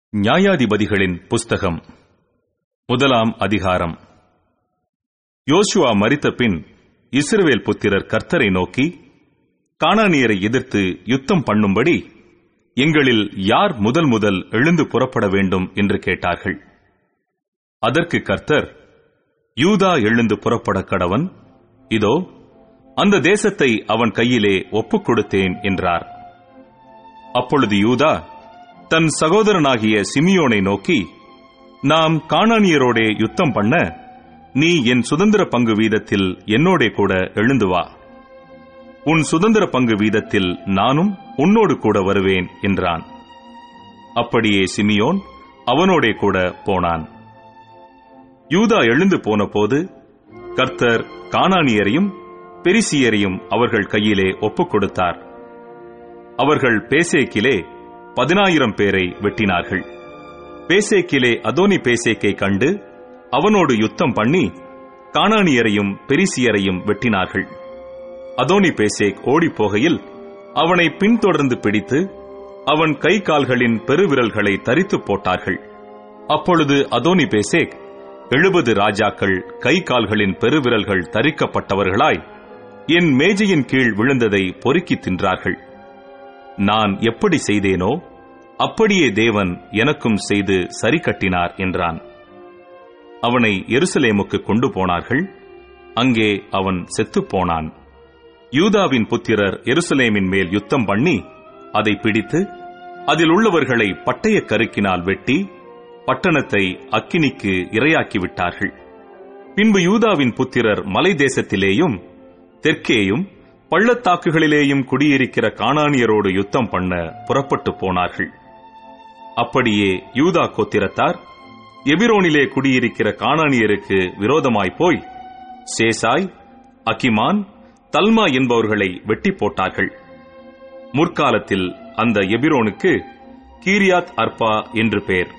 நியாயாதிபதிகளின் புஸ்தகம் முதலாம் அதிகாரம் யோசுவா மரித்த பின் இஸ்ரவேல் புத்திரர் கர்த்தரை நோக்கி கானானியரை எதிர்த்து யுத்தம் பண்ணும்படி எங்களில் யார் முதல் முதல் எழுந்து புறப்பட வேண்டும் என்று கேட்டார்கள் அதற்கு கர்த்தர் யூதா எழுந்து புறப்பட கடவன் இதோ அந்த தேசத்தை அவன் கையிலே ஒப்புக் கொடுத்தேன் என்றார் அப்பொழுது யூதா தன் சகோதரனாகிய சிமியோனை நோக்கி நாம் காணானியரோடே யுத்தம் பண்ண நீ என் சுதந்திர பங்கு வீதத்தில் என்னோடே கூட எழுந்து வா உன் சுதந்திர பங்கு வீதத்தில் நானும் உன்னோடு கூட வருவேன் என்றான் அப்படியே சிமியோன் அவனோடே கூட போனான் யூதா எழுந்து போனபோது கர்த்தர் கானானியரையும் பெரிசியரையும் அவர்கள் கையிலே ஒப்புக் கொடுத்தார் அவர்கள் பேசேக்கிலே பதினாயிரம் பேரை வெட்டினார்கள் பேசேக்கிலே அதோனி பேசேக்கை கண்டு அவனோடு யுத்தம் பண்ணி கானானியரையும் பெரிசியரையும் வெட்டினார்கள் அதோனி பேசேக் ஓடிப் போகையில் அவனை பின்தொடர்ந்து பிடித்து அவன் கை கால்களின் பெருவிரல்களை தரித்து போட்டார்கள் அப்பொழுது அதோனி பேசேக் எழுபது ராஜாக்கள் கை கால்களின் பெருவிரல்கள் தரிக்கப்பட்டவர்களாய் என் மேஜையின் கீழ் விழுந்ததை பொறுக்கி தின்றார்கள் நான் எப்படி செய்தேனோ அப்படியே தேவன் எனக்கும் செய்து சரி கட்டினார் என்றான் அவனை எருசலேமுக்கு கொண்டு போனார்கள் அங்கே அவன் செத்துப் போனான் யூதாவின் புத்திரர் எருசலேமின் மேல் யுத்தம் பண்ணி அதை பிடித்து அதில் உள்ளவர்களை பட்டய கருக்கினால் வெட்டி பட்டணத்தை அக்கினிக்கு இரையாக்கி விட்டார்கள் பின்பு யூதாவின் புத்திரர் மலை தேசத்திலேயும் தெற்கேயும் பள்ளத்தாக்குகளிலேயும் குடியிருக்கிற காணானியரோடு யுத்தம் பண்ண புறப்பட்டு போனார்கள் அப்படியே யூதா கோத்திரத்தார் எபிரோனிலே குடியிருக்கிற காணானியருக்கு விரோதமாய் போய் சேசாய் அகிமான் தல்மா என்பவர்களை வெட்டி போட்டார்கள் முற்காலத்தில் அந்த எபிரோனுக்கு கீரியாத் அர்பா என்று பெயர்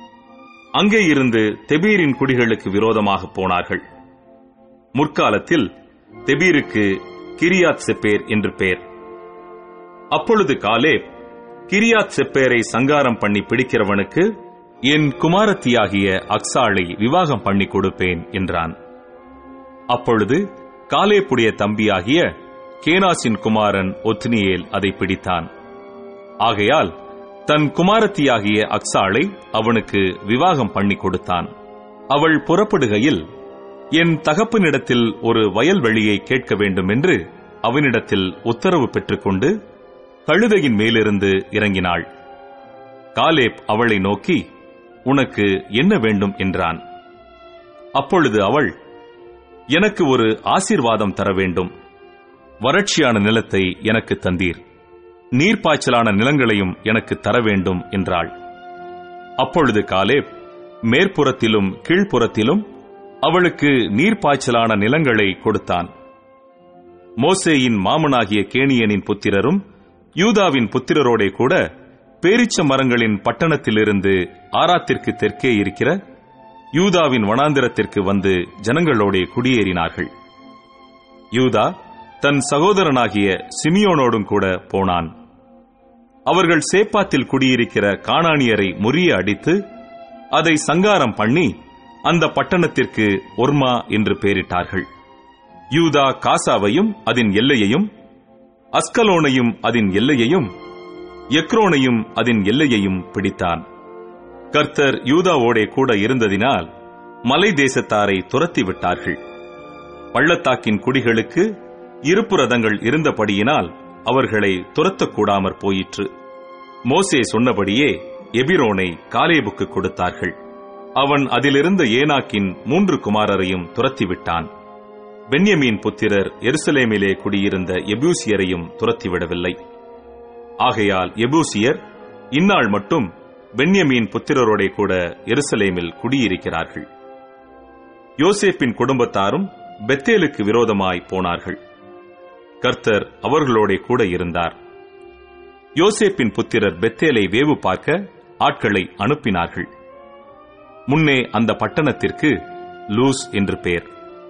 அங்கே இருந்து தெபீரின் குடிகளுக்கு விரோதமாக போனார்கள் முற்காலத்தில் தெபீருக்கு கிரியாத் செப்பேர் என்று பெயர் அப்பொழுது காலே கிரியாத் செப்பேரை சங்காரம் பண்ணி பிடிக்கிறவனுக்கு என் குமாரத்தியாகிய அக்சாளை விவாகம் பண்ணி கொடுப்பேன் என்றான் அப்பொழுது காலேப்புடைய தம்பியாகிய கேனாசின் குமாரன் ஒத்னியேல் அதை பிடித்தான் ஆகையால் தன் குமாரத்தியாகிய அக்சாளை அவனுக்கு விவாகம் பண்ணி கொடுத்தான் அவள் புறப்படுகையில் என் தகப்பனிடத்தில் ஒரு வயல்வெளியை கேட்க வேண்டும் என்று அவனிடத்தில் உத்தரவு பெற்றுக்கொண்டு கழுதையின் மேலிருந்து இறங்கினாள் காலேப் அவளை நோக்கி உனக்கு என்ன வேண்டும் என்றான் அப்பொழுது அவள் எனக்கு ஒரு ஆசீர்வாதம் தர வேண்டும் வறட்சியான நிலத்தை எனக்கு தந்தீர் நீர்ப்பாய்ச்சலான நிலங்களையும் எனக்கு தர வேண்டும் என்றாள் அப்பொழுது காலேப் மேற்புறத்திலும் கீழ்ப்புறத்திலும் அவளுக்கு நீர்ப்பாய்ச்சலான நிலங்களை கொடுத்தான் மோசேயின் மாமனாகிய கேணியனின் புத்திரரும் யூதாவின் புத்திரரோடே கூட பேரிச்ச மரங்களின் பட்டணத்திலிருந்து ஆராத்திற்கு தெற்கே இருக்கிற யூதாவின் வனாந்திரத்திற்கு வந்து ஜனங்களோடே குடியேறினார்கள் யூதா தன் சகோதரனாகிய சிமியோனோடும் கூட போனான் அவர்கள் சேப்பாத்தில் குடியிருக்கிற காணானியரை முறிய அடித்து அதை சங்காரம் பண்ணி அந்த பட்டணத்திற்கு ஒர்மா என்று பெயரிட்டார்கள் யூதா காசாவையும் அதன் எல்லையையும் அஸ்கலோனையும் அதன் எல்லையையும் எக்ரோனையும் அதன் எல்லையையும் பிடித்தான் கர்த்தர் யூதாவோடே கூட இருந்ததினால் மலை தேசத்தாரை துரத்தி விட்டார்கள் பள்ளத்தாக்கின் குடிகளுக்கு இருப்பு ரதங்கள் இருந்தபடியினால் அவர்களை துரத்தக்கூடாமற் போயிற்று மோசே சொன்னபடியே எபிரோனை காலேபுக்கு கொடுத்தார்கள் அவன் அதிலிருந்த ஏனாக்கின் மூன்று குமாரரையும் துரத்திவிட்டான் பென்யமீன் புத்திரர் எருசலேமிலே குடியிருந்த எபூசியரையும் துரத்திவிடவில்லை ஆகையால் எபூசியர் இந்நாள் மட்டும் பென்யமீன் புத்திரரோட கூட எருசலேமில் குடியிருக்கிறார்கள் யோசேப்பின் குடும்பத்தாரும் பெத்தேலுக்கு விரோதமாய் போனார்கள் கர்த்தர் அவர்களோட கூட இருந்தார் யோசேப்பின் புத்திரர் பெத்தேலை வேவு பார்க்க ஆட்களை அனுப்பினார்கள் முன்னே அந்த பட்டணத்திற்கு லூஸ் என்று பெயர்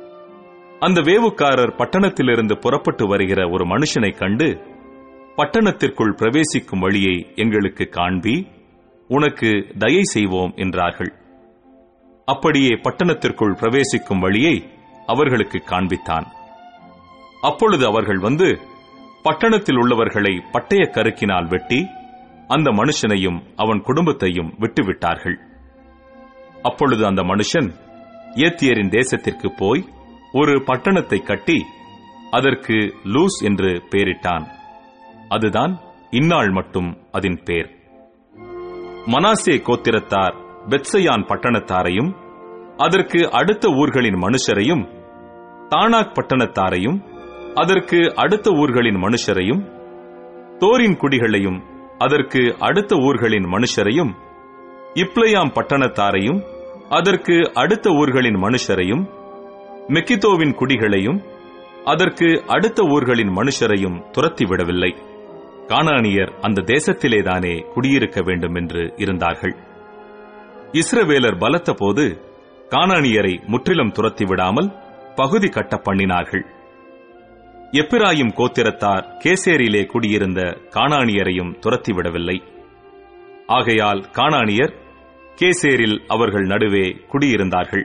அந்த வேவுக்காரர் பட்டணத்திலிருந்து புறப்பட்டு வருகிற ஒரு மனுஷனை கண்டு பட்டணத்திற்குள் பிரவேசிக்கும் வழியை எங்களுக்கு காண்பி உனக்கு தயை செய்வோம் என்றார்கள் அப்படியே பட்டணத்திற்குள் பிரவேசிக்கும் வழியை அவர்களுக்கு காண்பித்தான் அப்பொழுது அவர்கள் வந்து பட்டணத்தில் உள்ளவர்களை பட்டய கருக்கினால் வெட்டி அந்த மனுஷனையும் அவன் குடும்பத்தையும் விட்டுவிட்டார்கள் அப்பொழுது அந்த மனுஷன் ஏத்தியரின் தேசத்திற்கு போய் ஒரு பட்டணத்தை கட்டி அதற்கு லூஸ் என்று பெயரிட்டான் அதுதான் இந்நாள் மட்டும் அதன் பேர் மனாசே கோத்திரத்தார் பெத்சயான் பட்டணத்தாரையும் அதற்கு அடுத்த ஊர்களின் மனுஷரையும் தானாக் பட்டணத்தாரையும் அதற்கு அடுத்த ஊர்களின் மனுஷரையும் தோரின் குடிகளையும் அதற்கு அடுத்த ஊர்களின் மனுஷரையும் இப்ளையாம் பட்டணத்தாரையும் அதற்கு அடுத்த ஊர்களின் மனுஷரையும் மெக்கிதோவின் குடிகளையும் அதற்கு அடுத்த ஊர்களின் மனுஷரையும் துரத்திவிடவில்லை கானானியர் அந்த தேசத்திலேதானே குடியிருக்க வேண்டும் என்று இருந்தார்கள் இஸ்ரவேலர் பலத்த போது கானானியரை முற்றிலும் துரத்தி விடாமல் பகுதி கட்ட பண்ணினார்கள் எப்பிராயிம் கோத்திரத்தார் கேசேரியிலே குடியிருந்த கானானியரையும் துரத்திவிடவில்லை ஆகையால் கானானியர் கேசேரில் அவர்கள் நடுவே குடியிருந்தார்கள்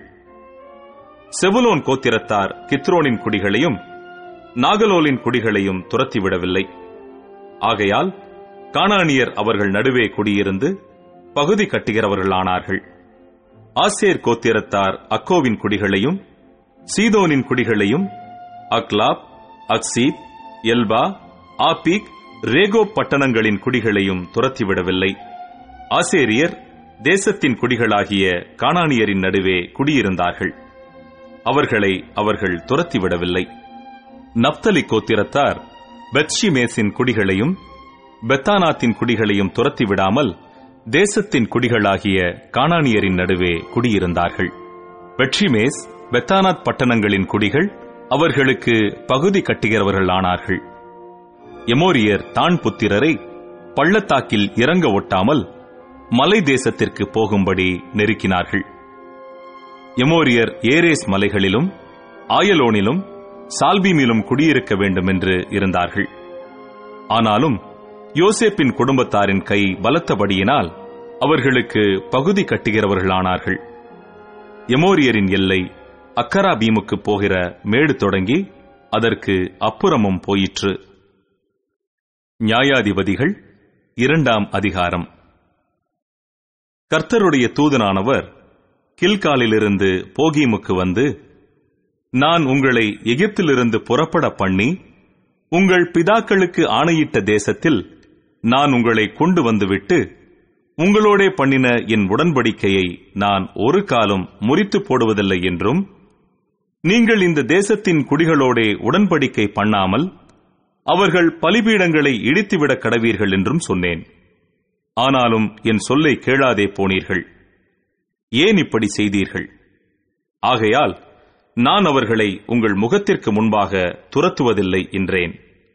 செபுலோன் கோத்திரத்தார் கித்ரோனின் குடிகளையும் நாகலோலின் குடிகளையும் துரத்திவிடவில்லை ஆகையால் கானானியர் அவர்கள் நடுவே குடியிருந்து பகுதி கட்டுகிறவர்களானார்கள் ஆசேர் கோத்திரத்தார் அக்கோவின் குடிகளையும் சீதோனின் குடிகளையும் அக்லாப் அக்சீப் எல்பா ஆபீக் ரேகோ பட்டணங்களின் குடிகளையும் துரத்திவிடவில்லை ஆசேரியர் தேசத்தின் குடிகளாகிய கானானியரின் நடுவே குடியிருந்தார்கள் அவர்களை அவர்கள் துரத்திவிடவில்லை நப்தலி கோத்திரத்தார் பெத்ஷிமேசின் குடிகளையும் பெத்தானாத்தின் குடிகளையும் துரத்திவிடாமல் தேசத்தின் குடிகளாகிய கானானியரின் நடுவே குடியிருந்தார்கள் பெட்ஷிமேஸ் பெத்தானாத் பட்டணங்களின் குடிகள் அவர்களுக்கு பகுதி கட்டுகிறவர்கள் ஆனார்கள் எமோரியர் தான் புத்திரரை பள்ளத்தாக்கில் இறங்க ஒட்டாமல் மலை தேசத்திற்கு போகும்படி நெருக்கினார்கள் எமோரியர் ஏரேஸ் மலைகளிலும் ஆயலோனிலும் சால்பீமிலும் குடியிருக்க வேண்டும் என்று இருந்தார்கள் ஆனாலும் யோசேப்பின் குடும்பத்தாரின் கை பலத்தபடியினால் அவர்களுக்கு பகுதி கட்டுகிறவர்களானார்கள் எமோரியரின் எல்லை அக்கராபீமுக்கு போகிற மேடு தொடங்கி அதற்கு அப்புறமும் போயிற்று நியாயாதிபதிகள் இரண்டாம் அதிகாரம் கர்த்தருடைய தூதனானவர் கில்காலிலிருந்து போகீமுக்கு வந்து நான் உங்களை எகிப்திலிருந்து புறப்பட பண்ணி உங்கள் பிதாக்களுக்கு ஆணையிட்ட தேசத்தில் நான் உங்களை கொண்டு வந்துவிட்டு உங்களோடே பண்ணின என் உடன்படிக்கையை நான் ஒரு காலம் முறித்து போடுவதில்லை என்றும் நீங்கள் இந்த தேசத்தின் குடிகளோடே உடன்படிக்கை பண்ணாமல் அவர்கள் பலிபீடங்களை இடித்துவிட கடவீர்கள் என்றும் சொன்னேன் ஆனாலும் என் சொல்லை கேளாதே போனீர்கள் ஏன் இப்படி செய்தீர்கள் ஆகையால் நான் அவர்களை உங்கள் முகத்திற்கு முன்பாக துரத்துவதில்லை என்றேன்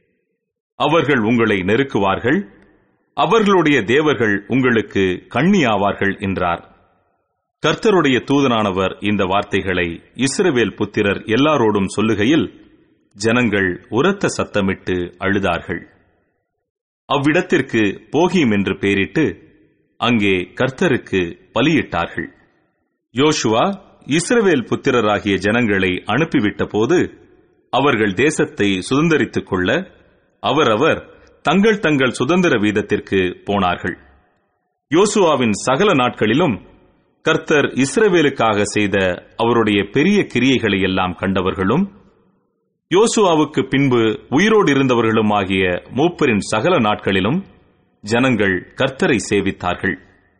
அவர்கள் உங்களை நெருக்குவார்கள் அவர்களுடைய தேவர்கள் உங்களுக்கு கண்ணியாவார்கள் என்றார் கர்த்தருடைய தூதனானவர் இந்த வார்த்தைகளை இஸ்ரவேல் புத்திரர் எல்லாரோடும் சொல்லுகையில் ஜனங்கள் உரத்த சத்தமிட்டு அழுதார்கள் அவ்விடத்திற்கு போகீம் என்று பெயரிட்டு அங்கே கர்த்தருக்கு பலியிட்டார்கள் யோசுவா இஸ்ரவேல் புத்திரராகிய ஜனங்களை அனுப்பிவிட்ட போது அவர்கள் தேசத்தை சுதந்தரித்துக் கொள்ள அவரவர் தங்கள் தங்கள் சுதந்திர வீதத்திற்கு போனார்கள் யோசுவாவின் சகல நாட்களிலும் கர்த்தர் இஸ்ரவேலுக்காக செய்த அவருடைய பெரிய கிரியைகளை எல்லாம் கண்டவர்களும் யோசுவாவுக்கு பின்பு உயிரோடு இருந்தவர்களும் ஆகிய மூப்பரின் சகல நாட்களிலும் ஜனங்கள் கர்த்தரை சேவித்தார்கள்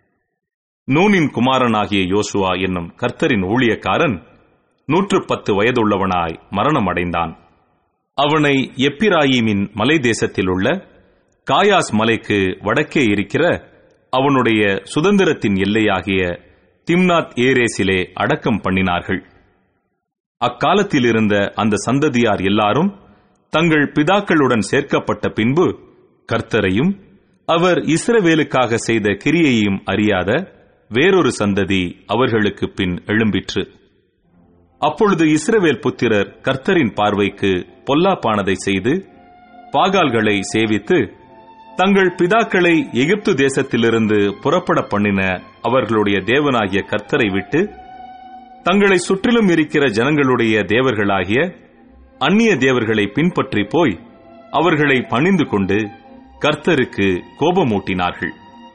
நூனின் குமாரனாகிய யோசுவா என்னும் கர்த்தரின் ஊழியக்காரன் நூற்று பத்து வயதுள்ளவனாய் மரணம் அடைந்தான் அவனை எப்பிராயிமின் மலை தேசத்தில் உள்ள காயாஸ் மலைக்கு வடக்கே இருக்கிற அவனுடைய சுதந்திரத்தின் எல்லையாகிய திம்னாத் ஏரேசிலே அடக்கம் பண்ணினார்கள் அக்காலத்தில் இருந்த அந்த சந்ததியார் எல்லாரும் தங்கள் பிதாக்களுடன் சேர்க்கப்பட்ட பின்பு கர்த்தரையும் அவர் இஸ்ரவேலுக்காக செய்த கிரியையையும் அறியாத வேறொரு சந்ததி அவர்களுக்கு பின் எழும்பிற்று அப்பொழுது இஸ்ரவேல் புத்திரர் கர்த்தரின் பார்வைக்கு பொல்லாப்பானதை செய்து பாகால்களை சேவித்து தங்கள் பிதாக்களை எகிப்து தேசத்திலிருந்து புறப்பட பண்ணின அவர்களுடைய தேவனாகிய கர்த்தரை விட்டு தங்களை சுற்றிலும் இருக்கிற ஜனங்களுடைய தேவர்களாகிய அந்நிய தேவர்களை பின்பற்றி போய் அவர்களை பணிந்து கொண்டு கர்த்தருக்கு கோபமூட்டினார்கள்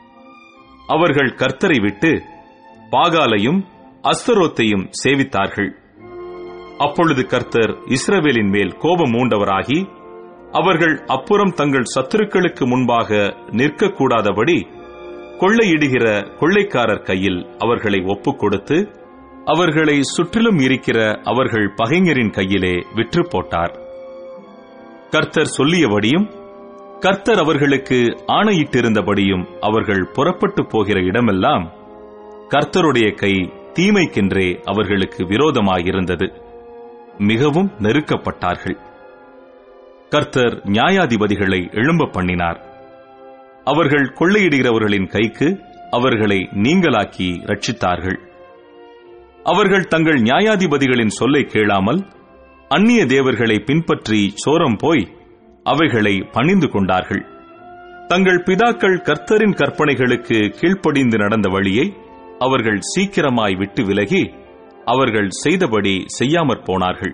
அவர்கள் கர்த்தரை விட்டு பாகாலையும் அஸ்தரோத்தையும் சேவித்தார்கள் அப்பொழுது கர்த்தர் இஸ்ரவேலின் மேல் கோபம் மூண்டவராகி அவர்கள் அப்புறம் தங்கள் சத்துருக்களுக்கு முன்பாக நிற்கக்கூடாதபடி கொள்ளையிடுகிற கொள்ளைக்காரர் கையில் அவர்களை ஒப்புக் கொடுத்து அவர்களை சுற்றிலும் இருக்கிற அவர்கள் பகைஞரின் கையிலே விற்று போட்டார் கர்த்தர் சொல்லியபடியும் கர்த்தர் அவர்களுக்கு ஆணையிட்டிருந்தபடியும் அவர்கள் புறப்பட்டு போகிற இடமெல்லாம் கர்த்தருடைய கை தீமைக்கென்றே அவர்களுக்கு விரோதமாயிருந்தது மிகவும் நெருக்கப்பட்டார்கள் கர்த்தர் நியாயாதிபதிகளை எழும்ப பண்ணினார் அவர்கள் கொள்ளையிடுகிறவர்களின் கைக்கு அவர்களை நீங்களாக்கி ரட்சித்தார்கள் அவர்கள் தங்கள் நியாயாதிபதிகளின் சொல்லை கேளாமல் அந்நிய தேவர்களை பின்பற்றி சோரம் போய் அவைகளை பணிந்து கொண்டார்கள் தங்கள் பிதாக்கள் கர்த்தரின் கற்பனைகளுக்கு கீழ்ப்படிந்து நடந்த வழியை அவர்கள் சீக்கிரமாய் விட்டு விலகி அவர்கள் செய்தபடி செய்யாமற் போனார்கள்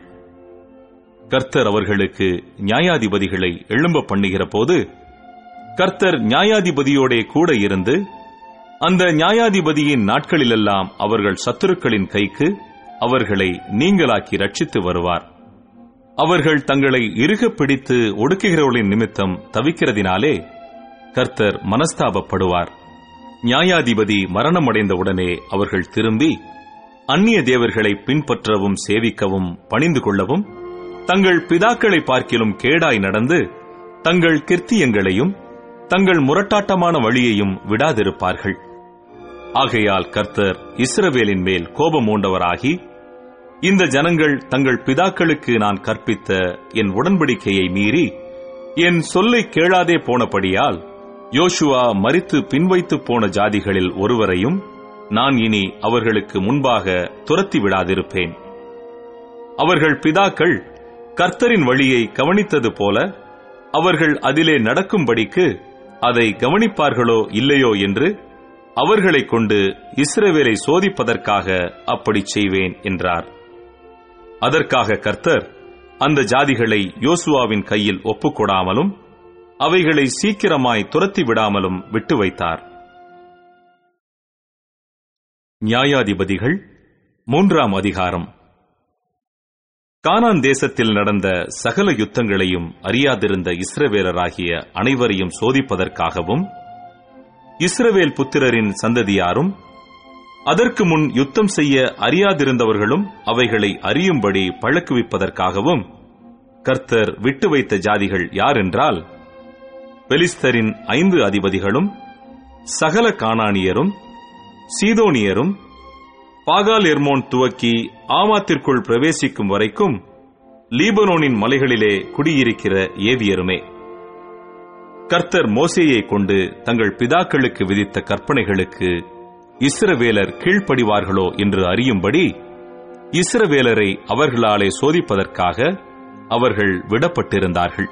கர்த்தர் அவர்களுக்கு நியாயாதிபதிகளை எழும்ப பண்ணுகிற போது கர்த்தர் நியாயாதிபதியோடே கூட இருந்து அந்த நியாயாதிபதியின் நாட்களிலெல்லாம் அவர்கள் சத்துருக்களின் கைக்கு அவர்களை நீங்களாக்கி ரட்சித்து வருவார் அவர்கள் தங்களை இறுக பிடித்து ஒடுக்குகிறவர்களின் நிமித்தம் தவிக்கிறதினாலே கர்த்தர் மனஸ்தாபப்படுவார் நியாயாதிபதி மரணமடைந்தவுடனே அவர்கள் திரும்பி அந்நிய தேவர்களை பின்பற்றவும் சேவிக்கவும் பணிந்து கொள்ளவும் தங்கள் பிதாக்களை பார்க்கிலும் கேடாய் நடந்து தங்கள் கிருத்தியங்களையும் தங்கள் முரட்டாட்டமான வழியையும் விடாதிருப்பார்கள் ஆகையால் கர்த்தர் இஸ்ரவேலின் மேல் கோபம் மூண்டவராகி இந்த ஜனங்கள் தங்கள் பிதாக்களுக்கு நான் கற்பித்த என் உடன்படிக்கையை மீறி என் சொல்லை கேளாதே போனபடியால் யோசுவா மறித்து பின்வைத்து போன ஜாதிகளில் ஒருவரையும் நான் இனி அவர்களுக்கு முன்பாக துரத்தி விடாதிருப்பேன் அவர்கள் பிதாக்கள் கர்த்தரின் வழியை கவனித்தது போல அவர்கள் அதிலே நடக்கும்படிக்கு அதை கவனிப்பார்களோ இல்லையோ என்று அவர்களைக் கொண்டு இஸ்ரவேலை சோதிப்பதற்காக அப்படிச் செய்வேன் என்றார் அதற்காக கர்த்தர் அந்த ஜாதிகளை யோசுவாவின் கையில் ஒப்புக்கொடாமலும் அவைகளை சீக்கிரமாய் துரத்தி விடாமலும் விட்டு வைத்தார் நியாயாதிபதிகள் மூன்றாம் அதிகாரம் கானான் தேசத்தில் நடந்த சகல யுத்தங்களையும் அறியாதிருந்த இஸ்ரவேலராகிய அனைவரையும் சோதிப்பதற்காகவும் இஸ்ரவேல் புத்திரரின் சந்ததியாரும் அதற்கு முன் யுத்தம் செய்ய அறியாதிருந்தவர்களும் அவைகளை அறியும்படி பழக்குவிப்பதற்காகவும் கர்த்தர் விட்டு வைத்த ஜாதிகள் யாரென்றால் பெலிஸ்தரின் ஐந்து அதிபதிகளும் சகல கானானியரும் சீதோனியரும் பாகால் எர்மோன் துவக்கி ஆமாத்திற்குள் பிரவேசிக்கும் வரைக்கும் லீபனோனின் மலைகளிலே குடியிருக்கிற ஏவியருமே கர்த்தர் மோசேயை கொண்டு தங்கள் பிதாக்களுக்கு விதித்த கற்பனைகளுக்கு இஸ்ரவேலர் கீழ்ப்படிவார்களோ என்று அறியும்படி இஸ்ரவேலரை அவர்களாலே சோதிப்பதற்காக அவர்கள் விடப்பட்டிருந்தார்கள்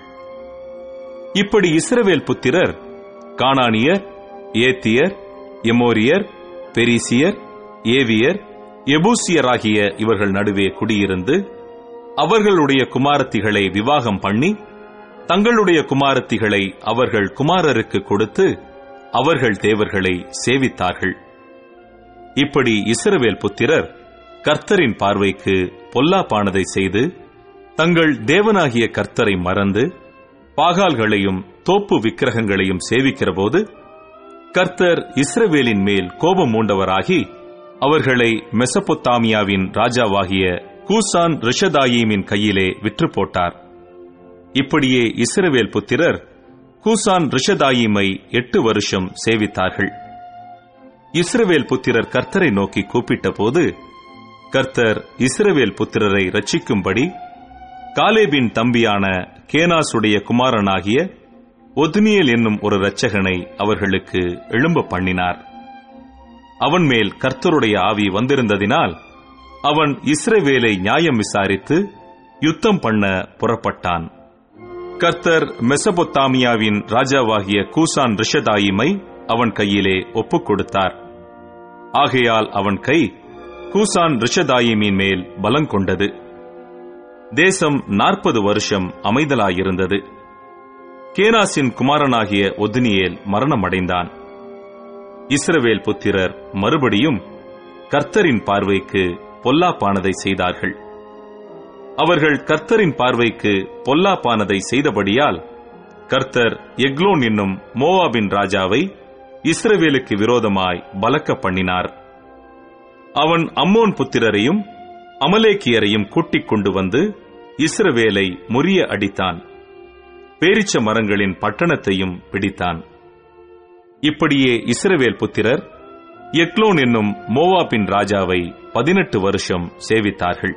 இப்படி இஸ்ரவேல் புத்திரர் கானானியர் ஏத்தியர் எமோரியர் பெரிசியர் ஏவியர் எபூசியராகிய இவர்கள் நடுவே குடியிருந்து அவர்களுடைய குமாரத்திகளை விவாகம் பண்ணி தங்களுடைய குமாரத்திகளை அவர்கள் குமாரருக்கு கொடுத்து அவர்கள் தேவர்களை சேவித்தார்கள் இப்படி இஸ்ரவேல் புத்திரர் கர்த்தரின் பார்வைக்கு பொல்லாப்பானதை செய்து தங்கள் தேவனாகிய கர்த்தரை மறந்து பாகால்களையும் தோப்பு விக்கிரகங்களையும் சேவிக்கிறபோது கர்த்தர் இஸ்ரவேலின் மேல் கோபம் மூண்டவராகி அவர்களை மெசபொத்தாமியாவின் ராஜாவாகிய கூசான் ரிஷதாயீமின் கையிலே விற்று போட்டார் இப்படியே இஸ்ரவேல் புத்திரர் கூசான் ரிஷதாயீமை எட்டு வருஷம் சேவித்தார்கள் இஸ்ரவேல் புத்திரர் கர்த்தரை நோக்கி கூப்பிட்ட போது கர்த்தர் இஸ்ரவேல் புத்திரரை ரட்சிக்கும்படி காலேபின் தம்பியான கேனாசுடைய குமாரனாகிய ஒத்னியேல் என்னும் ஒரு இரட்சகனை அவர்களுக்கு எழும்ப பண்ணினார் அவன் மேல் கர்த்தருடைய ஆவி வந்திருந்ததினால் அவன் இஸ்ரவேலை நியாயம் விசாரித்து யுத்தம் பண்ண புறப்பட்டான் கர்த்தர் மெசபொத்தாமியாவின் ராஜாவாகிய கூசான் ரிஷதாயிமை அவன் கையிலே ஒப்புக் கொடுத்தார் ஆகையால் அவன் கை கூசான் ரிஷதாயிமின் மேல் பலங்கொண்டது தேசம் நாற்பது வருஷம் அமைதலாயிருந்தது கேனாசின் குமாரனாகிய ஒதுனியேல் மரணமடைந்தான் இஸ்ரவேல் புத்திரர் மறுபடியும் கர்த்தரின் பார்வைக்கு பொல்லாப்பானதை செய்தார்கள் அவர்கள் கர்த்தரின் பார்வைக்கு பொல்லாப்பானதை செய்தபடியால் கர்த்தர் எக்லோன் என்னும் மோவாபின் ராஜாவை இஸ்ரவேலுக்கு விரோதமாய் பலக்க பண்ணினார் அவன் அம்மோன் புத்திரரையும் அமலேக்கியரையும் கூட்டிக் கொண்டு வந்து இஸ்ரவேலை முறிய அடித்தான் பேரிச்ச மரங்களின் பட்டணத்தையும் பிடித்தான் இப்படியே இஸ்ரவேல் புத்திரர் எக்லோன் என்னும் மோவாபின் ராஜாவை பதினெட்டு வருஷம் சேவித்தார்கள்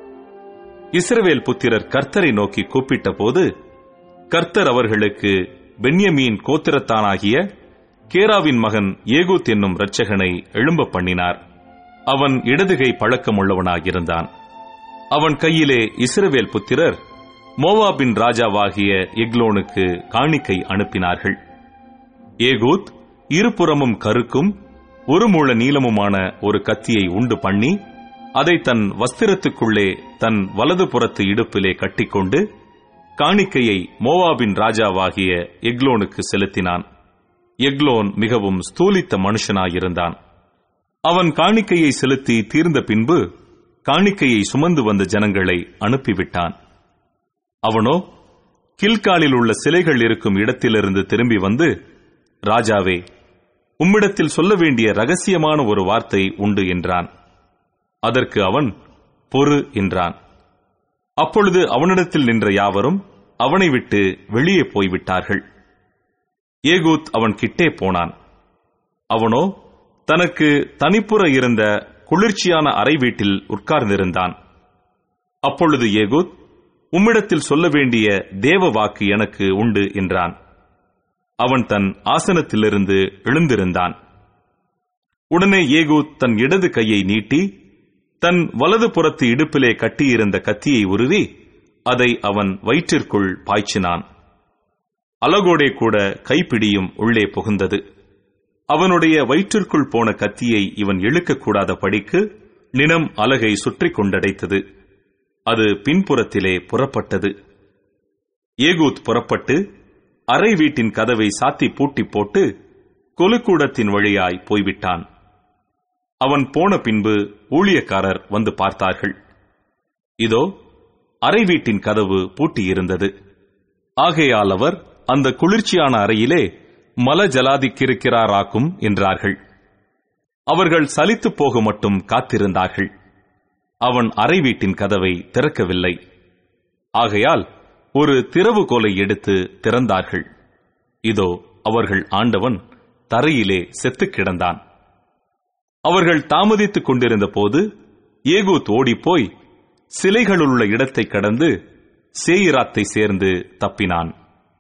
இஸ்ரவேல் புத்திரர் கர்த்தரை நோக்கி கூப்பிட்ட போது கர்த்தர் அவர்களுக்கு பென்யமீன் கோத்திரத்தானாகிய கேராவின் மகன் ஏகூத் என்னும் இரட்சகனை எழும்ப பண்ணினார் அவன் இடதுகை பழக்கமுள்ளவனாயிருந்தான் அவன் கையிலே இஸ்ரவேல் புத்திரர் மோவாபின் ராஜாவாகிய எக்லோனுக்கு காணிக்கை அனுப்பினார்கள் ஏகூத் இருபுறமும் கருக்கும் ஒரு முழ நீளமுமான ஒரு கத்தியை உண்டு பண்ணி அதை தன் வஸ்திரத்துக்குள்ளே தன் வலது புறத்து இடுப்பிலே கட்டிக்கொண்டு காணிக்கையை மோவாபின் ராஜாவாகிய எக்லோனுக்கு செலுத்தினான் எக்லோன் மிகவும் ஸ்தூலித்த மனுஷனாயிருந்தான் அவன் காணிக்கையை செலுத்தி தீர்ந்த பின்பு காணிக்கையை சுமந்து வந்த ஜனங்களை அனுப்பிவிட்டான் அவனோ கில்காலில் உள்ள சிலைகள் இருக்கும் இடத்திலிருந்து திரும்பி வந்து ராஜாவே உம்மிடத்தில் சொல்ல வேண்டிய ரகசியமான ஒரு வார்த்தை உண்டு என்றான் அதற்கு அவன் பொறு என்றான் அப்பொழுது அவனிடத்தில் நின்ற யாவரும் அவனை விட்டு வெளியே போய்விட்டார்கள் ஏகூத் அவன் கிட்டே போனான் அவனோ தனக்கு தனிப்புற இருந்த குளிர்ச்சியான அறை வீட்டில் உட்கார்ந்திருந்தான் அப்பொழுது ஏகூத் உம்மிடத்தில் சொல்ல வேண்டிய தேவ வாக்கு எனக்கு உண்டு என்றான் அவன் தன் ஆசனத்திலிருந்து எழுந்திருந்தான் உடனே ஏகூத் தன் இடது கையை நீட்டி தன் வலது புறத்து இடுப்பிலே கட்டியிருந்த கத்தியை உருவி அதை அவன் வயிற்றிற்குள் பாய்ச்சினான் அலகோடே கூட கைப்பிடியும் உள்ளே புகுந்தது அவனுடைய வயிற்றிற்குள் போன கத்தியை இவன் இழுக்கக்கூடாத படிக்கு நினம் அலகை சுற்றி கொண்டடைத்தது அது பின்புறத்திலே புறப்பட்டது ஏகூத் புறப்பட்டு அறை வீட்டின் கதவை சாத்தி பூட்டி போட்டு கொலுக்கூடத்தின் வழியாய் போய்விட்டான் அவன் போன பின்பு ஊழியக்காரர் வந்து பார்த்தார்கள் இதோ அறை வீட்டின் கதவு பூட்டியிருந்தது ஆகையால் அவர் அந்த குளிர்ச்சியான அறையிலே மல ஜலாதிக்கிருக்கிறாராக்கும் என்றார்கள் அவர்கள் சலித்து போக மட்டும் காத்திருந்தார்கள் அவன் அறை வீட்டின் கதவை திறக்கவில்லை ஆகையால் ஒரு திறவுகோலை எடுத்து திறந்தார்கள் இதோ அவர்கள் ஆண்டவன் தரையிலே செத்துக் கிடந்தான் அவர்கள் தாமதித்துக் கொண்டிருந்த போது ஏகூத் ஓடிப்போய் சிலைகளுள்ள இடத்தை கடந்து சேயிராத்தை சேர்ந்து தப்பினான்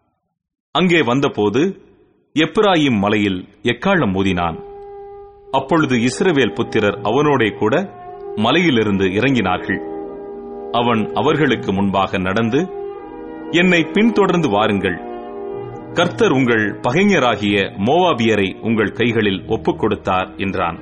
அங்கே வந்தபோது எப்ராயிம் மலையில் எக்காலம் மோதினான் அப்பொழுது இஸ்ரவேல் புத்திரர் அவனோடே கூட மலையிலிருந்து இறங்கினார்கள் அவன் அவர்களுக்கு முன்பாக நடந்து என்னை பின்தொடர்ந்து வாருங்கள் கர்த்தர் உங்கள் பகைஞராகிய மோவாபியரை உங்கள் கைகளில் ஒப்புக் கொடுத்தார் என்றான்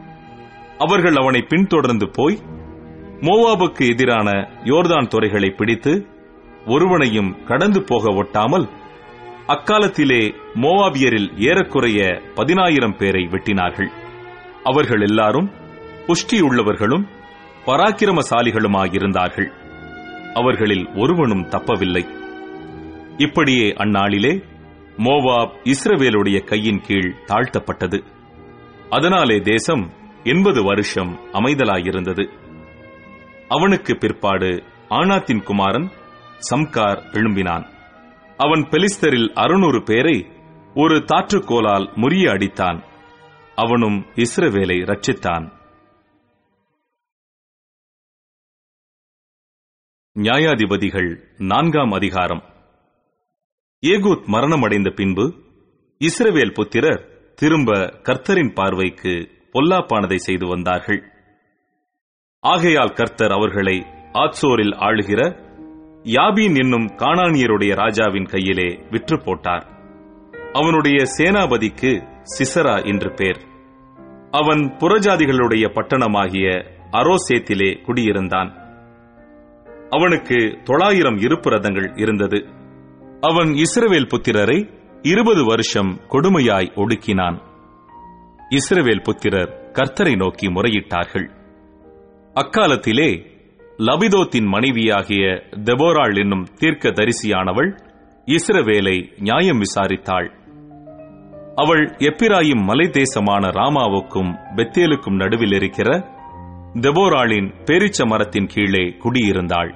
அவர்கள் அவனை பின்தொடர்ந்து போய் மோவாபுக்கு எதிரான யோர்தான் துறைகளை பிடித்து ஒருவனையும் கடந்து போக ஒட்டாமல் அக்காலத்திலே மோவாபியரில் ஏறக்குறைய பதினாயிரம் பேரை வெட்டினார்கள் அவர்கள் எல்லாரும் புஷ்டியுள்ளவர்களும் பராக்கிரமசாலிகளுமாயிருந்தார்கள் அவர்களில் ஒருவனும் தப்பவில்லை இப்படியே அந்நாளிலே மோவாப் இஸ்ரவேலுடைய கையின் கீழ் தாழ்த்தப்பட்டது அதனாலே தேசம் எண்பது வருஷம் அமைதலாயிருந்தது அவனுக்கு பிற்பாடு ஆனாத்தின் குமாரன் சம்கார் எழும்பினான் அவன் பெலிஸ்தரில் அறுநூறு பேரை ஒரு தாற்றுக்கோலால் முறிய அடித்தான் அவனும் இஸ்ரவேலை ரட்சித்தான் நியாயாதிபதிகள் நான்காம் அதிகாரம் ஏகூத் மரணமடைந்த பின்பு இஸ்ரவேல் புத்திரர் திரும்ப கர்த்தரின் பார்வைக்கு பொல்லாப்பானதை செய்து வந்தார்கள் ஆகையால் கர்த்தர் அவர்களை ஆத்சோரில் ஆளுகிற யாபீன் என்னும் கானானியருடைய ராஜாவின் கையிலே விற்று போட்டார் அவனுடைய சேனாபதிக்கு சிசரா என்று பேர் அவன் புறஜாதிகளுடைய பட்டணமாகிய அரோசேத்திலே குடியிருந்தான் அவனுக்கு தொள்ளாயிரம் இருப்பு ரதங்கள் இருந்தது அவன் இஸ்ரவேல் புத்திரரை இருபது வருஷம் கொடுமையாய் ஒடுக்கினான் இஸ்ரவேல் புத்திரர் கர்த்தரை நோக்கி முறையிட்டார்கள் அக்காலத்திலே லபிதோத்தின் மனைவியாகிய தெபோராள் என்னும் தீர்க்க தரிசியானவள் இஸ்ரவேலை நியாயம் விசாரித்தாள் அவள் எப்பிராயிம் மலை தேசமான ராமாவுக்கும் பெத்தேலுக்கும் நடுவில் இருக்கிற தெபோராளின் பேரிச்ச மரத்தின் கீழே குடியிருந்தாள்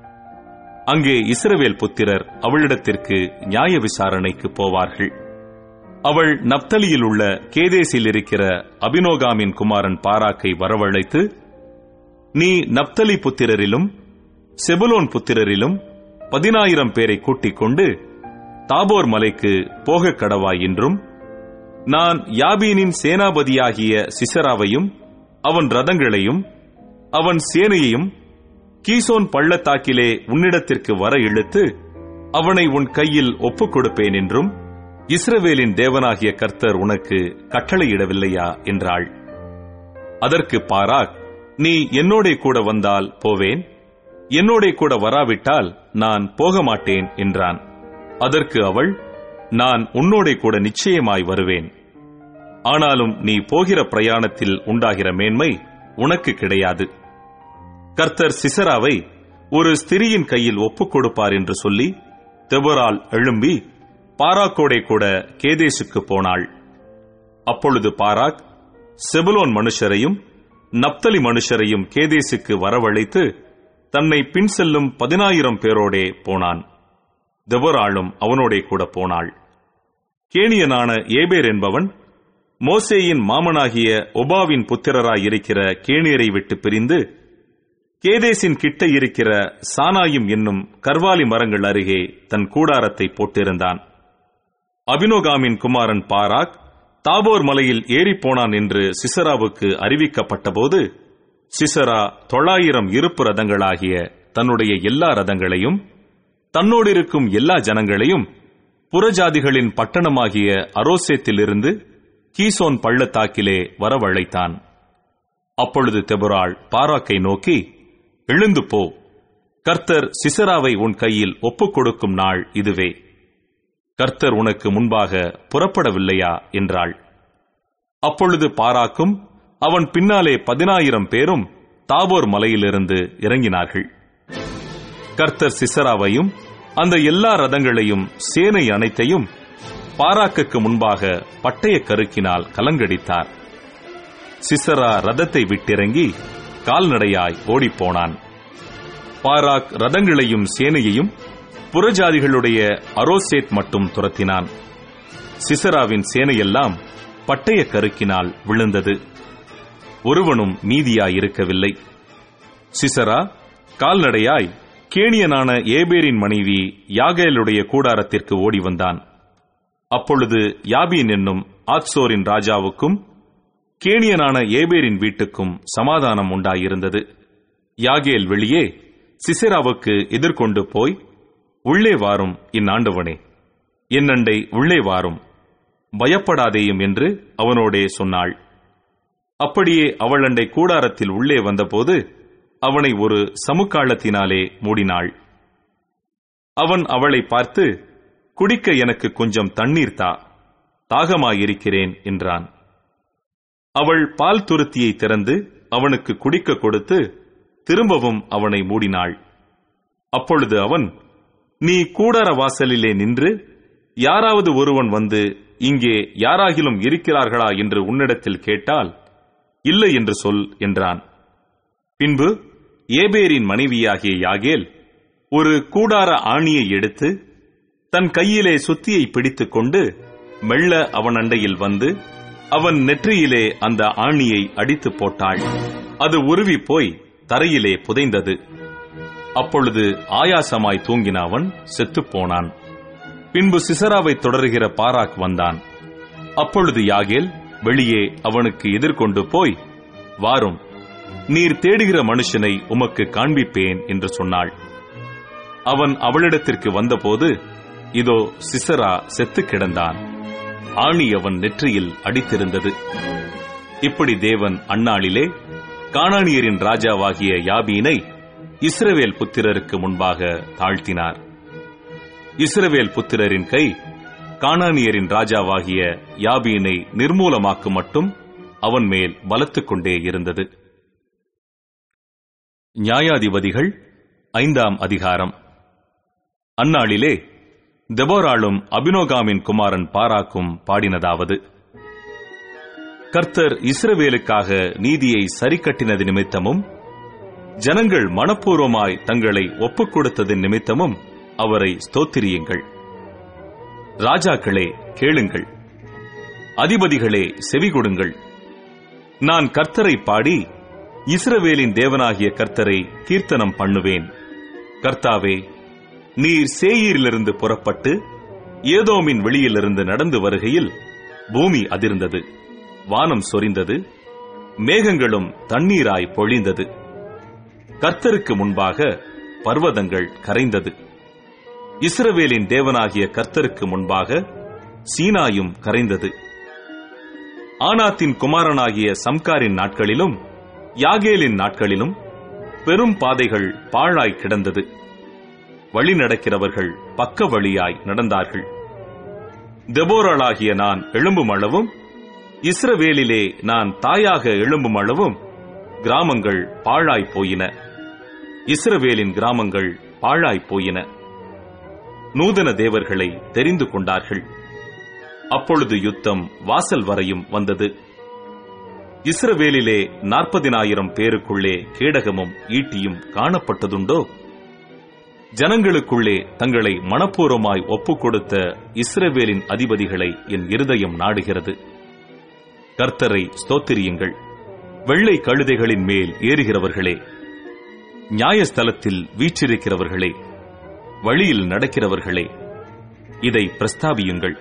அங்கே இஸ்ரவேல் புத்திரர் அவளிடத்திற்கு நியாய விசாரணைக்கு போவார்கள் அவள் நப்தலியில் உள்ள கேதேசில் இருக்கிற அபினோகாமின் குமாரன் பாராக்கை வரவழைத்து நீ நப்தலி புத்திரரிலும் செபுலோன் புத்திரரிலும் பதினாயிரம் பேரை கூட்டிக் கொண்டு தாபோர் மலைக்கு போகக் கடவாய் என்றும் நான் யாபீனின் சேனாபதியாகிய சிசராவையும் அவன் ரதங்களையும் அவன் சேனையையும் கீசோன் பள்ளத்தாக்கிலே உன்னிடத்திற்கு வர இழுத்து அவனை உன் கையில் ஒப்புக் கொடுப்பேன் என்றும் இஸ்ரவேலின் தேவனாகிய கர்த்தர் உனக்கு கட்டளையிடவில்லையா என்றாள் அதற்கு பாராக் நீ என்னோடே கூட வந்தால் போவேன் என்னோடே கூட வராவிட்டால் நான் போக மாட்டேன் என்றான் அதற்கு அவள் நான் உன்னோடே கூட நிச்சயமாய் வருவேன் ஆனாலும் நீ போகிற பிரயாணத்தில் உண்டாகிற மேன்மை உனக்கு கிடையாது கர்த்தர் சிசராவை ஒரு ஸ்திரியின் கையில் ஒப்புக் கொடுப்பார் என்று சொல்லி தெபரால் எழும்பி பாராக்கோடே கூட கேதேசுக்கு போனாள் அப்பொழுது பாராக் செபுலோன் மனுஷரையும் நப்தலி மனுஷரையும் கேதேசுக்கு வரவழைத்து தன்னை பின் செல்லும் பதினாயிரம் பேரோடே போனான் தெபராளும் அவனோடே கூட போனாள் கேணியனான ஏபேர் என்பவன் மோசேயின் மாமனாகிய ஒபாவின் புத்திரராயிருக்கிற கேணியரை விட்டு பிரிந்து கேதேசின் கிட்ட இருக்கிற சானாயும் என்னும் கர்வாலி மரங்கள் அருகே தன் கூடாரத்தை போட்டிருந்தான் அபினோகாமின் குமாரன் பாராக் தாபோர் மலையில் ஏறிப்போனான் என்று சிசராவுக்கு அறிவிக்கப்பட்டபோது சிசரா தொள்ளாயிரம் இருப்பு ரதங்களாகிய தன்னுடைய எல்லா ரதங்களையும் தன்னோடு இருக்கும் எல்லா ஜனங்களையும் புறஜாதிகளின் பட்டணமாகிய அரோசேத்திலிருந்து கீசோன் பள்ளத்தாக்கிலே வரவழைத்தான் அப்பொழுது தெபுராள் பாராக்கை நோக்கி எழுந்து போ கர்த்தர் சிசராவை உன் கையில் ஒப்புக் கொடுக்கும் நாள் இதுவே கர்த்தர் உனக்கு முன்பாக புறப்படவில்லையா என்றாள் அப்பொழுது பாராக்கும் அவன் பின்னாலே பதினாயிரம் பேரும் தாபோர் மலையிலிருந்து இறங்கினார்கள் கர்த்தர் சிசராவையும் அந்த எல்லா ரதங்களையும் சேனை அனைத்தையும் பாராக்குக்கு முன்பாக பட்டய கருக்கினால் கலங்கடித்தார் சிசரா ரதத்தை விட்டிறங்கி கால்நடையாய் ஓடிப்போனான் பாராக் ரதங்களையும் சேனையையும் புறஜாதிகளுடைய அரோசேத் மட்டும் துரத்தினான் சிசராவின் சேனையெல்லாம் பட்டய கருக்கினால் விழுந்தது ஒருவனும் மீதியாயிருக்கவில்லை சிசரா கால்நடையாய் கேணியனான ஏபேரின் மனைவி யாகேலுடைய கூடாரத்திற்கு ஓடி வந்தான் அப்பொழுது யாபீன் என்னும் ஆத்சோரின் ராஜாவுக்கும் கேணியனான ஏபேரின் வீட்டுக்கும் சமாதானம் உண்டாயிருந்தது யாகேல் வெளியே சிசராவுக்கு எதிர்கொண்டு போய் உள்ளே வாரும் இந்நாண்டவனே என்னண்டை உள்ளே வாரும் பயப்படாதேயும் என்று அவனோடே சொன்னாள் அப்படியே அவளண்டை கூடாரத்தில் உள்ளே வந்தபோது அவனை ஒரு சமுக்காளத்தினாலே மூடினாள் அவன் அவளை பார்த்து குடிக்க எனக்கு கொஞ்சம் தண்ணீர் தா தாகமாயிருக்கிறேன் என்றான் அவள் பால் துருத்தியை திறந்து அவனுக்கு குடிக்க கொடுத்து திரும்பவும் அவனை மூடினாள் அப்பொழுது அவன் நீ கூடார வாசலிலே நின்று யாராவது ஒருவன் வந்து இங்கே யாராகிலும் இருக்கிறார்களா என்று உன்னிடத்தில் கேட்டால் இல்லை என்று சொல் என்றான் பின்பு ஏபேரின் மனைவியாகிய யாகேல் ஒரு கூடார ஆணியை எடுத்து தன் கையிலே சுத்தியை பிடித்துக் கொண்டு மெல்ல அவன் அண்டையில் வந்து அவன் நெற்றியிலே அந்த ஆணியை அடித்து போட்டாள் அது உருவி போய் தரையிலே புதைந்தது அப்பொழுது ஆயாசமாய் தூங்கின அவன் செத்துப்போனான் பின்பு சிசராவை தொடருகிற பாராக் வந்தான் அப்பொழுது யாகேல் வெளியே அவனுக்கு எதிர்கொண்டு போய் வாரும் நீர் தேடுகிற மனுஷனை உமக்கு காண்பிப்பேன் என்று சொன்னாள் அவன் அவளிடத்திற்கு வந்தபோது இதோ சிசரா செத்து கிடந்தான் ஆணி அவன் நெற்றியில் அடித்திருந்தது இப்படி தேவன் அந்நாளிலே கானானியரின் ராஜாவாகிய யாபீனை இஸ்ரவேல் புத்திரருக்கு முன்பாக தாழ்த்தினார் இஸ்ரவேல் புத்திரரின் கை கானானியரின் ராஜாவாகிய யாபீனை நிர்மூலமாக்கும் மட்டும் அவன் மேல் பலத்துக் கொண்டே இருந்தது நியாயாதிபதிகள் ஐந்தாம் அதிகாரம் அந்நாளிலே தெபோராளும் அபினோகாமின் குமாரன் பாராக்கும் பாடினதாவது கர்த்தர் இஸ்ரவேலுக்காக நீதியை சரிக்கட்டினது நிமித்தமும் ஜனங்கள் மனப்பூர்வமாய் தங்களை ஒப்புக் கொடுத்தது நிமித்தமும் அவரை ஸ்தோத்திரியுங்கள் ராஜாக்களே கேளுங்கள் அதிபதிகளே செவிகொடுங்கள் நான் கர்த்தரை பாடி இஸ்ரவேலின் தேவனாகிய கர்த்தரை கீர்த்தனம் பண்ணுவேன் கர்த்தாவே நீர் சேயீரிலிருந்து புறப்பட்டு ஏதோமின் வெளியிலிருந்து நடந்து வருகையில் பூமி அதிர்ந்தது வானம் சொரிந்தது மேகங்களும் தண்ணீராய் பொழிந்தது கர்த்தருக்கு முன்பாக பர்வதங்கள் கரைந்தது இஸ்ரவேலின் தேவனாகிய கர்த்தருக்கு முன்பாக சீனாயும் கரைந்தது ஆனாத்தின் குமாரனாகிய சம்காரின் நாட்களிலும் யாகேலின் நாட்களிலும் பெரும் பாதைகள் பாழாய் கிடந்தது வழி நடக்கிறவர்கள் பக்க வழியாய் நடந்தார்கள் தெபோரலாகிய நான் எழும்பும் அளவும் இஸ்ரவேலிலே நான் தாயாக எழும்பும் அளவும் கிராமங்கள் பாழாய் போயின இஸ்ரவேலின் கிராமங்கள் பாழாய் போயின நூதன தேவர்களை தெரிந்து கொண்டார்கள் அப்பொழுது யுத்தம் வாசல் வரையும் வந்தது இஸ்ரவேலிலே நாற்பதினாயிரம் பேருக்குள்ளே கேடகமும் ஈட்டியும் காணப்பட்டதுண்டோ ஜனங்களுக்குள்ளே தங்களை மனப்பூர்வமாய் ஒப்புக் கொடுத்த இஸ்ரவேலின் அதிபதிகளை என் இருதயம் நாடுகிறது கர்த்தரை ஸ்தோத்திரியுங்கள் வெள்ளை கழுதைகளின் மேல் ஏறுகிறவர்களே நியாயஸ்தலத்தில் வீற்றிருக்கிறவர்களே வழியில் நடக்கிறவர்களே இதை பிரஸ்தாபியுங்கள்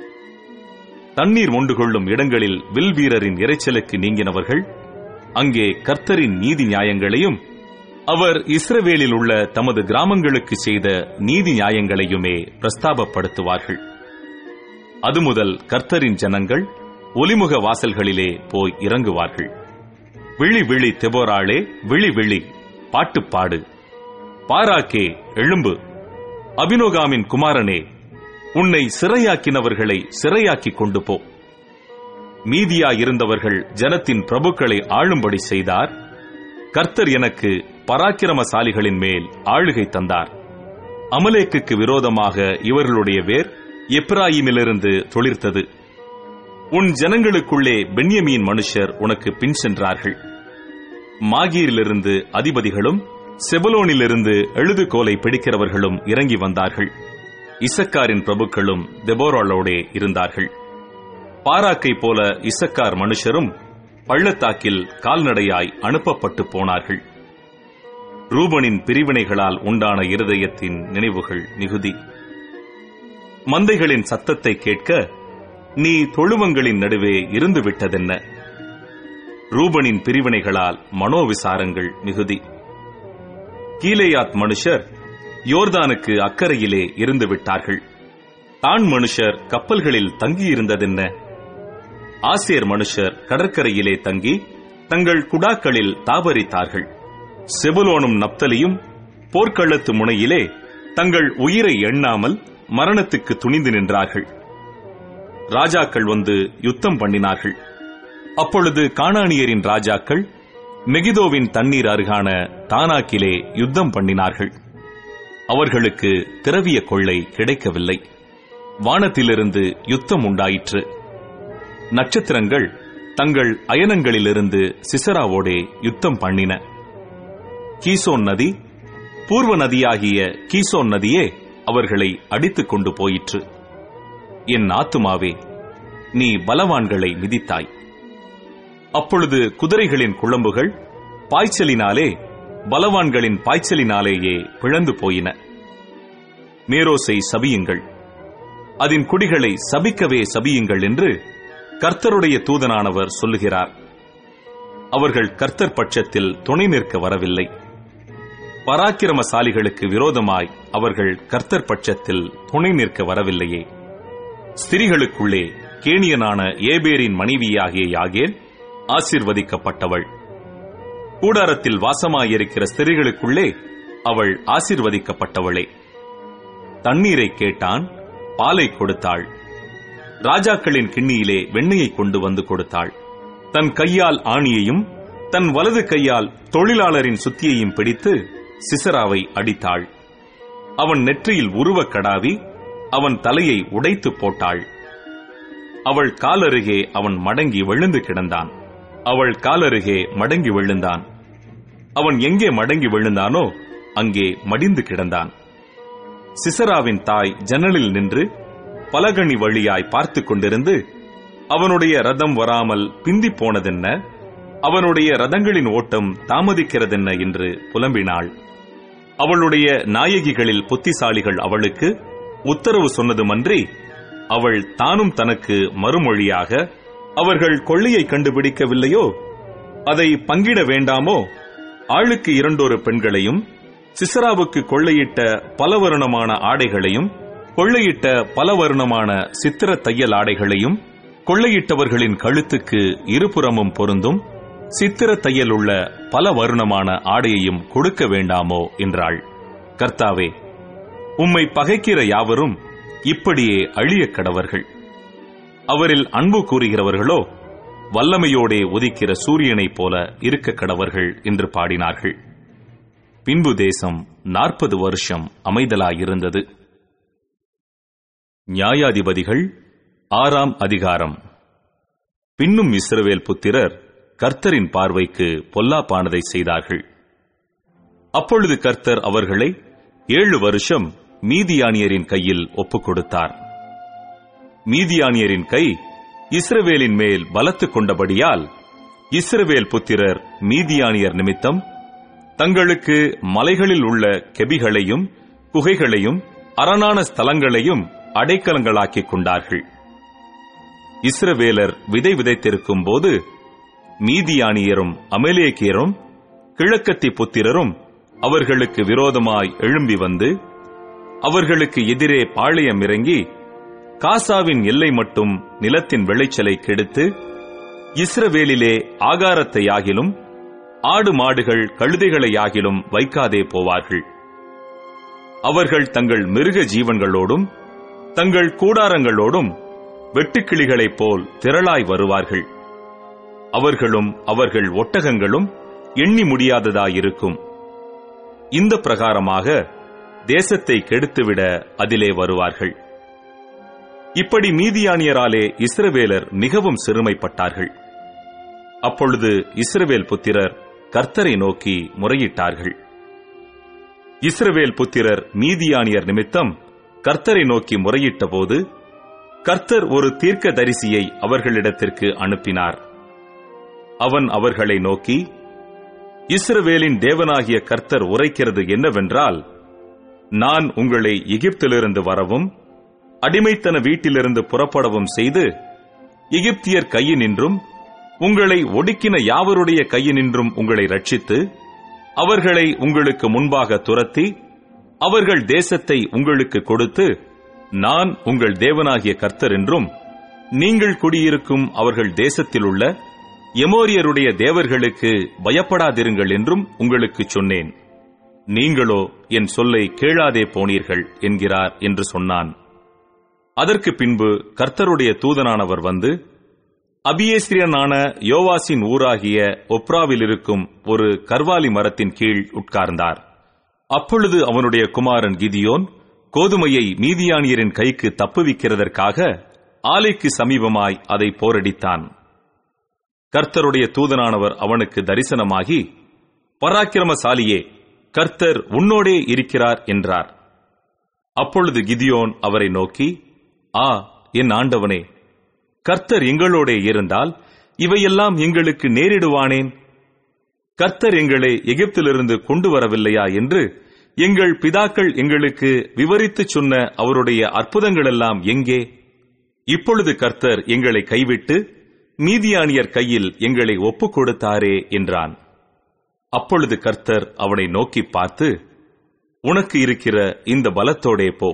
தண்ணீர் மொண்டு கொள்ளும் இடங்களில் வில் வீரரின் இரைச்சலுக்கு நீங்கினவர்கள் அங்கே கர்த்தரின் நீதி நியாயங்களையும் அவர் இஸ்ரவேலில் உள்ள தமது கிராமங்களுக்கு செய்த நீதி நியாயங்களையுமே பிரஸ்தாபப்படுத்துவார்கள் அது முதல் கர்த்தரின் ஜனங்கள் ஒலிமுக வாசல்களிலே போய் இறங்குவார்கள் விழி விழி தெபோராளே விழி விழி பாட்டுப்பாடு பாராக்கே எழும்பு அபினோகாமின் குமாரனே உன்னை சிறையாக்கினவர்களை சிறையாக்கிக் கொண்டு போ மீதியா இருந்தவர்கள் ஜனத்தின் பிரபுக்களை ஆளும்படி செய்தார் கர்த்தர் எனக்கு பராக்கிரமசாலிகளின் மேல் ஆளுகை தந்தார் அமலேக்குக்கு விரோதமாக இவர்களுடைய வேர் எப்ராயிமிலிருந்து தொழிர்த்தது உன் ஜனங்களுக்குள்ளே பென்யமீன் மனுஷர் உனக்கு பின் சென்றார்கள் மாகீரிலிருந்து அதிபதிகளும் செபலோனிலிருந்து எழுதுகோலை பிடிக்கிறவர்களும் இறங்கி வந்தார்கள் இசக்காரின் பிரபுக்களும் தெபோராளோடே இருந்தார்கள் பாராக்கை போல இசக்கார் மனுஷரும் பள்ளத்தாக்கில் கால்நடையாய் அனுப்பப்பட்டு போனார்கள் ரூபனின் பிரிவினைகளால் உண்டான இருதயத்தின் நினைவுகள் மிகுதி மந்தைகளின் சத்தத்தை கேட்க நீ தொழுவங்களின் நடுவே இருந்து விட்டதென்ன ரூபனின் பிரிவினைகளால் மனோவிசாரங்கள் மிகுதி கீலேயாத் மனுஷர் யோர்தானுக்கு அக்கறையிலே இருந்து விட்டார்கள் தான் மனுஷர் கப்பல்களில் தங்கியிருந்ததென்ன ஆசேர் மனுஷர் கடற்கரையிலே தங்கி தங்கள் குடாக்களில் தாபரித்தார்கள் செபுலோனும் நப்தலியும் போர்க்களத்து முனையிலே தங்கள் உயிரை எண்ணாமல் மரணத்துக்கு துணிந்து நின்றார்கள் ராஜாக்கள் வந்து யுத்தம் பண்ணினார்கள் அப்பொழுது கானானியரின் ராஜாக்கள் மெகிதோவின் தண்ணீர் அருகான தானாக்கிலே யுத்தம் பண்ணினார்கள் அவர்களுக்கு திரவிய கொள்ளை கிடைக்கவில்லை வானத்திலிருந்து யுத்தம் உண்டாயிற்று நட்சத்திரங்கள் தங்கள் அயனங்களிலிருந்து சிசராவோடே யுத்தம் பண்ணின கீசோன் நதி பூர்வ நதியாகிய கீசோன் நதியே அவர்களை அடித்துக் கொண்டு போயிற்று என் ஆத்துமாவே நீ பலவான்களை மிதித்தாய் அப்பொழுது குதிரைகளின் குழம்புகள் பாய்ச்சலினாலே பலவான்களின் பாய்ச்சலினாலேயே பிளந்து போயின மேரோசை சபியுங்கள் அதன் குடிகளை சபிக்கவே சபியுங்கள் என்று கர்த்தருடைய தூதனானவர் சொல்லுகிறார் அவர்கள் கர்த்தர் பட்சத்தில் துணை நிற்க வரவில்லை பராக்கிரமசாலிகளுக்கு விரோதமாய் அவர்கள் கர்த்தர் பட்சத்தில் துணை நிற்க வரவில்லையே ஸ்திரிகளுக்குள்ளே கேணியனான ஏபேரின் மனைவியாகிய யாகேல் ஆசிர்வதிக்கப்பட்டவள் கூடாரத்தில் வாசமாயிருக்கிற ஸ்திரிகளுக்குள்ளே அவள் ஆசிர்வதிக்கப்பட்டவளே தண்ணீரை கேட்டான் பாலை கொடுத்தாள் ராஜாக்களின் கிண்ணியிலே வெண்ணெயை கொண்டு வந்து கொடுத்தாள் தன் கையால் ஆணியையும் தன் வலது கையால் தொழிலாளரின் சுத்தியையும் பிடித்து சிசராவை அடித்தாள் அவன் நெற்றியில் உருவக் கடாவி அவன் தலையை உடைத்து போட்டாள் அவள் காலருகே அவன் மடங்கி விழுந்து கிடந்தான் அவள் காலருகே மடங்கி விழுந்தான் அவன் எங்கே மடங்கி விழுந்தானோ அங்கே மடிந்து கிடந்தான் சிசராவின் தாய் ஜன்னலில் நின்று பலகணி வழியாய் பார்த்துக் கொண்டிருந்து அவனுடைய ரதம் வராமல் பிந்தி போனதென்ன அவனுடைய ரதங்களின் ஓட்டம் தாமதிக்கிறதென்ன என்று புலம்பினாள் அவளுடைய நாயகிகளில் புத்திசாலிகள் அவளுக்கு உத்தரவு சொன்னதுமன்றி அவள் தானும் தனக்கு மறுமொழியாக அவர்கள் கொள்ளையை கண்டுபிடிக்கவில்லையோ அதை பங்கிட வேண்டாமோ ஆளுக்கு இரண்டொரு பெண்களையும் சிசராவுக்கு கொள்ளையிட்ட பலவருணமான ஆடைகளையும் கொள்ளையிட்ட பலவருணமான சித்திர தையல் ஆடைகளையும் கொள்ளையிட்டவர்களின் கழுத்துக்கு இருபுறமும் பொருந்தும் சித்திர தையல் உள்ள பல வருணமான ஆடையையும் கொடுக்க வேண்டாமோ என்றாள் கர்த்தாவே உம்மை பகைக்கிற யாவரும் இப்படியே அழியக் கடவர்கள் அவரில் அன்பு கூறுகிறவர்களோ வல்லமையோடே உதிக்கிற சூரியனைப் போல இருக்க கடவர்கள் என்று பாடினார்கள் பின்பு தேசம் நாற்பது வருஷம் அமைதலாயிருந்தது நியாயாதிபதிகள் ஆறாம் அதிகாரம் பின்னும் இஸ்ரவேல் புத்திரர் கர்த்தரின் பார்வைக்கு பொல்லாப்பானதை செய்தார்கள் அப்பொழுது கர்த்தர் அவர்களை ஏழு வருஷம் மீதியானியரின் கையில் ஒப்புக் கொடுத்தார் மீதியானியரின் கை இஸ்ரவேலின் மேல் பலத்து கொண்டபடியால் இஸ்ரவேல் புத்திரர் மீதியானியர் நிமித்தம் தங்களுக்கு மலைகளில் உள்ள கெபிகளையும் குகைகளையும் அரணான ஸ்தலங்களையும் அடைக்கலங்களாக்கிக் கொண்டார்கள் இஸ்ரவேலர் விதை விதைத்திருக்கும் போது மீதியானியரும் அமலேக்கியரும் கிழக்கத்தி புத்திரரும் அவர்களுக்கு விரோதமாய் எழும்பி வந்து அவர்களுக்கு எதிரே பாளையம் இறங்கி காசாவின் எல்லை மட்டும் நிலத்தின் விளைச்சலை கெடுத்து இஸ்ரவேலிலே ஆகாரத்தையாகிலும் ஆடு மாடுகள் கழுதைகளையாகிலும் வைக்காதே போவார்கள் அவர்கள் தங்கள் மிருக ஜீவன்களோடும் தங்கள் கூடாரங்களோடும் வெட்டுக்கிளிகளைப் போல் திரளாய் வருவார்கள் அவர்களும் அவர்கள் ஒட்டகங்களும் எண்ணி முடியாததாயிருக்கும் இந்த பிரகாரமாக தேசத்தை கெடுத்துவிட அதிலே வருவார்கள் இப்படி மீதியானியராலே இஸ்ரவேலர் மிகவும் சிறுமைப்பட்டார்கள் அப்பொழுது இஸ்ரவேல் புத்திரர் கர்த்தரை நோக்கி முறையிட்டார்கள் இஸ்ரவேல் புத்திரர் மீதியானியர் நிமித்தம் கர்த்தரை நோக்கி முறையிட்டபோது கர்த்தர் ஒரு தீர்க்க தரிசியை அவர்களிடத்திற்கு அனுப்பினார் அவன் அவர்களை நோக்கி இஸ்ரவேலின் தேவனாகிய கர்த்தர் உரைக்கிறது என்னவென்றால் நான் உங்களை எகிப்திலிருந்து வரவும் அடிமைத்தன வீட்டிலிருந்து புறப்படவும் செய்து எகிப்தியர் கையினின்றும் உங்களை ஒடுக்கின யாவருடைய கையினின்றும் உங்களை ரட்சித்து அவர்களை உங்களுக்கு முன்பாக துரத்தி அவர்கள் தேசத்தை உங்களுக்கு கொடுத்து நான் உங்கள் தேவனாகிய கர்த்தர் என்றும் நீங்கள் குடியிருக்கும் அவர்கள் தேசத்தில் உள்ள எமோரியருடைய தேவர்களுக்கு பயப்படாதிருங்கள் என்றும் உங்களுக்கு சொன்னேன் நீங்களோ என் சொல்லை கேளாதே போனீர்கள் என்கிறார் என்று சொன்னான் அதற்கு பின்பு கர்த்தருடைய தூதனானவர் வந்து அபியேஸ்ரியனான யோவாசின் ஊராகிய ஒப்ராவில் இருக்கும் ஒரு கர்வாலி மரத்தின் கீழ் உட்கார்ந்தார் அப்பொழுது அவனுடைய குமாரன் கிதியோன் கோதுமையை மீதியானியரின் கைக்கு தப்புவிக்கிறதற்காக ஆலைக்கு சமீபமாய் அதை போரடித்தான் கர்த்தருடைய தூதனானவர் அவனுக்கு தரிசனமாகி பராக்கிரமசாலியே கர்த்தர் உன்னோடே இருக்கிறார் என்றார் அப்பொழுது கிதியோன் அவரை நோக்கி ஆ என் ஆண்டவனே கர்த்தர் எங்களோடே இருந்தால் இவையெல்லாம் எங்களுக்கு நேரிடுவானேன் கர்த்தர் எங்களை எகிப்திலிருந்து கொண்டு வரவில்லையா என்று எங்கள் பிதாக்கள் எங்களுக்கு விவரித்துச் சொன்ன அவருடைய அற்புதங்களெல்லாம் எங்கே இப்பொழுது கர்த்தர் எங்களை கைவிட்டு மீதியானியர் கையில் எங்களை ஒப்புக் கொடுத்தாரே என்றான் அப்பொழுது கர்த்தர் அவனை நோக்கி பார்த்து உனக்கு இருக்கிற இந்த பலத்தோடே போ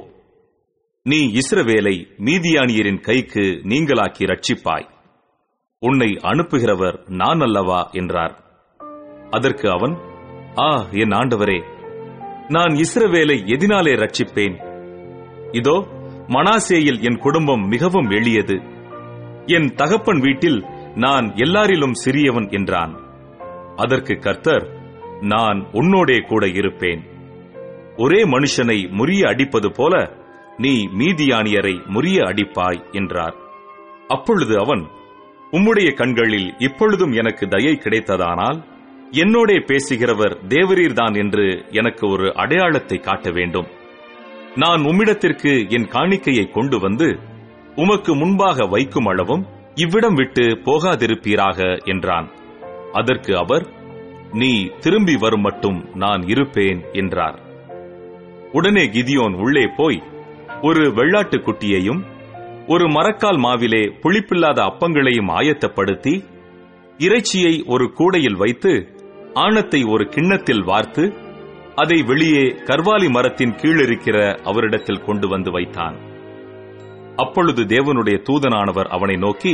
நீ இஸ்ரவேலை மீதியானியரின் கைக்கு நீங்களாக்கி ரட்சிப்பாய் உன்னை அனுப்புகிறவர் நான் அல்லவா என்றார் அதற்கு அவன் ஆ என் ஆண்டவரே நான் இஸ்ரவேலை எதினாலே ரட்சிப்பேன் இதோ மனாசேயில் என் குடும்பம் மிகவும் எளியது என் தகப்பன் வீட்டில் நான் எல்லாரிலும் சிறியவன் என்றான் அதற்கு கர்த்தர் நான் உன்னோடே கூட இருப்பேன் ஒரே மனுஷனை முறிய அடிப்பது போல நீ மீதியானியரை முறிய அடிப்பாய் என்றார் அப்பொழுது அவன் உம்முடைய கண்களில் இப்பொழுதும் எனக்கு தயை கிடைத்ததானால் என்னோடே பேசுகிறவர் தேவரீர்தான் என்று எனக்கு ஒரு அடையாளத்தை காட்ட வேண்டும் நான் உம்மிடத்திற்கு என் காணிக்கையை கொண்டு வந்து உமக்கு முன்பாக வைக்கும் அளவும் இவ்விடம் விட்டு போகாதிருப்பீராக என்றான் அதற்கு அவர் நீ திரும்பி வரும் மட்டும் நான் இருப்பேன் என்றார் உடனே கிதியோன் உள்ளே போய் ஒரு வெள்ளாட்டுக் குட்டியையும் ஒரு மரக்கால் மாவிலே புளிப்பில்லாத அப்பங்களையும் ஆயத்தப்படுத்தி இறைச்சியை ஒரு கூடையில் வைத்து ஆணத்தை ஒரு கிண்ணத்தில் வார்த்து அதை வெளியே கர்வாலி மரத்தின் கீழ் இருக்கிற அவரிடத்தில் கொண்டு வந்து வைத்தான் அப்பொழுது தேவனுடைய தூதனானவர் அவனை நோக்கி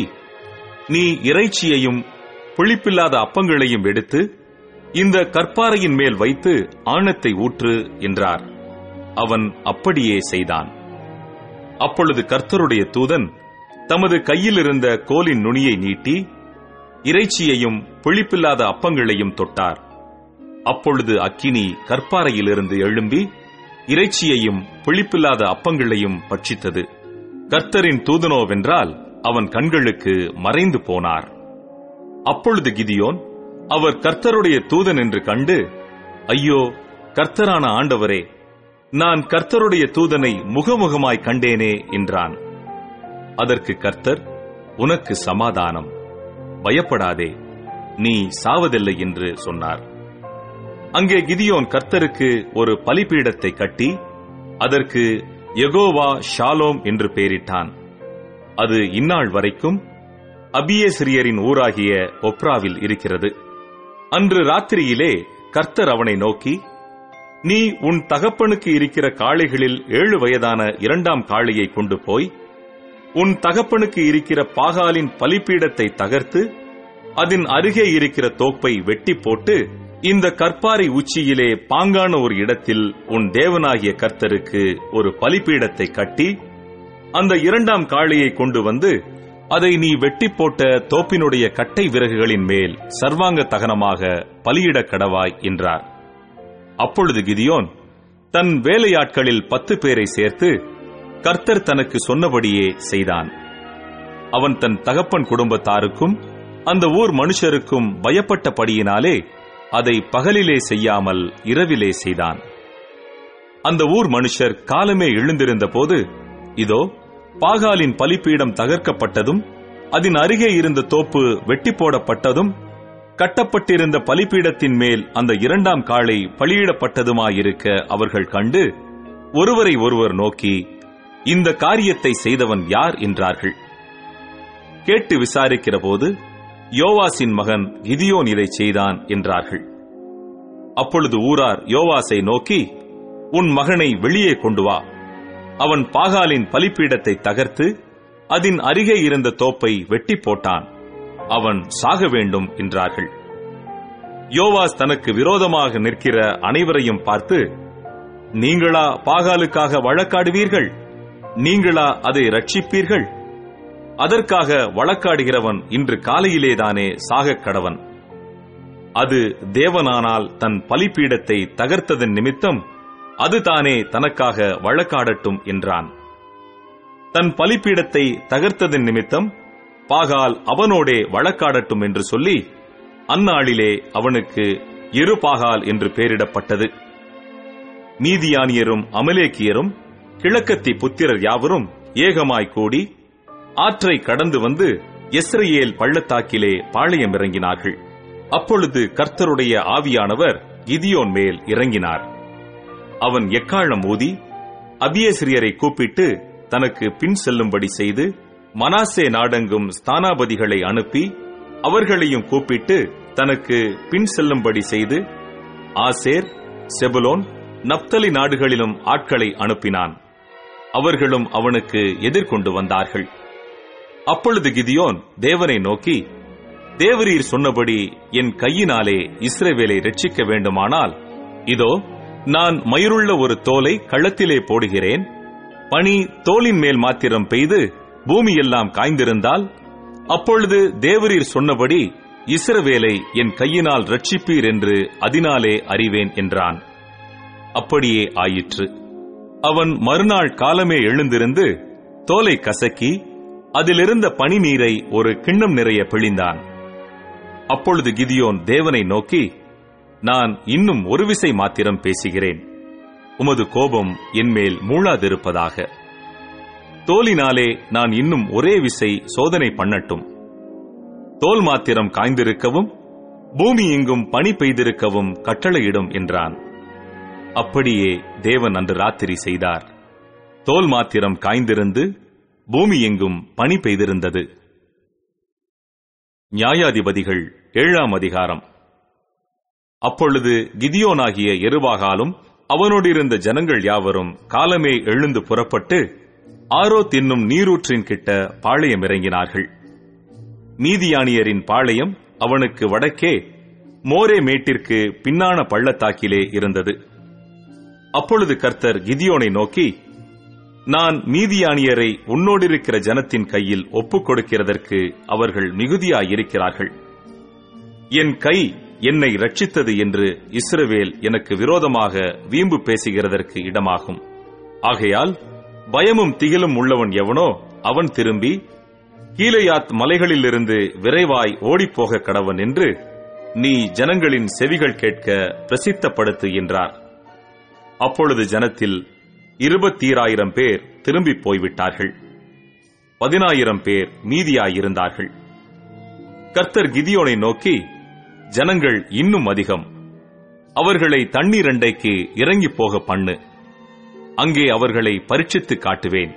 நீ இறைச்சியையும் புளிப்பில்லாத அப்பங்களையும் எடுத்து இந்த கற்பாறையின் மேல் வைத்து ஆணத்தை ஊற்று என்றார் அவன் அப்படியே செய்தான் அப்பொழுது கர்த்தருடைய தூதன் தமது கையில் இருந்த கோலின் நுனியை நீட்டி இறைச்சியையும் புளிப்பில்லாத அப்பங்களையும் தொட்டார் அப்பொழுது அக்கினி கற்பாறையிலிருந்து எழும்பி இறைச்சியையும் புளிப்பில்லாத அப்பங்களையும் பட்சித்தது கர்த்தரின் தூதனோவென்றால் அவன் கண்களுக்கு மறைந்து போனார் அப்பொழுது கிதியோன் அவர் கர்த்தருடைய தூதன் என்று கண்டு ஐயோ கர்த்தரான ஆண்டவரே நான் கர்த்தருடைய தூதனை முகமுகமாய் கண்டேனே என்றான் அதற்கு கர்த்தர் உனக்கு சமாதானம் பயப்படாதே நீ சாவதில்லை என்று சொன்னார் அங்கே கிதியோன் கர்த்தருக்கு ஒரு பலிபீடத்தை கட்டி அதற்கு யெகோவா ஷாலோம் என்று பெயரிட்டான் அது இந்நாள் வரைக்கும் அபியேசிரியரின் ஊராகிய ஒப்ராவில் இருக்கிறது அன்று ராத்திரியிலே கர்த்தர் அவனை நோக்கி நீ உன் தகப்பனுக்கு இருக்கிற காளைகளில் ஏழு வயதான இரண்டாம் காளையை கொண்டு போய் உன் தகப்பனுக்கு இருக்கிற பாகாலின் பலிப்பீடத்தை தகர்த்து அதன் அருகே இருக்கிற தோப்பை வெட்டி போட்டு இந்த கற்பாறை உச்சியிலே பாங்கான ஒரு இடத்தில் உன் தேவனாகிய கர்த்தருக்கு ஒரு பலிப்பீடத்தை கட்டி அந்த இரண்டாம் காளையை கொண்டு வந்து அதை நீ வெட்டி போட்ட தோப்பினுடைய கட்டை விறகுகளின் மேல் சர்வாங்க தகனமாக பலியிடக் கடவாய் என்றார் அப்பொழுது கிதியோன் தன் வேலையாட்களில் பத்து பேரை சேர்த்து கர்த்தர் தனக்கு சொன்னபடியே செய்தான் அவன் தன் தகப்பன் குடும்பத்தாருக்கும் அந்த ஊர் மனுஷருக்கும் பயப்பட்டபடியினாலே அதை பகலிலே செய்யாமல் இரவிலே செய்தான் அந்த ஊர் மனுஷர் காலமே எழுந்திருந்த போது இதோ பாகாலின் பலிப்பீடம் தகர்க்கப்பட்டதும் அதன் அருகே இருந்த தோப்பு வெட்டி போடப்பட்டதும் கட்டப்பட்டிருந்த பலிப்பீடத்தின் மேல் அந்த இரண்டாம் காளை பலியிடப்பட்டதுமாயிருக்க அவர்கள் கண்டு ஒருவரை ஒருவர் நோக்கி இந்த காரியத்தை செய்தவன் யார் என்றார்கள் கேட்டு விசாரிக்கிற போது யோவாசின் மகன் கிதியோன் இதை செய்தான் என்றார்கள் அப்பொழுது ஊரார் யோவாசை நோக்கி உன் மகனை வெளியே கொண்டு வா அவன் பாகாலின் பலிப்பீடத்தை தகர்த்து அதன் அருகே இருந்த தோப்பை வெட்டி போட்டான் அவன் சாக வேண்டும் என்றார்கள் யோவாஸ் தனக்கு விரோதமாக நிற்கிற அனைவரையும் பார்த்து நீங்களா பாகாலுக்காக வழக்காடுவீர்கள் நீங்களா அதை ரட்சிப்பீர்கள் அதற்காக வழக்காடுகிறவன் இன்று காலையிலேதானே சாகக் கடவன் அது தேவனானால் தன் பலிப்பீடத்தை தகர்த்ததன் நிமித்தம் அது தானே தனக்காக வழக்காடட்டும் என்றான் தன் பலிப்பீடத்தை தகர்த்ததன் நிமித்தம் பாகால் அவனோடே வழக்காடட்டும் என்று சொல்லி அந்நாளிலே அவனுக்கு இரு பாகால் என்று பெயரிடப்பட்டது மீதியானியரும் அமலேக்கியரும் கிழக்கத்தி புத்திரர் யாவரும் ஏகமாய் கூடி ஆற்றை கடந்து வந்து எஸ்ரேல் பள்ளத்தாக்கிலே பாளையம் இறங்கினார்கள் அப்பொழுது கர்த்தருடைய ஆவியானவர் கிதியோன் மேல் இறங்கினார் அவன் எக்காலம் ஊதி அபியேசிரியரை கூப்பிட்டு தனக்கு பின் செல்லும்படி செய்து மனாசே நாடெங்கும் ஸ்தானாபதிகளை அனுப்பி அவர்களையும் கூப்பிட்டு தனக்கு பின் செல்லும்படி செய்து ஆசேர் செபுலோன் நப்தலி நாடுகளிலும் ஆட்களை அனுப்பினான் அவர்களும் அவனுக்கு எதிர்கொண்டு வந்தார்கள் அப்பொழுது கிதியோன் தேவனை நோக்கி தேவரீர் சொன்னபடி என் கையினாலே இஸ்ரவேலை ரட்சிக்க வேண்டுமானால் இதோ நான் மயிருள்ள ஒரு தோலை கள்ளத்திலே போடுகிறேன் பனி தோலின் மேல் மாத்திரம் பெய்து பூமியெல்லாம் காய்ந்திருந்தால் அப்பொழுது தேவரீர் சொன்னபடி இஸ்ரவேலை என் கையினால் ரட்சிப்பீர் என்று அதனாலே அறிவேன் என்றான் அப்படியே ஆயிற்று அவன் மறுநாள் காலமே எழுந்திருந்து தோலை கசக்கி அதிலிருந்த பனி நீரை ஒரு கிண்ணம் நிறைய பிழிந்தான் அப்பொழுது கிதியோன் தேவனை நோக்கி நான் இன்னும் ஒரு விசை மாத்திரம் பேசுகிறேன் உமது கோபம் என்மேல் மூளாதிருப்பதாக தோலினாலே நான் இன்னும் ஒரே விசை சோதனை பண்ணட்டும் தோல் மாத்திரம் காய்ந்திருக்கவும் பூமி எங்கும் பனி பெய்திருக்கவும் கட்டளையிடும் என்றான் அப்படியே தேவன் அன்று ராத்திரி செய்தார் தோல் மாத்திரம் காய்ந்திருந்து பூமி எங்கும் பனி பெய்திருந்தது நியாயாதிபதிகள் ஏழாம் அதிகாரம் அப்பொழுது கிதியோனாகிய எருபாகாலும் அவனோடு இருந்த ஜனங்கள் யாவரும் காலமே எழுந்து புறப்பட்டு ஆரோத் என்னும் நீரூற்றின் கிட்ட பாளையம் இறங்கினார்கள் மீதியானியரின் பாளையம் அவனுக்கு வடக்கே மோரே மேட்டிற்கு பின்னான பள்ளத்தாக்கிலே இருந்தது அப்பொழுது கர்த்தர் கிதியோனை நோக்கி நான் மீதியானியரை உன்னோடிருக்கிற ஜனத்தின் கையில் ஒப்புக் கொடுக்கிறதற்கு அவர்கள் மிகுதியாயிருக்கிறார்கள் என் கை என்னை ரட்சித்தது என்று இஸ்ரவேல் எனக்கு விரோதமாக வீம்பு பேசுகிறதற்கு இடமாகும் ஆகையால் பயமும் திகிலும் உள்ளவன் எவனோ அவன் திரும்பி கீழையாத் மலைகளிலிருந்து விரைவாய் ஓடிப்போக கடவன் என்று நீ ஜனங்களின் செவிகள் கேட்க பிரசித்தப்படுத்து என்றார் அப்பொழுது ஜனத்தில் இருபத்தீராயிரம் பேர் திரும்பி போய்விட்டார்கள் பதினாயிரம் பேர் மீதியாயிருந்தார்கள் கர்த்தர் கிதியோனை நோக்கி ஜனங்கள் இன்னும் அதிகம் அவர்களை தண்ணீர் அண்டைக்கு இறங்கி போக பண்ணு அங்கே அவர்களை பரீட்சித்து காட்டுவேன்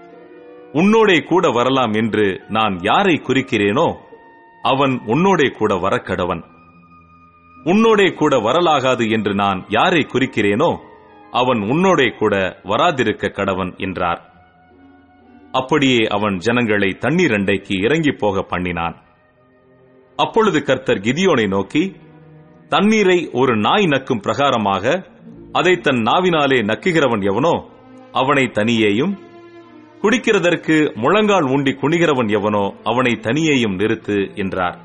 உன்னோடே கூட வரலாம் என்று நான் யாரை குறிக்கிறேனோ அவன் உன்னோடே கூட வரக்கடவன் உன்னோடே கூட வரலாகாது என்று நான் யாரை குறிக்கிறேனோ அவன் உன்னோடே கூட வராதிருக்க கடவன் என்றார் அப்படியே அவன் ஜனங்களை தண்ணீர் அண்டைக்கு இறங்கி போக பண்ணினான் அப்பொழுது கர்த்தர் கிதியோனை நோக்கி தண்ணீரை ஒரு நாய் நக்கும் பிரகாரமாக அதை தன் நாவினாலே நக்குகிறவன் எவனோ அவனை தனியேயும் குடிக்கிறதற்கு முழங்கால் ஊண்டி குனிகிறவன் எவனோ அவனை தனியேயும் நிறுத்து என்றார்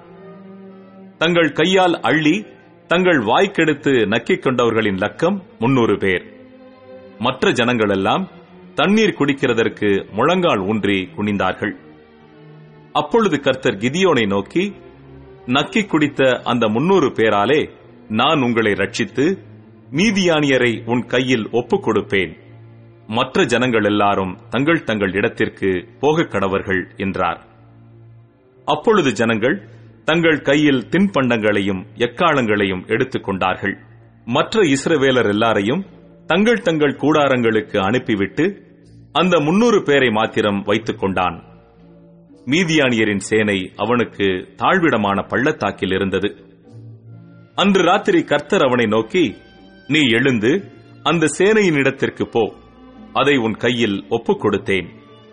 தங்கள் கையால் அள்ளி தங்கள் வாய்க்கெடுத்து நக்கிக் கொண்டவர்களின் லக்கம் முன்னூறு பேர் மற்ற ஜனங்களெல்லாம் தண்ணீர் குடிக்கிறதற்கு முழங்கால் ஊன்றி குனிந்தார்கள் அப்பொழுது கர்த்தர் கிதியோனை நோக்கி நக்கி குடித்த அந்த முன்னூறு பேராலே நான் உங்களை ரட்சித்து மீதியானியரை உன் கையில் ஒப்புக் கொடுப்பேன் மற்ற ஜனங்கள் எல்லாரும் தங்கள் தங்கள் இடத்திற்கு போகக் கடவர்கள் என்றார் அப்பொழுது ஜனங்கள் தங்கள் கையில் தின்பண்டங்களையும் எக்காலங்களையும் எடுத்துக் கொண்டார்கள் மற்ற இஸ்ரவேலர் எல்லாரையும் தங்கள் தங்கள் கூடாரங்களுக்கு அனுப்பிவிட்டு அந்த முன்னூறு பேரை மாத்திரம் வைத்துக் கொண்டான் மீதியானியரின் சேனை அவனுக்கு தாழ்விடமான பள்ளத்தாக்கில் இருந்தது அன்று ராத்திரி கர்த்தர் அவனை நோக்கி நீ எழுந்து அந்த சேனையின் இடத்திற்கு போ அதை உன் கையில் ஒப்புக் கொடுத்தேன்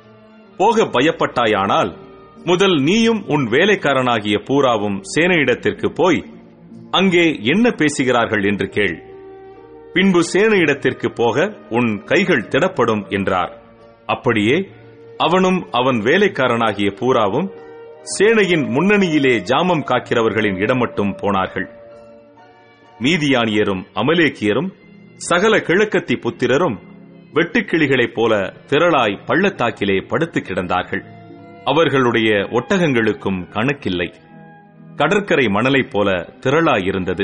போக பயப்பட்டாயானால் முதல் நீயும் உன் வேலைக்காரனாகிய பூராவும் சேனையிடத்திற்கு போய் அங்கே என்ன பேசுகிறார்கள் என்று கேள் பின்பு சேனையிடத்திற்கு போக உன் கைகள் திடப்படும் என்றார் அப்படியே அவனும் அவன் வேலைக்காரனாகிய பூராவும் சேனையின் முன்னணியிலே ஜாமம் காக்கிறவர்களின் இடமட்டும் போனார்கள் மீதியானியரும் அமலேக்கியரும் சகல கிழக்கத்தி புத்திரரும் வெட்டுக்கிளிகளைப் போல திரளாய் பள்ளத்தாக்கிலே படுத்து கிடந்தார்கள் அவர்களுடைய ஒட்டகங்களுக்கும் கணக்கில்லை கடற்கரை மணலைப் போல திரளாயிருந்தது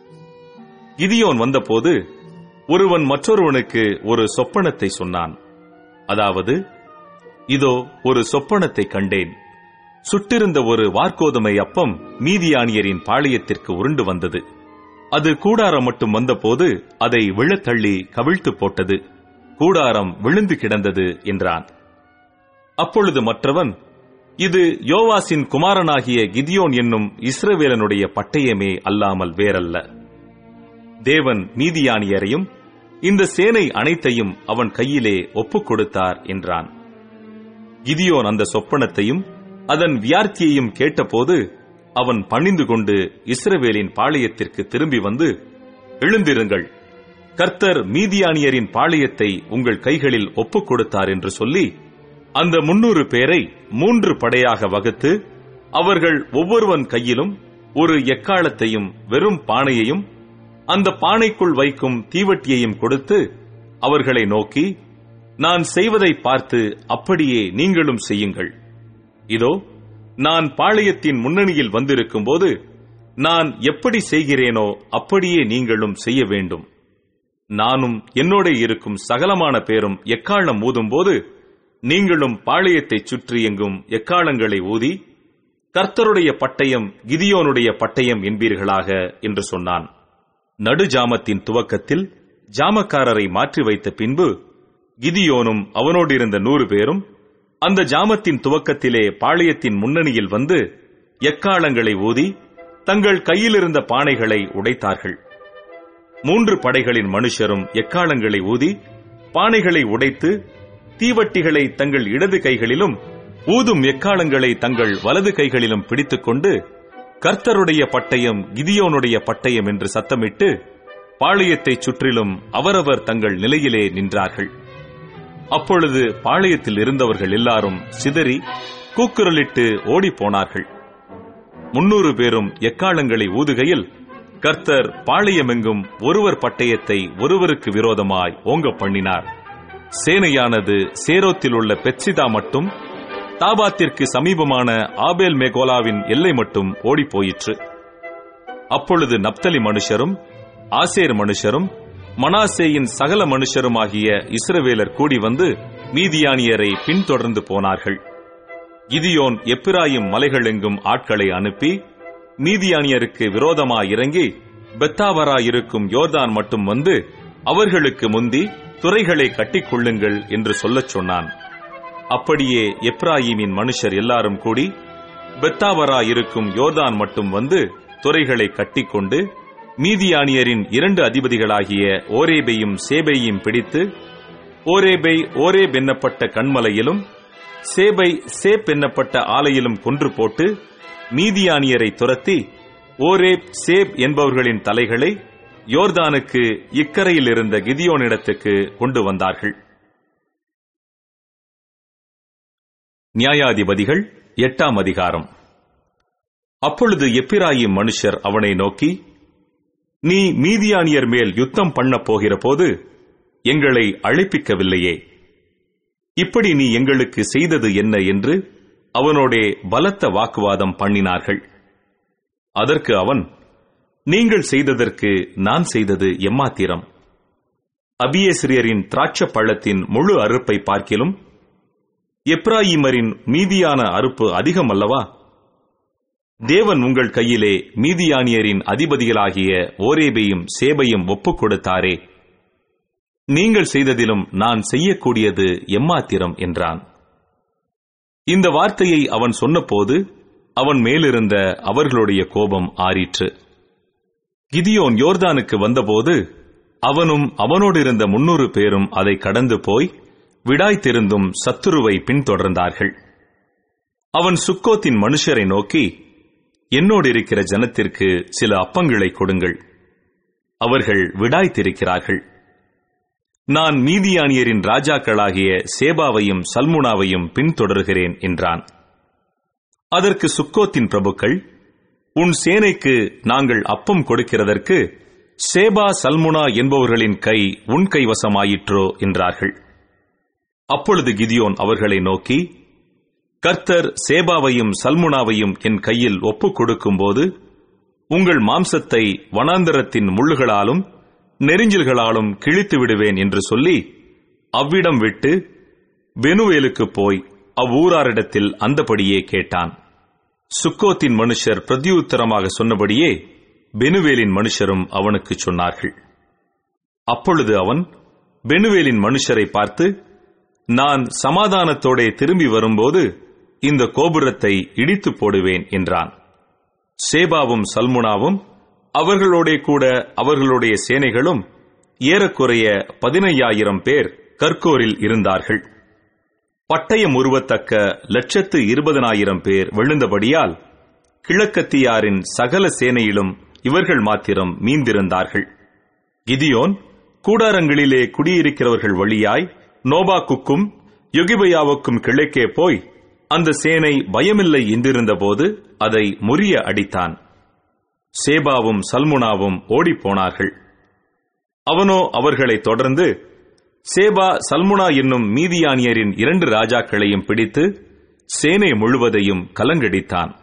கிதியோன் வந்தபோது ஒருவன் மற்றொருவனுக்கு ஒரு சொப்பனத்தை சொன்னான் அதாவது இதோ ஒரு சொப்பனத்தை கண்டேன் சுட்டிருந்த ஒரு வார்க்கோதுமை அப்பம் மீதியானியரின் பாளையத்திற்கு உருண்டு வந்தது அது கூடாரம் மட்டும் வந்தபோது அதை விழத்தள்ளி கவிழ்த்து போட்டது கூடாரம் விழுந்து கிடந்தது என்றான் அப்பொழுது மற்றவன் இது யோவாசின் குமாரனாகிய கிதியோன் என்னும் இஸ்ரவேலனுடைய பட்டயமே அல்லாமல் வேறல்ல தேவன் மீதியானியரையும் இந்த சேனை அனைத்தையும் அவன் கையிலே ஒப்புக் கொடுத்தார் என்றான் கிதியோன் அந்த சொப்பனத்தையும் அதன் வியார்த்தியையும் கேட்டபோது அவன் பணிந்து கொண்டு இஸ்ரவேலின் பாளையத்திற்கு திரும்பி வந்து எழுந்திருங்கள் கர்த்தர் மீதியானியரின் பாளையத்தை உங்கள் கைகளில் ஒப்புக் கொடுத்தார் என்று சொல்லி அந்த முன்னூறு பேரை மூன்று படையாக வகுத்து அவர்கள் ஒவ்வொருவன் கையிலும் ஒரு எக்காலத்தையும் வெறும் பானையையும் அந்த பானைக்குள் வைக்கும் தீவட்டியையும் கொடுத்து அவர்களை நோக்கி நான் செய்வதை பார்த்து அப்படியே நீங்களும் செய்யுங்கள் இதோ நான் பாளையத்தின் முன்னணியில் வந்திருக்கும் போது நான் எப்படி செய்கிறேனோ அப்படியே நீங்களும் செய்ய வேண்டும் நானும் என்னோட இருக்கும் சகலமான பேரும் எக்காலம் ஊதும்போது நீங்களும் பாளையத்தைச் சுற்றி எங்கும் எக்காலங்களை ஊதி கர்த்தருடைய பட்டயம் கிதியோனுடைய பட்டயம் என்பீர்களாக என்று சொன்னான் நடுஜாமத்தின் துவக்கத்தில் ஜாமக்காரரை மாற்றி வைத்த பின்பு கிதியோனும் அவனோடு இருந்த நூறு பேரும் அந்த ஜாமத்தின் துவக்கத்திலே பாளையத்தின் முன்னணியில் வந்து எக்காலங்களை ஊதி தங்கள் கையிலிருந்த பானைகளை உடைத்தார்கள் மூன்று படைகளின் மனுஷரும் எக்காலங்களை ஊதி பானைகளை உடைத்து தீவட்டிகளை தங்கள் இடது கைகளிலும் ஊதும் எக்காலங்களை தங்கள் வலது கைகளிலும் பிடித்துக்கொண்டு கர்த்தருடைய பட்டயம் கிதியோனுடைய பட்டயம் என்று சத்தமிட்டு பாளையத்தைச் சுற்றிலும் அவரவர் தங்கள் நிலையிலே நின்றார்கள் அப்பொழுது பாளையத்தில் இருந்தவர்கள் எல்லாரும் சிதறி கூக்குரலிட்டு ஓடிப்போனார்கள் முன்னூறு பேரும் எக்காலங்களை ஊதுகையில் கர்த்தர் பாளையமெங்கும் ஒருவர் பட்டயத்தை ஒருவருக்கு விரோதமாய் ஓங்க பண்ணினார் சேனையானது சேரோத்தில் உள்ள பெட்சிதா மட்டும் தாபாத்திற்கு சமீபமான ஆபேல் மேகோலாவின் எல்லை மட்டும் ஓடிப்போயிற்று அப்பொழுது நப்தலி மனுஷரும் ஆசேர் மனுஷரும் மனாசேயின் சகல மனுஷருமாகிய இஸ்ரவேலர் கூடி வந்து மீதியானியரை பின்தொடர்ந்து போனார்கள் கிதியோன் எப்பிராயும் மலைகளெங்கும் ஆட்களை அனுப்பி மீதியானியருக்கு விரோதமாய் இறங்கி பெத்தாவரா இருக்கும் யோர்தான் மட்டும் வந்து அவர்களுக்கு முந்தி துறைகளை கட்டிக்கொள்ளுங்கள் என்று சொல்லச் சொன்னான் அப்படியே எப்ராயிமின் மனுஷர் எல்லாரும் கூடி பெத்தாவரா இருக்கும் யோர்தான் மட்டும் வந்து துறைகளை கட்டிக்கொண்டு மீதியானியரின் இரண்டு அதிபதிகளாகிய ஓரேபையும் சேபையும் பிடித்து ஓரேபை ஓரேப் என்னப்பட்ட கண்மலையிலும் சேபை சேப் என்னப்பட்ட ஆலையிலும் கொன்று போட்டு மீதியானியரை துரத்தி ஓரேப் சேப் என்பவர்களின் தலைகளை யோர்தானுக்கு இக்கரையில் இருந்த கிதியோனிடத்துக்கு கொண்டு வந்தார்கள் நியாயாதிபதிகள் எட்டாம் அதிகாரம் அப்பொழுது எப்பிராயிம் மனுஷர் அவனை நோக்கி நீ மீதியானியர் மேல் யுத்தம் பண்ணப் போகிற போது எங்களை அழைப்பிக்கவில்லையே இப்படி நீ எங்களுக்கு செய்தது என்ன என்று அவனோடே பலத்த வாக்குவாதம் பண்ணினார்கள் அதற்கு அவன் நீங்கள் செய்ததற்கு நான் செய்தது எம்மாத்திரம் அபியேசிரியரின் திராட்சப் பழத்தின் முழு அறுப்பை பார்க்கிலும் எப்ராயிமரின் மீதியான அறுப்பு அதிகம் அல்லவா தேவன் உங்கள் கையிலே மீதியானியரின் அதிபதிகளாகிய ஓரேபையும் சேபையும் ஒப்புக் கொடுத்தாரே நீங்கள் செய்ததிலும் நான் செய்யக்கூடியது எம்மாத்திரம் என்றான் இந்த வார்த்தையை அவன் சொன்னபோது அவன் மேலிருந்த அவர்களுடைய கோபம் ஆறிற்று கிதியோன் யோர்தானுக்கு வந்தபோது அவனும் அவனோடு இருந்த முன்னூறு பேரும் அதை கடந்து போய் விடாய்த்திருந்தும் சத்துருவை பின்தொடர்ந்தார்கள் அவன் சுக்கோத்தின் மனுஷரை நோக்கி என்னோடு இருக்கிற ஜனத்திற்கு சில அப்பங்களை கொடுங்கள் அவர்கள் விடாய்த்திருக்கிறார்கள் நான் மீதியானியரின் ராஜாக்களாகிய சேபாவையும் சல்முனாவையும் பின்தொடர்கிறேன் என்றான் அதற்கு சுக்கோத்தின் பிரபுக்கள் உன் சேனைக்கு நாங்கள் அப்பம் கொடுக்கிறதற்கு சேபா சல்முனா என்பவர்களின் கை உன் கைவசமாயிற்றோ என்றார்கள் அப்பொழுது கிதியோன் அவர்களை நோக்கி கர்த்தர் சேபாவையும் சல்முனாவையும் என் கையில் ஒப்புக் கொடுக்கும்போது உங்கள் மாம்சத்தை வனாந்தரத்தின் முள்ளுகளாலும் நெறிஞ்சில்களாலும் கிழித்து விடுவேன் என்று சொல்லி அவ்விடம் விட்டு பெனுவேலுக்கு போய் அவ்வூராரிடத்தில் அந்தபடியே கேட்டான் சுக்கோத்தின் மனுஷர் பிரதியுத்தரமாக சொன்னபடியே பெனுவேலின் மனுஷரும் அவனுக்கு சொன்னார்கள் அப்பொழுது அவன் பெனுவேலின் மனுஷரை பார்த்து நான் சமாதானத்தோடே திரும்பி வரும்போது இந்த கோபுரத்தை இடித்து போடுவேன் என்றான் சேபாவும் சல்முனாவும் அவர்களோடே கூட அவர்களுடைய சேனைகளும் ஏறக்குறைய பதினையாயிரம் பேர் கர்கோரில் இருந்தார்கள் பட்டயம் உருவத்தக்க லட்சத்து இருபதனாயிரம் பேர் விழுந்தபடியால் கிழக்கத்தியாரின் சகல சேனையிலும் இவர்கள் மாத்திரம் மீந்திருந்தார்கள் கிதியோன் கூடாரங்களிலே குடியிருக்கிறவர்கள் வழியாய் நோபாக்குக்கும் யுகிபயாவுக்கும் கிழக்கே போய் அந்த சேனை பயமில்லை என்றிருந்தபோது அதை முறிய அடித்தான் சேபாவும் சல்முனாவும் ஓடிப்போனார்கள் அவனோ அவர்களை தொடர்ந்து சேபா சல்முனா என்னும் மீதியானியரின் இரண்டு ராஜாக்களையும் பிடித்து சேனை முழுவதையும் கலங்கடித்தான்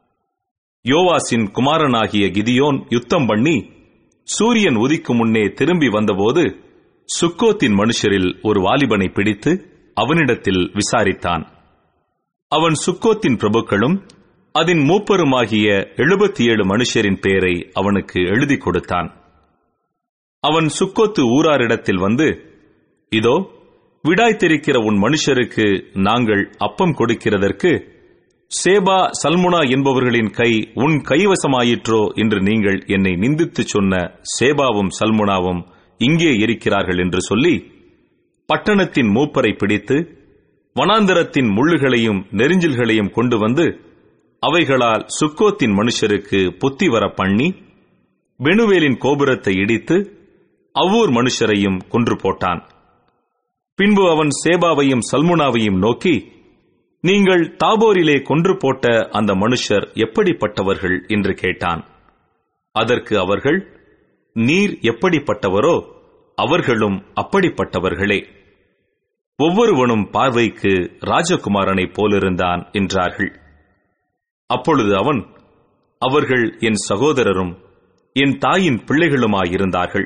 யோவாசின் குமாரனாகிய கிதியோன் யுத்தம் பண்ணி சூரியன் உதிக்கும் முன்னே திரும்பி வந்தபோது சுக்கோத்தின் மனுஷரில் ஒரு வாலிபனை பிடித்து அவனிடத்தில் விசாரித்தான் அவன் சுக்கோத்தின் பிரபுக்களும் அதன் மூப்பருமாகிய எழுபத்தி ஏழு மனுஷரின் பெயரை அவனுக்கு எழுதி கொடுத்தான் அவன் சுக்கோத்து ஊராரிடத்தில் வந்து இதோ விடாய்த்திருக்கிற உன் மனுஷருக்கு நாங்கள் அப்பம் கொடுக்கிறதற்கு சேபா சல்முனா என்பவர்களின் கை உன் கைவசமாயிற்றோ என்று நீங்கள் என்னை நிந்தித்து சொன்ன சேபாவும் சல்முனாவும் இங்கே இருக்கிறார்கள் என்று சொல்லி பட்டணத்தின் மூப்பரை பிடித்து வனாந்தரத்தின் முள்ளுகளையும் நெரிஞ்சில்களையும் கொண்டு வந்து அவைகளால் சுக்கோத்தின் மனுஷருக்கு புத்தி வர பண்ணி பெனுவேலின் கோபுரத்தை இடித்து அவ்வூர் மனுஷரையும் கொன்று போட்டான் பின்பு அவன் சேபாவையும் சல்முனாவையும் நோக்கி நீங்கள் தாபோரிலே கொன்று போட்ட அந்த மனுஷர் எப்படிப்பட்டவர்கள் என்று கேட்டான் அதற்கு அவர்கள் நீர் எப்படிப்பட்டவரோ அவர்களும் அப்படிப்பட்டவர்களே ஒவ்வொருவனும் பார்வைக்கு ராஜகுமாரனைப் போலிருந்தான் என்றார்கள் அப்பொழுது அவன் அவர்கள் என் சகோதரரும் என் தாயின் பிள்ளைகளுமாயிருந்தார்கள்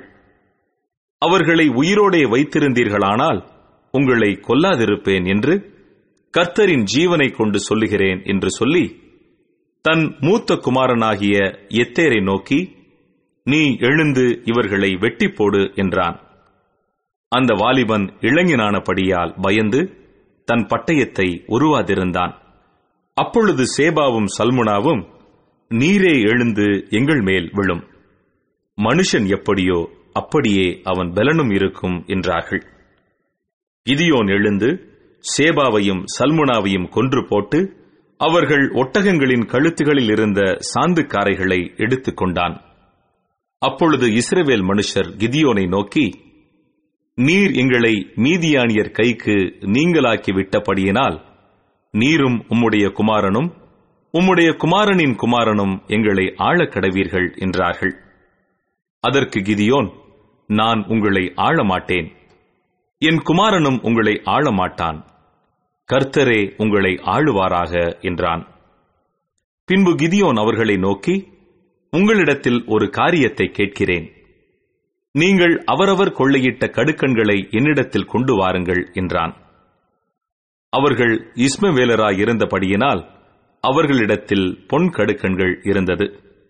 அவர்களை உயிரோடே வைத்திருந்தீர்களானால் உங்களை கொல்லாதிருப்பேன் என்று கர்த்தரின் ஜீவனை கொண்டு சொல்லுகிறேன் என்று சொல்லி தன் மூத்த குமாரனாகிய எத்தேரை நோக்கி நீ எழுந்து இவர்களை வெட்டி போடு என்றான் அந்த வாலிபன் இளைஞனானபடியால் பயந்து தன் பட்டயத்தை உருவாதிருந்தான் அப்பொழுது சேபாவும் சல்முனாவும் நீரே எழுந்து எங்கள் மேல் விழும் மனுஷன் எப்படியோ அப்படியே அவன் பலனும் இருக்கும் என்றார்கள் கிதியோன் எழுந்து சேபாவையும் சல்முனாவையும் கொன்று போட்டு அவர்கள் ஒட்டகங்களின் கழுத்துகளில் இருந்த சாந்து காரைகளை எடுத்துக் கொண்டான் அப்பொழுது இஸ்ரவேல் மனுஷர் கிதியோனை நோக்கி நீர் எங்களை மீதியானியர் கைக்கு நீங்களாக்கி விட்டபடியினால் நீரும் உம்முடைய குமாரனும் உம்முடைய குமாரனின் குமாரனும் எங்களை ஆளக் கடவீர்கள் என்றார்கள் அதற்கு கிதியோன் நான் உங்களை ஆளமாட்டேன் என் குமாரனும் உங்களை ஆளமாட்டான் கர்த்தரே உங்களை ஆளுவாராக என்றான் பின்பு கிதியோன் அவர்களை நோக்கி உங்களிடத்தில் ஒரு காரியத்தை கேட்கிறேன் நீங்கள் அவரவர் கொள்ளையிட்ட கடுக்கண்களை என்னிடத்தில் கொண்டு வாருங்கள் என்றான் அவர்கள் இஸ்மவேலராய் இருந்தபடியினால் அவர்களிடத்தில் பொன் கடுக்கண்கள் இருந்தது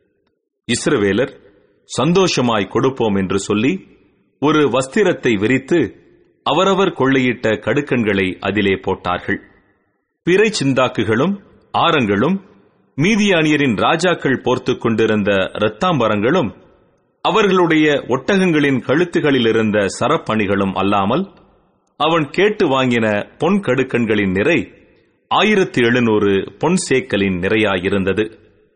இஸ்ரவேலர் சந்தோஷமாய் கொடுப்போம் என்று சொல்லி ஒரு வஸ்திரத்தை விரித்து அவரவர் கொள்ளையிட்ட கடுக்கண்களை அதிலே போட்டார்கள் பிறை சிந்தாக்குகளும் ஆரங்களும் மீதியானியரின் ராஜாக்கள் போர்த்துக் கொண்டிருந்த இரத்தாம்பரங்களும் அவர்களுடைய ஒட்டகங்களின் கழுத்துகளில் இருந்த சரப்பணிகளும் அல்லாமல் அவன் கேட்டு வாங்கின பொன் கடுக்கண்களின் நிறை ஆயிரத்தி எழுநூறு பொன் சேக்கலின் நிறையாயிருந்தது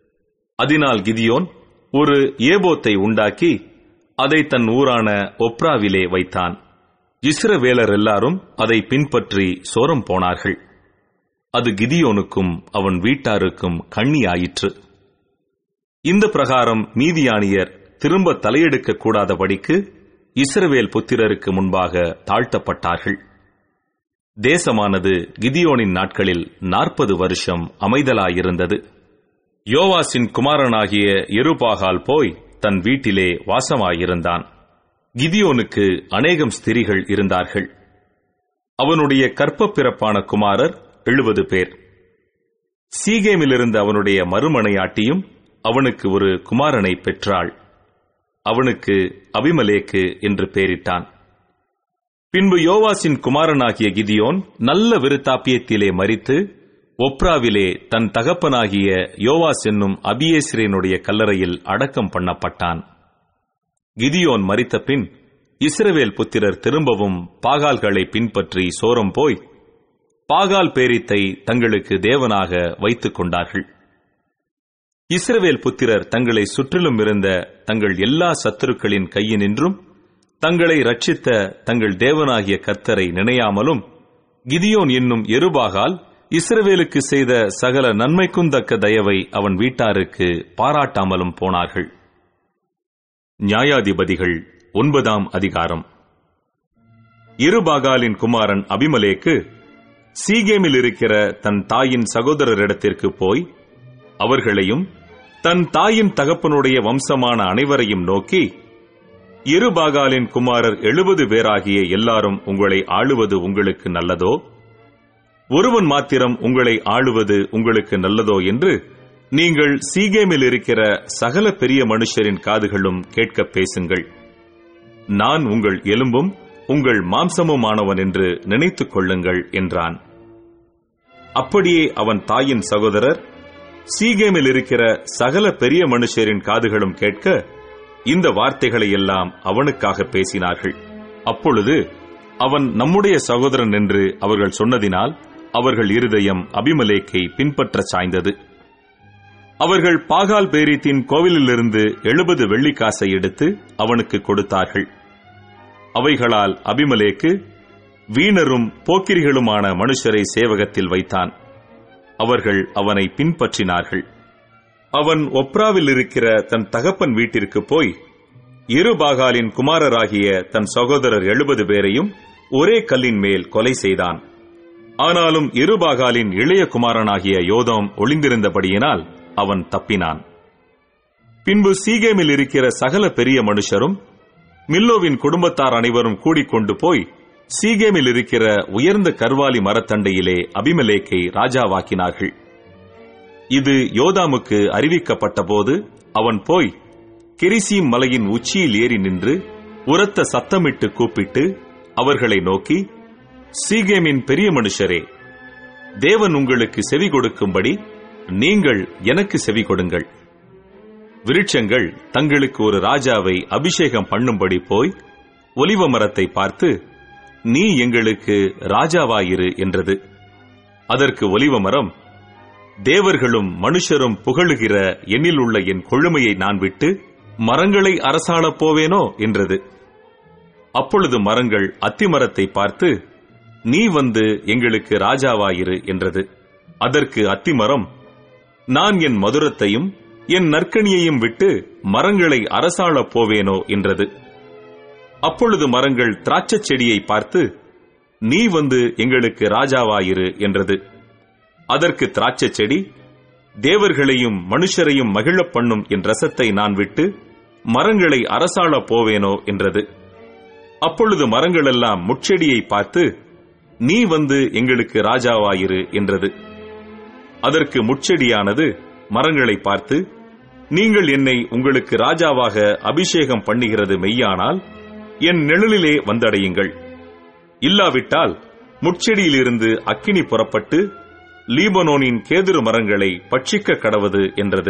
அதனால் கிதியோன் ஒரு ஏபோத்தை உண்டாக்கி அதை தன் ஊரான ஒப்ராவிலே வைத்தான் இஸ்ரவேலர் எல்லாரும் அதை பின்பற்றி சோரம் போனார்கள் அது கிதியோனுக்கும் அவன் வீட்டாருக்கும் கண்ணி ஆயிற்று இந்த பிரகாரம் மீதியானியர் திரும்ப தலையெடுக்க கூடாதபடிக்கு இஸ்ரவேல் புத்திரருக்கு முன்பாக தாழ்த்தப்பட்டார்கள் தேசமானது கிதியோனின் நாட்களில் நாற்பது வருஷம் அமைதலாயிருந்தது யோவாசின் குமாரனாகிய எருபாகால் போய் தன் வீட்டிலே வாசமாயிருந்தான் கிதியோனுக்கு அநேகம் ஸ்திரிகள் இருந்தார்கள் அவனுடைய கற்ப பிறப்பான குமாரர் எழுபது பேர் சீகேமிலிருந்த அவனுடைய மறுமனையாட்டியும் அவனுக்கு ஒரு குமாரனை பெற்றாள் அவனுக்கு அபிமலேக்கு என்று பெயரிட்டான் பின்பு யோவாசின் குமாரனாகிய கிதியோன் நல்ல விருத்தாப்பியத்திலே மறித்து ஒப்ராவிலே தன் தகப்பனாகிய யோவாஸ் என்னும் அபியேசிரேனுடைய கல்லறையில் அடக்கம் பண்ணப்பட்டான் கிதியோன் மரித்த பின் இஸ்ரவேல் புத்திரர் திரும்பவும் பாகால்களை பின்பற்றி சோரம் போய் பாகால் பேரித்தை தங்களுக்கு தேவனாக வைத்துக் கொண்டார்கள் இஸ்ரவேல் புத்திரர் தங்களை சுற்றிலும் இருந்த தங்கள் எல்லா சத்துருக்களின் கையினின்றும் தங்களை ரட்சித்த தங்கள் தேவனாகிய கர்த்தரை நினையாமலும் கிதியோன் என்னும் எருபாகால் இஸ்ரவேலுக்கு செய்த சகல நன்மைக்கும் தக்க தயவை அவன் வீட்டாருக்கு பாராட்டாமலும் போனார்கள் நியாயாதிபதிகள் ஒன்பதாம் அதிகாரம் இருபாகாலின் குமாரன் அபிமலேக்கு சீகேமில் இருக்கிற தன் தாயின் சகோதரரிடத்திற்கு போய் அவர்களையும் தன் தாயின் தகப்பனுடைய வம்சமான அனைவரையும் நோக்கி இருபாகாலின் குமாரர் எழுபது பேராகிய எல்லாரும் உங்களை ஆளுவது உங்களுக்கு நல்லதோ ஒருவன் மாத்திரம் உங்களை ஆளுவது உங்களுக்கு நல்லதோ என்று நீங்கள் சீகேமில் இருக்கிற சகல பெரிய மனுஷரின் காதுகளும் கேட்க பேசுங்கள் நான் உங்கள் எலும்பும் உங்கள் மாம்சமுமானவன் என்று நினைத்துக் கொள்ளுங்கள் என்றான் அப்படியே அவன் தாயின் சகோதரர் சீகேமில் இருக்கிற சகல பெரிய மனுஷரின் காதுகளும் கேட்க இந்த வார்த்தைகளை எல்லாம் அவனுக்காக பேசினார்கள் அப்பொழுது அவன் நம்முடைய சகோதரன் என்று அவர்கள் சொன்னதினால் அவர்கள் இருதயம் அபிமலேக்கை பின்பற்ற சாய்ந்தது அவர்கள் பாகால் பேரித்தின் கோவிலிலிருந்து எழுபது வெள்ளிக்காசை எடுத்து அவனுக்கு கொடுத்தார்கள் அவைகளால் அபிமலேக்கு வீணரும் போக்கிரிகளுமான மனுஷரை சேவகத்தில் வைத்தான் அவர்கள் அவனை பின்பற்றினார்கள் அவன் ஒப்ராவில் இருக்கிற தன் தகப்பன் வீட்டிற்கு போய் இருபாகாலின் குமாரராகிய தன் சகோதரர் எழுபது பேரையும் ஒரே கல்லின் மேல் கொலை செய்தான் ஆனாலும் இருபாகாலின் இளைய குமாரனாகிய யோதம் ஒளிந்திருந்தபடியினால் அவன் தப்பினான் பின்பு சீகேமில் இருக்கிற சகல பெரிய மனுஷரும் மில்லோவின் குடும்பத்தார் அனைவரும் கூடிக்கொண்டு போய் சீகேமில் இருக்கிற உயர்ந்த கர்வாலி மரத்தண்டையிலே அபிமலேக்கை ராஜாவாக்கினார்கள் இது யோதாமுக்கு அறிவிக்கப்பட்டபோது அவன் போய் கெரிசீம் மலையின் உச்சியில் ஏறி நின்று உரத்த சத்தமிட்டு கூப்பிட்டு அவர்களை நோக்கி சீகேமின் பெரிய மனுஷரே தேவன் உங்களுக்கு செவி கொடுக்கும்படி நீங்கள் எனக்கு செவி கொடுங்கள் விருட்சங்கள் தங்களுக்கு ஒரு ராஜாவை அபிஷேகம் பண்ணும்படி போய் ஒலிவ மரத்தை பார்த்து நீ எங்களுக்கு ராஜாவாயிரு என்றது அதற்கு ஒலிவ மரம் தேவர்களும் மனுஷரும் புகழுகிற எண்ணில் உள்ள என் கொழுமையை நான் விட்டு மரங்களை அரசாளப் போவேனோ என்றது அப்பொழுது மரங்கள் அத்திமரத்தை பார்த்து நீ வந்து எங்களுக்கு ராஜாவாயிரு என்றது அதற்கு அத்திமரம் நான் என் மதுரத்தையும் என் நற்கனியையும் விட்டு மரங்களை அரசாளப் போவேனோ என்றது அப்பொழுது மரங்கள் திராட்சச் செடியை பார்த்து நீ வந்து எங்களுக்கு ராஜாவாயிரு என்றது அதற்கு திராட்சச் செடி தேவர்களையும் மனுஷரையும் மகிழப் பண்ணும் என் ரசத்தை நான் விட்டு மரங்களை அரசாளப் போவேனோ என்றது அப்பொழுது மரங்களெல்லாம் முட்செடியை பார்த்து நீ வந்து எங்களுக்கு ராஜாவாயிரு என்றது அதற்கு முட்செடியானது மரங்களை பார்த்து நீங்கள் என்னை உங்களுக்கு ராஜாவாக அபிஷேகம் பண்ணுகிறது மெய்யானால் என் நிழலிலே வந்தடையுங்கள் இல்லாவிட்டால் முட்செடியிலிருந்து அக்கினி புறப்பட்டு லீபனோனின் கேதுரு மரங்களை பட்சிக்க கடவது என்றது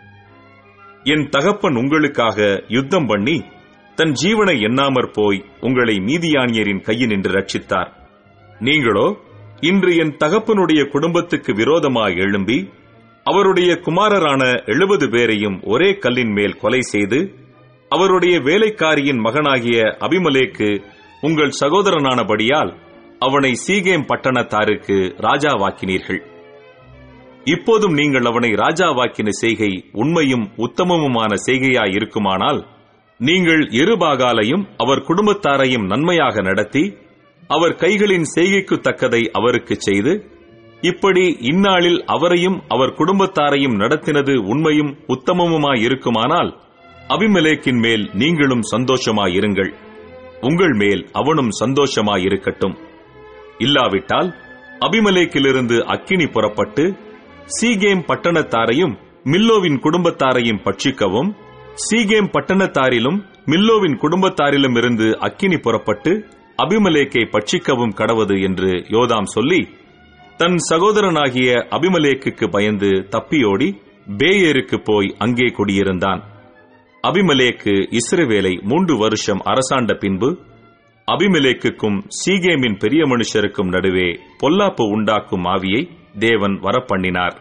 என் தகப்பன் உங்களுக்காக யுத்தம் பண்ணி தன் ஜீவனை எண்ணாமற் போய் உங்களை மீதியானியரின் கையினின்று ரட்சித்தார் நீங்களோ இன்று என் தகப்பனுடைய குடும்பத்துக்கு விரோதமாய் எழும்பி அவருடைய குமாரரான எழுபது பேரையும் ஒரே கல்லின் மேல் கொலை செய்து அவருடைய வேலைக்காரியின் மகனாகிய அபிமலேக்கு உங்கள் சகோதரனானபடியால் அவனை சீகேம் பட்டணத்தாருக்கு ராஜாவாக்கினீர்கள் இப்போதும் நீங்கள் அவனை ராஜாவாக்கின செய்கை உண்மையும் உத்தமமுமான செய்கையாயிருக்குமானால் நீங்கள் இருபாகாலையும் அவர் குடும்பத்தாரையும் நன்மையாக நடத்தி அவர் கைகளின் செய்கைக்கு தக்கதை அவருக்கு செய்து இப்படி இந்நாளில் அவரையும் அவர் குடும்பத்தாரையும் நடத்தினது உண்மையும் உத்தமமுமாயிருக்குமானால் அபிமெலேக்கின் மேல் நீங்களும் சந்தோஷமாயிருங்கள் உங்கள் மேல் அவனும் சந்தோஷமாயிருக்கட்டும் இல்லாவிட்டால் அபிமலேக்கிலிருந்து அக்கினி புறப்பட்டு சீகேம் பட்டணத்தாரையும் மில்லோவின் குடும்பத்தாரையும் பட்சிக்கவும் சீகேம் பட்டணத்தாரிலும் மில்லோவின் குடும்பத்தாரிலும் இருந்து அக்கினி புறப்பட்டு அபிமலேக்கை பட்சிக்கவும் கடவது என்று யோதாம் சொல்லி தன் சகோதரனாகிய அபிமலேக்குக்கு பயந்து தப்பியோடி பேயேருக்கு போய் அங்கே குடியிருந்தான் அபிமலேக்கு இஸ்ரவேலை மூன்று வருஷம் அரசாண்ட பின்பு அபிமலேக்குக்கும் சீகேமின் பெரிய மனுஷருக்கும் நடுவே பொல்லாப்பு உண்டாக்கும் ஆவியை தேவன் வரப்பண்ணினார்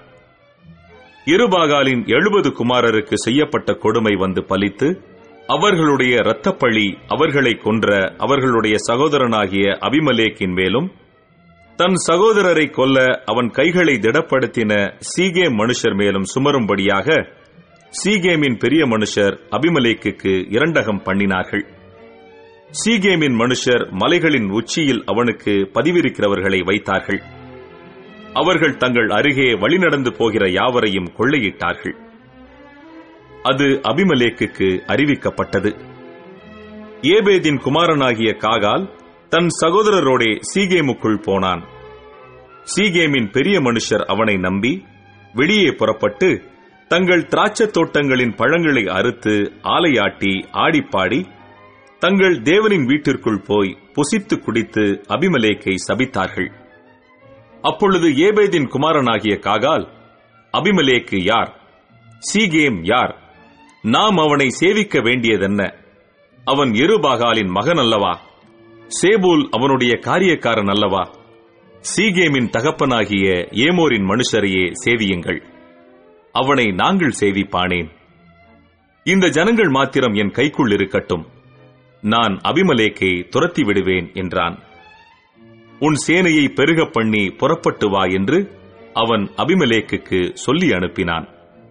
இருபாகாலின் எழுபது குமாரருக்கு செய்யப்பட்ட கொடுமை வந்து பலித்து அவர்களுடைய இரத்தப்பழி அவர்களை கொன்ற அவர்களுடைய சகோதரனாகிய அபிமலேக்கின் மேலும் தன் சகோதரரை கொல்ல அவன் கைகளை திடப்படுத்தின சீகேம் மனுஷர் மேலும் சுமரும்படியாக சீகேமின் பெரிய மனுஷர் அபிமலேக்குக்கு இரண்டகம் பண்ணினார்கள் சீகேமின் மனுஷர் மலைகளின் உச்சியில் அவனுக்கு பதிவிருக்கிறவர்களை வைத்தார்கள் அவர்கள் தங்கள் அருகே வழிநடந்து போகிற யாவரையும் கொள்ளையிட்டார்கள் அது அபிமலேக்குக்கு அறிவிக்கப்பட்டது ஏபேதின் குமாரனாகிய காகால் தன் சகோதரரோடே சீகேமுக்குள் போனான் சீகேமின் பெரிய மனுஷர் அவனை நம்பி வெளியே புறப்பட்டு தங்கள் திராட்சத் தோட்டங்களின் பழங்களை அறுத்து ஆலையாட்டி ஆடிப்பாடி தங்கள் தேவனின் வீட்டிற்குள் போய் புசித்து குடித்து அபிமலேக்கை சபித்தார்கள் அப்பொழுது ஏபேதின் குமாரனாகிய காகால் அபிமலேக்கு யார் சீகேம் யார் நாம் அவனை சேவிக்க வேண்டியதென்ன அவன் எருபாகாலின் மகன் அல்லவா சேபூல் அவனுடைய காரியக்காரன் அல்லவா சீகேமின் தகப்பனாகிய ஏமோரின் மனுஷரையே சேவியுங்கள் அவனை நாங்கள் சேவிப்பானேன் இந்த ஜனங்கள் மாத்திரம் என் கைக்குள் இருக்கட்டும் நான் அபிமலேக்கை துரத்தி விடுவேன் என்றான் உன் சேனையை பெருகப் பண்ணி புறப்பட்டு வா என்று அவன் அபிமலேக்குக்கு சொல்லி அனுப்பினான்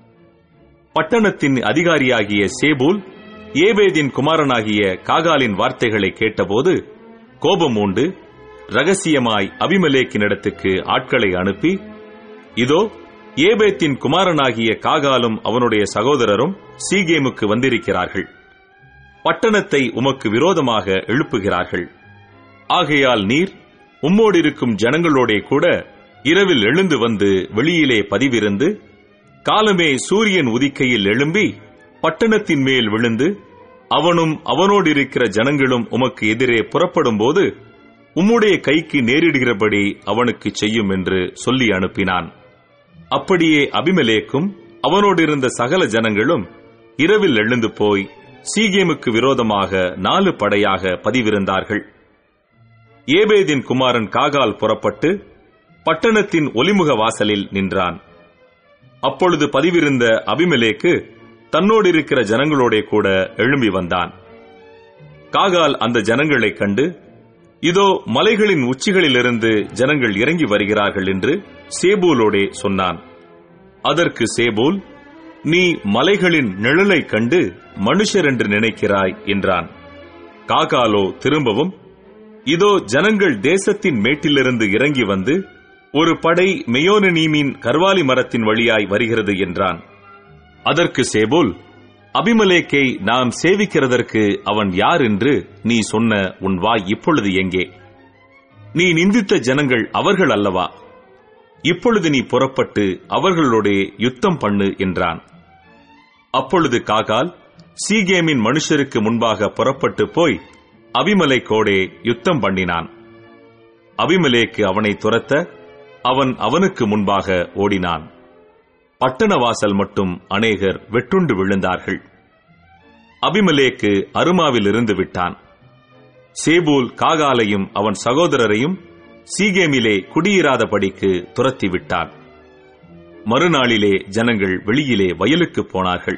பட்டணத்தின் அதிகாரியாகிய சேபூல் ஏபேதின் குமாரனாகிய காகாலின் வார்த்தைகளை கேட்டபோது கோபம் உண்டு ரகசியமாய் அபிமலேக்கினிடத்துக்கு ஆட்களை அனுப்பி இதோ ஏபேத்தின் குமாரனாகிய காகாலும் அவனுடைய சகோதரரும் சீகேமுக்கு வந்திருக்கிறார்கள் பட்டணத்தை உமக்கு விரோதமாக எழுப்புகிறார்கள் ஆகையால் நீர் உம்மோடிருக்கும் ஜனங்களோடே கூட இரவில் எழுந்து வந்து வெளியிலே பதிவிருந்து காலமே சூரியன் உதிக்கையில் எழும்பி பட்டணத்தின் மேல் விழுந்து அவனும் அவனோடிருக்கிற ஜனங்களும் உமக்கு எதிரே புறப்படும்போது உம்முடைய கைக்கு நேரிடுகிறபடி அவனுக்கு செய்யும் என்று சொல்லி அனுப்பினான் அப்படியே அபிமலேக்கும் அவனோடிருந்த சகல ஜனங்களும் இரவில் எழுந்து போய் சீகேமுக்கு விரோதமாக நாலு படையாக பதிவிருந்தார்கள் ஏபேதின் குமாரன் காகால் புறப்பட்டு பட்டணத்தின் ஒலிமுக வாசலில் நின்றான் அப்பொழுது பதிவிருந்த அபிமலேக்கு தன்னோடு இருக்கிற ஜனங்களோடே கூட எழும்பி வந்தான் காகால் அந்த ஜனங்களைக் கண்டு இதோ மலைகளின் உச்சிகளிலிருந்து ஜனங்கள் இறங்கி வருகிறார்கள் என்று சேபூலோடே சொன்னான் அதற்கு சேபூல் நீ மலைகளின் நிழலைக் கண்டு மனுஷர் என்று நினைக்கிறாய் என்றான் காகாலோ திரும்பவும் இதோ ஜனங்கள் தேசத்தின் மேட்டிலிருந்து இறங்கி வந்து ஒரு படை மெயோனீமின் கர்வாலி மரத்தின் வழியாய் வருகிறது என்றான் அதற்கு சேபோல் அபிமலேக்கை நாம் சேவிக்கிறதற்கு அவன் யார் என்று நீ சொன்ன உன் வாய் இப்பொழுது எங்கே நீ நிந்தித்த ஜனங்கள் அவர்கள் அல்லவா இப்பொழுது நீ புறப்பட்டு அவர்களோடே யுத்தம் பண்ணு என்றான் அப்பொழுது காகால் சீகேமின் மனுஷருக்கு முன்பாக புறப்பட்டு போய் அபிமலைக்கோடே யுத்தம் பண்ணினான் அபிமலேக்கு அவனை துரத்த அவன் அவனுக்கு முன்பாக ஓடினான் பட்டண வாசல் மட்டும் அநேகர் வெட்டுண்டு விழுந்தார்கள் அபிமலேக்கு அருமாவில் இருந்து விட்டான் சேபூல் காகாலையும் அவன் சகோதரரையும் சீகேமிலே குடியிராதபடிக்கு துரத்தி விட்டான் மறுநாளிலே ஜனங்கள் வெளியிலே வயலுக்கு போனார்கள்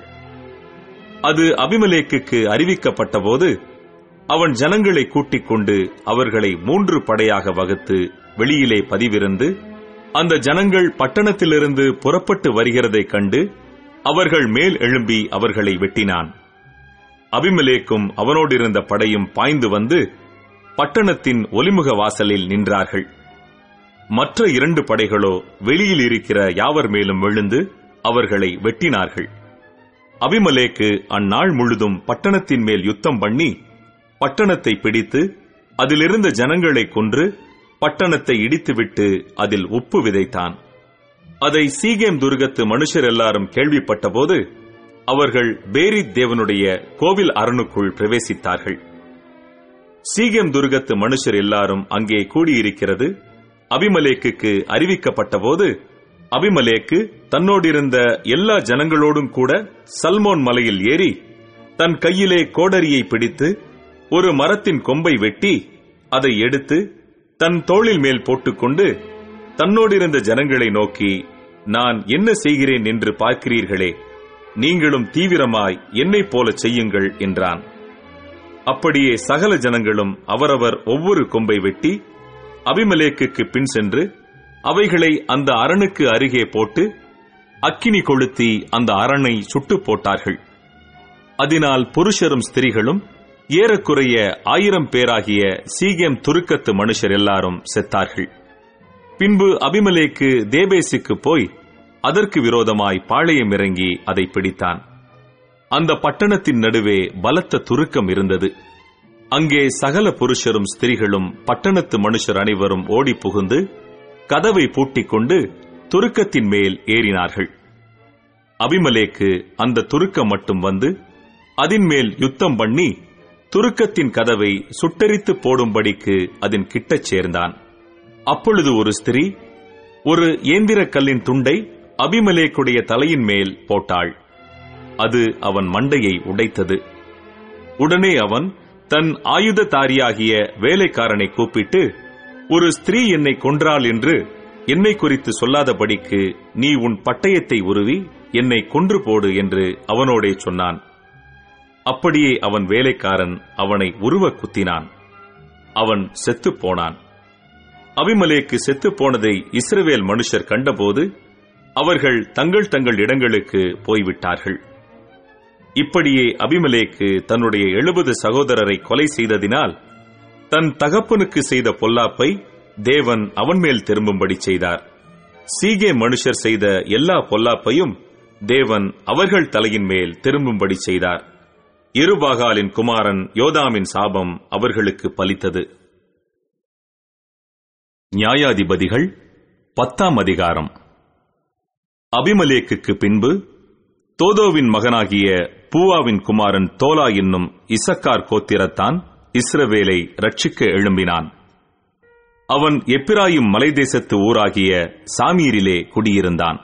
அது அபிமலேக்குக்கு அறிவிக்கப்பட்டபோது அவன் ஜனங்களை கூட்டிக் கொண்டு அவர்களை மூன்று படையாக வகுத்து வெளியிலே பதிவிருந்து அந்த ஜனங்கள் பட்டணத்திலிருந்து புறப்பட்டு வருகிறதைக் கண்டு அவர்கள் மேல் எழும்பி அவர்களை வெட்டினான் அபிமலேக்கும் அவனோடிருந்த படையும் பாய்ந்து வந்து பட்டணத்தின் ஒலிமுக வாசலில் நின்றார்கள் மற்ற இரண்டு படைகளோ வெளியில் இருக்கிற யாவர் மேலும் விழுந்து அவர்களை வெட்டினார்கள் அபிமலேக்கு அந்நாள் முழுதும் பட்டணத்தின் மேல் யுத்தம் பண்ணி பட்டணத்தை பிடித்து அதிலிருந்த ஜனங்களை கொன்று பட்டணத்தை இடித்துவிட்டு அதில் உப்பு விதைத்தான் அதை சீகேம் துர்கத்து மனுஷர் எல்லாரும் கேள்விப்பட்டபோது அவர்கள் பேரித் தேவனுடைய கோவில் அரணுக்குள் பிரவேசித்தார்கள் சீகேம் துர்கத்து மனுஷர் எல்லாரும் அங்கே கூடியிருக்கிறது அபிமலேக்குக்கு அறிவிக்கப்பட்டபோது அபிமலேக்கு தன்னோடிருந்த எல்லா ஜனங்களோடும் கூட சல்மோன் மலையில் ஏறி தன் கையிலே கோடரியை பிடித்து ஒரு மரத்தின் கொம்பை வெட்டி அதை எடுத்து தன் தோளில் மேல் போட்டுக்கொண்டு தன்னோடிருந்த ஜனங்களை நோக்கி நான் என்ன செய்கிறேன் என்று பார்க்கிறீர்களே நீங்களும் தீவிரமாய் என்னைப் போல செய்யுங்கள் என்றான் அப்படியே சகல ஜனங்களும் அவரவர் ஒவ்வொரு கொம்பை வெட்டி அபிமலேக்குக்கு பின் சென்று அவைகளை அந்த அரணுக்கு அருகே போட்டு அக்கினி கொளுத்தி அந்த அரணை சுட்டுப் போட்டார்கள் அதனால் புருஷரும் ஸ்திரீகளும் ஏறக்குறைய ஆயிரம் பேராகிய சீகேம் துருக்கத்து மனுஷர் எல்லாரும் செத்தார்கள் பின்பு அபிமலேக்கு தேபேசுக்கு போய் அதற்கு விரோதமாய் பாளையம் இறங்கி அதை பிடித்தான் அந்த பட்டணத்தின் நடுவே பலத்த துருக்கம் இருந்தது அங்கே சகல புருஷரும் ஸ்திரீகளும் பட்டணத்து மனுஷர் அனைவரும் ஓடி புகுந்து கதவை பூட்டிக் கொண்டு துருக்கத்தின் மேல் ஏறினார்கள் அபிமலேக்கு அந்த துருக்கம் மட்டும் வந்து அதன் மேல் யுத்தம் பண்ணி துருக்கத்தின் கதவை சுட்டரித்து போடும்படிக்கு அதன் கிட்டச் சேர்ந்தான் அப்பொழுது ஒரு ஸ்திரீ ஒரு ஏந்திர கல்லின் துண்டை அபிமலேக்குடைய தலையின் மேல் போட்டாள் அது அவன் மண்டையை உடைத்தது உடனே அவன் தன் ஆயுததாரியாகிய வேலைக்காரனை கூப்பிட்டு ஒரு ஸ்திரீ என்னை கொன்றாள் என்று என்னை குறித்து சொல்லாதபடிக்கு நீ உன் பட்டயத்தை உருவி என்னை கொன்று போடு என்று அவனோடே சொன்னான் அப்படியே அவன் வேலைக்காரன் அவனை உருவ குத்தினான் அவன் செத்துப் போனான் அபிமலேக்கு செத்துப் போனதை இஸ்ரவேல் மனுஷர் கண்டபோது அவர்கள் தங்கள் தங்கள் இடங்களுக்கு போய்விட்டார்கள் இப்படியே அபிமலேக்கு தன்னுடைய எழுபது சகோதரரை கொலை செய்ததினால் தன் தகப்பனுக்கு செய்த பொல்லாப்பை தேவன் அவன் மேல் திரும்பும்படி செய்தார் சீகே மனுஷர் செய்த எல்லா பொல்லாப்பையும் தேவன் அவர்கள் தலையின் மேல் திரும்பும்படி செய்தார் இருபாகாலின் குமாரன் யோதாமின் சாபம் அவர்களுக்கு பலித்தது நியாயாதிபதிகள் பத்தாம் அதிகாரம் அபிமலேக்குக்கு பின்பு தோதோவின் மகனாகிய பூவாவின் குமாரன் தோலா என்னும் இசக்கார் கோத்திரத்தான் இஸ்ரவேலை ரட்சிக்க எழும்பினான் அவன் எப்பிராயும் மலைதேசத்து ஊராகிய சாமீரிலே குடியிருந்தான்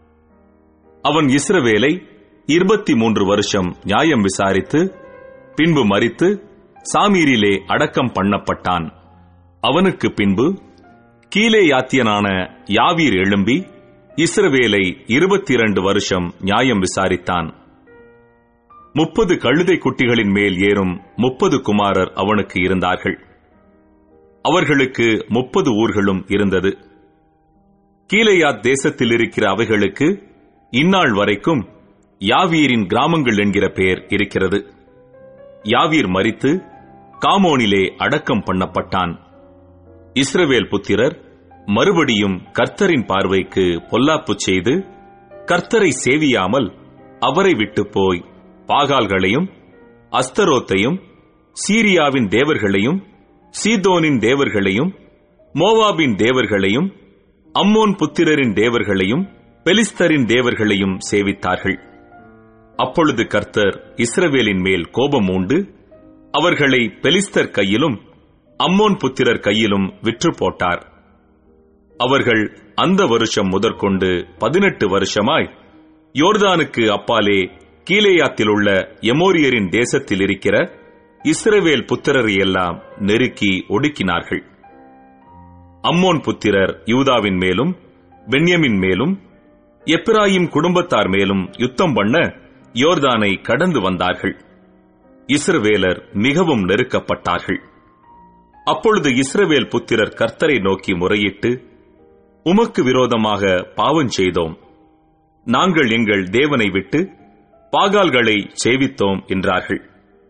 அவன் இஸ்ரவேலை இருபத்தி மூன்று வருஷம் நியாயம் விசாரித்து பின்பு மறித்து சாமீரிலே அடக்கம் பண்ணப்பட்டான் அவனுக்கு பின்பு கீழே யாத்தியனான யாவீர் எழும்பி இஸ்ரவேலை இருபத்தி இரண்டு வருஷம் நியாயம் விசாரித்தான் முப்பது கழுதை குட்டிகளின் மேல் ஏறும் முப்பது குமாரர் அவனுக்கு இருந்தார்கள் அவர்களுக்கு முப்பது ஊர்களும் இருந்தது கீழையாத் தேசத்தில் இருக்கிற அவைகளுக்கு இந்நாள் வரைக்கும் யாவீரின் கிராமங்கள் என்கிற பெயர் இருக்கிறது யாவீர் மரித்து காமோனிலே அடக்கம் பண்ணப்பட்டான் இஸ்ரவேல் புத்திரர் மறுபடியும் கர்த்தரின் பார்வைக்கு பொல்லாப்பு செய்து கர்த்தரை சேவியாமல் அவரை விட்டு போய் பாகால்களையும் அஸ்தரோத்தையும் சீரியாவின் தேவர்களையும் சீதோனின் தேவர்களையும் மோவாபின் தேவர்களையும் அம்மோன் புத்திரரின் தேவர்களையும் பெலிஸ்தரின் தேவர்களையும் சேவித்தார்கள் அப்பொழுது கர்த்தர் இஸ்ரவேலின் மேல் கோபம் உண்டு அவர்களை பெலிஸ்தர் கையிலும் அம்மோன் புத்திரர் கையிலும் விற்று போட்டார் அவர்கள் அந்த வருஷம் முதற்கொண்டு பதினெட்டு வருஷமாய் யோர்தானுக்கு அப்பாலே கீலேயாத்தில் உள்ள எமோரியரின் தேசத்தில் இருக்கிற இஸ்ரவேல் புத்திரரை எல்லாம் நெருக்கி ஒடுக்கினார்கள் அம்மோன் புத்திரர் யூதாவின் மேலும் பென்யமின் மேலும் எப்ராயிம் குடும்பத்தார் மேலும் யுத்தம் பண்ண யோர்தானை கடந்து வந்தார்கள் இஸ்ரவேலர் மிகவும் நெருக்கப்பட்டார்கள் அப்பொழுது இஸ்ரவேல் புத்திரர் கர்த்தரை நோக்கி முறையிட்டு உமக்கு விரோதமாக பாவம் செய்தோம் நாங்கள் எங்கள் தேவனை விட்டு பாகால்களை சேவித்தோம் என்றார்கள்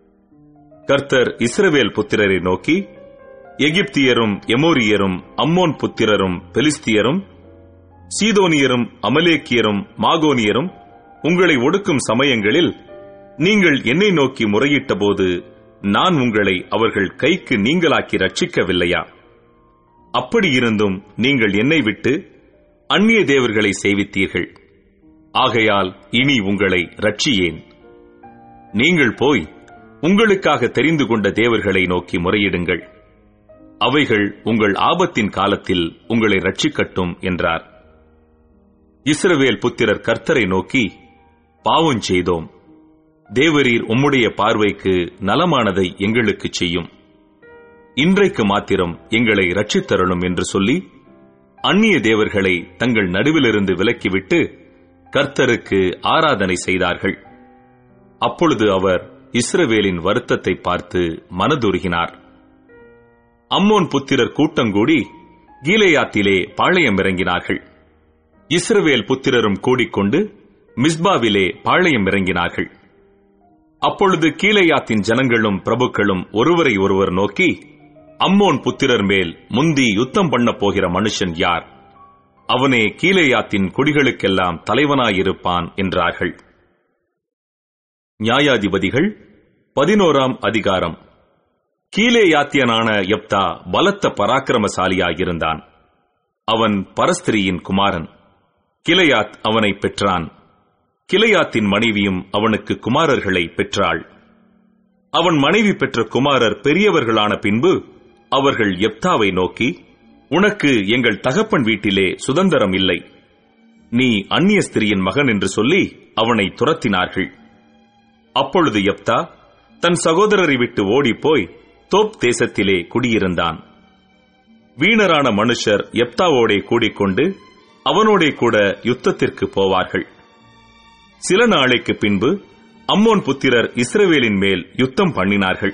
கர்த்தர் இஸ்ரவேல் புத்திரரை நோக்கி எகிப்தியரும் எமோரியரும் அம்மோன் புத்திரரும் பெலிஸ்தியரும் சீதோனியரும் அமலேக்கியரும் மாகோனியரும் உங்களை ஒடுக்கும் சமயங்களில் நீங்கள் என்னை நோக்கி முறையிட்டபோது நான் உங்களை அவர்கள் கைக்கு நீங்களாக்கி ரட்சிக்கவில்லையா அப்படியிருந்தும் நீங்கள் என்னை விட்டு அந்நிய தேவர்களை சேவித்தீர்கள் ஆகையால் இனி உங்களை ரட்சியேன் நீங்கள் போய் உங்களுக்காக தெரிந்து கொண்ட தேவர்களை நோக்கி முறையிடுங்கள் அவைகள் உங்கள் ஆபத்தின் காலத்தில் உங்களை ரட்சிக்கட்டும் என்றார் இஸ்ரவேல் புத்திரர் கர்த்தரை நோக்கி பாவம் செய்தோம் தேவரீர் உம்முடைய பார்வைக்கு நலமானதை எங்களுக்கு செய்யும் இன்றைக்கு மாத்திரம் எங்களை ரட்சித்தருளும் என்று சொல்லி அந்நிய தேவர்களை தங்கள் நடுவிலிருந்து விலக்கிவிட்டு கர்த்தருக்கு ஆராதனை செய்தார்கள் அப்பொழுது அவர் இஸ்ரவேலின் வருத்தத்தை பார்த்து மனதுருகினார் அம்மோன் புத்திரர் கூட்டங்கூடி கீலேயாத்திலே பாளையம் இறங்கினார்கள் இஸ்ரவேல் புத்திரரும் கூடிக்கொண்டு மிஸ்பாவிலே பாளையம் இறங்கினார்கள் அப்பொழுது கீலேயாத்தின் ஜனங்களும் பிரபுக்களும் ஒருவரை ஒருவர் நோக்கி அம்மோன் புத்திரர் மேல் முந்தி யுத்தம் பண்ண போகிற மனுஷன் யார் அவனே கீலேயாத்தின் குடிகளுக்கெல்லாம் தலைவனாயிருப்பான் என்றார்கள் நியாயாதிபதிகள் பதினோராம் அதிகாரம் கீலேயாத்தியனான எப்தா பலத்த பராக்கிரமசாலியாயிருந்தான் அவன் பரஸ்திரியின் குமாரன் கிளையாத் அவனை பெற்றான் கிளையாத்தின் மனைவியும் அவனுக்கு குமாரர்களை பெற்றாள் அவன் மனைவி பெற்ற குமாரர் பெரியவர்களான பின்பு அவர்கள் எப்தாவை நோக்கி உனக்கு எங்கள் தகப்பன் வீட்டிலே சுதந்திரம் இல்லை நீ அந்நிய ஸ்திரியின் மகன் என்று சொல்லி அவனை துரத்தினார்கள் அப்பொழுது எப்தா தன் சகோதரரை விட்டு ஓடிப்போய் தோப் தேசத்திலே குடியிருந்தான் வீணரான மனுஷர் எப்தாவோடே கூடிக்கொண்டு அவனோடே கூட யுத்தத்திற்கு போவார்கள் சில நாளைக்கு பின்பு அம்மோன் புத்திரர் இஸ்ரவேலின் மேல் யுத்தம் பண்ணினார்கள்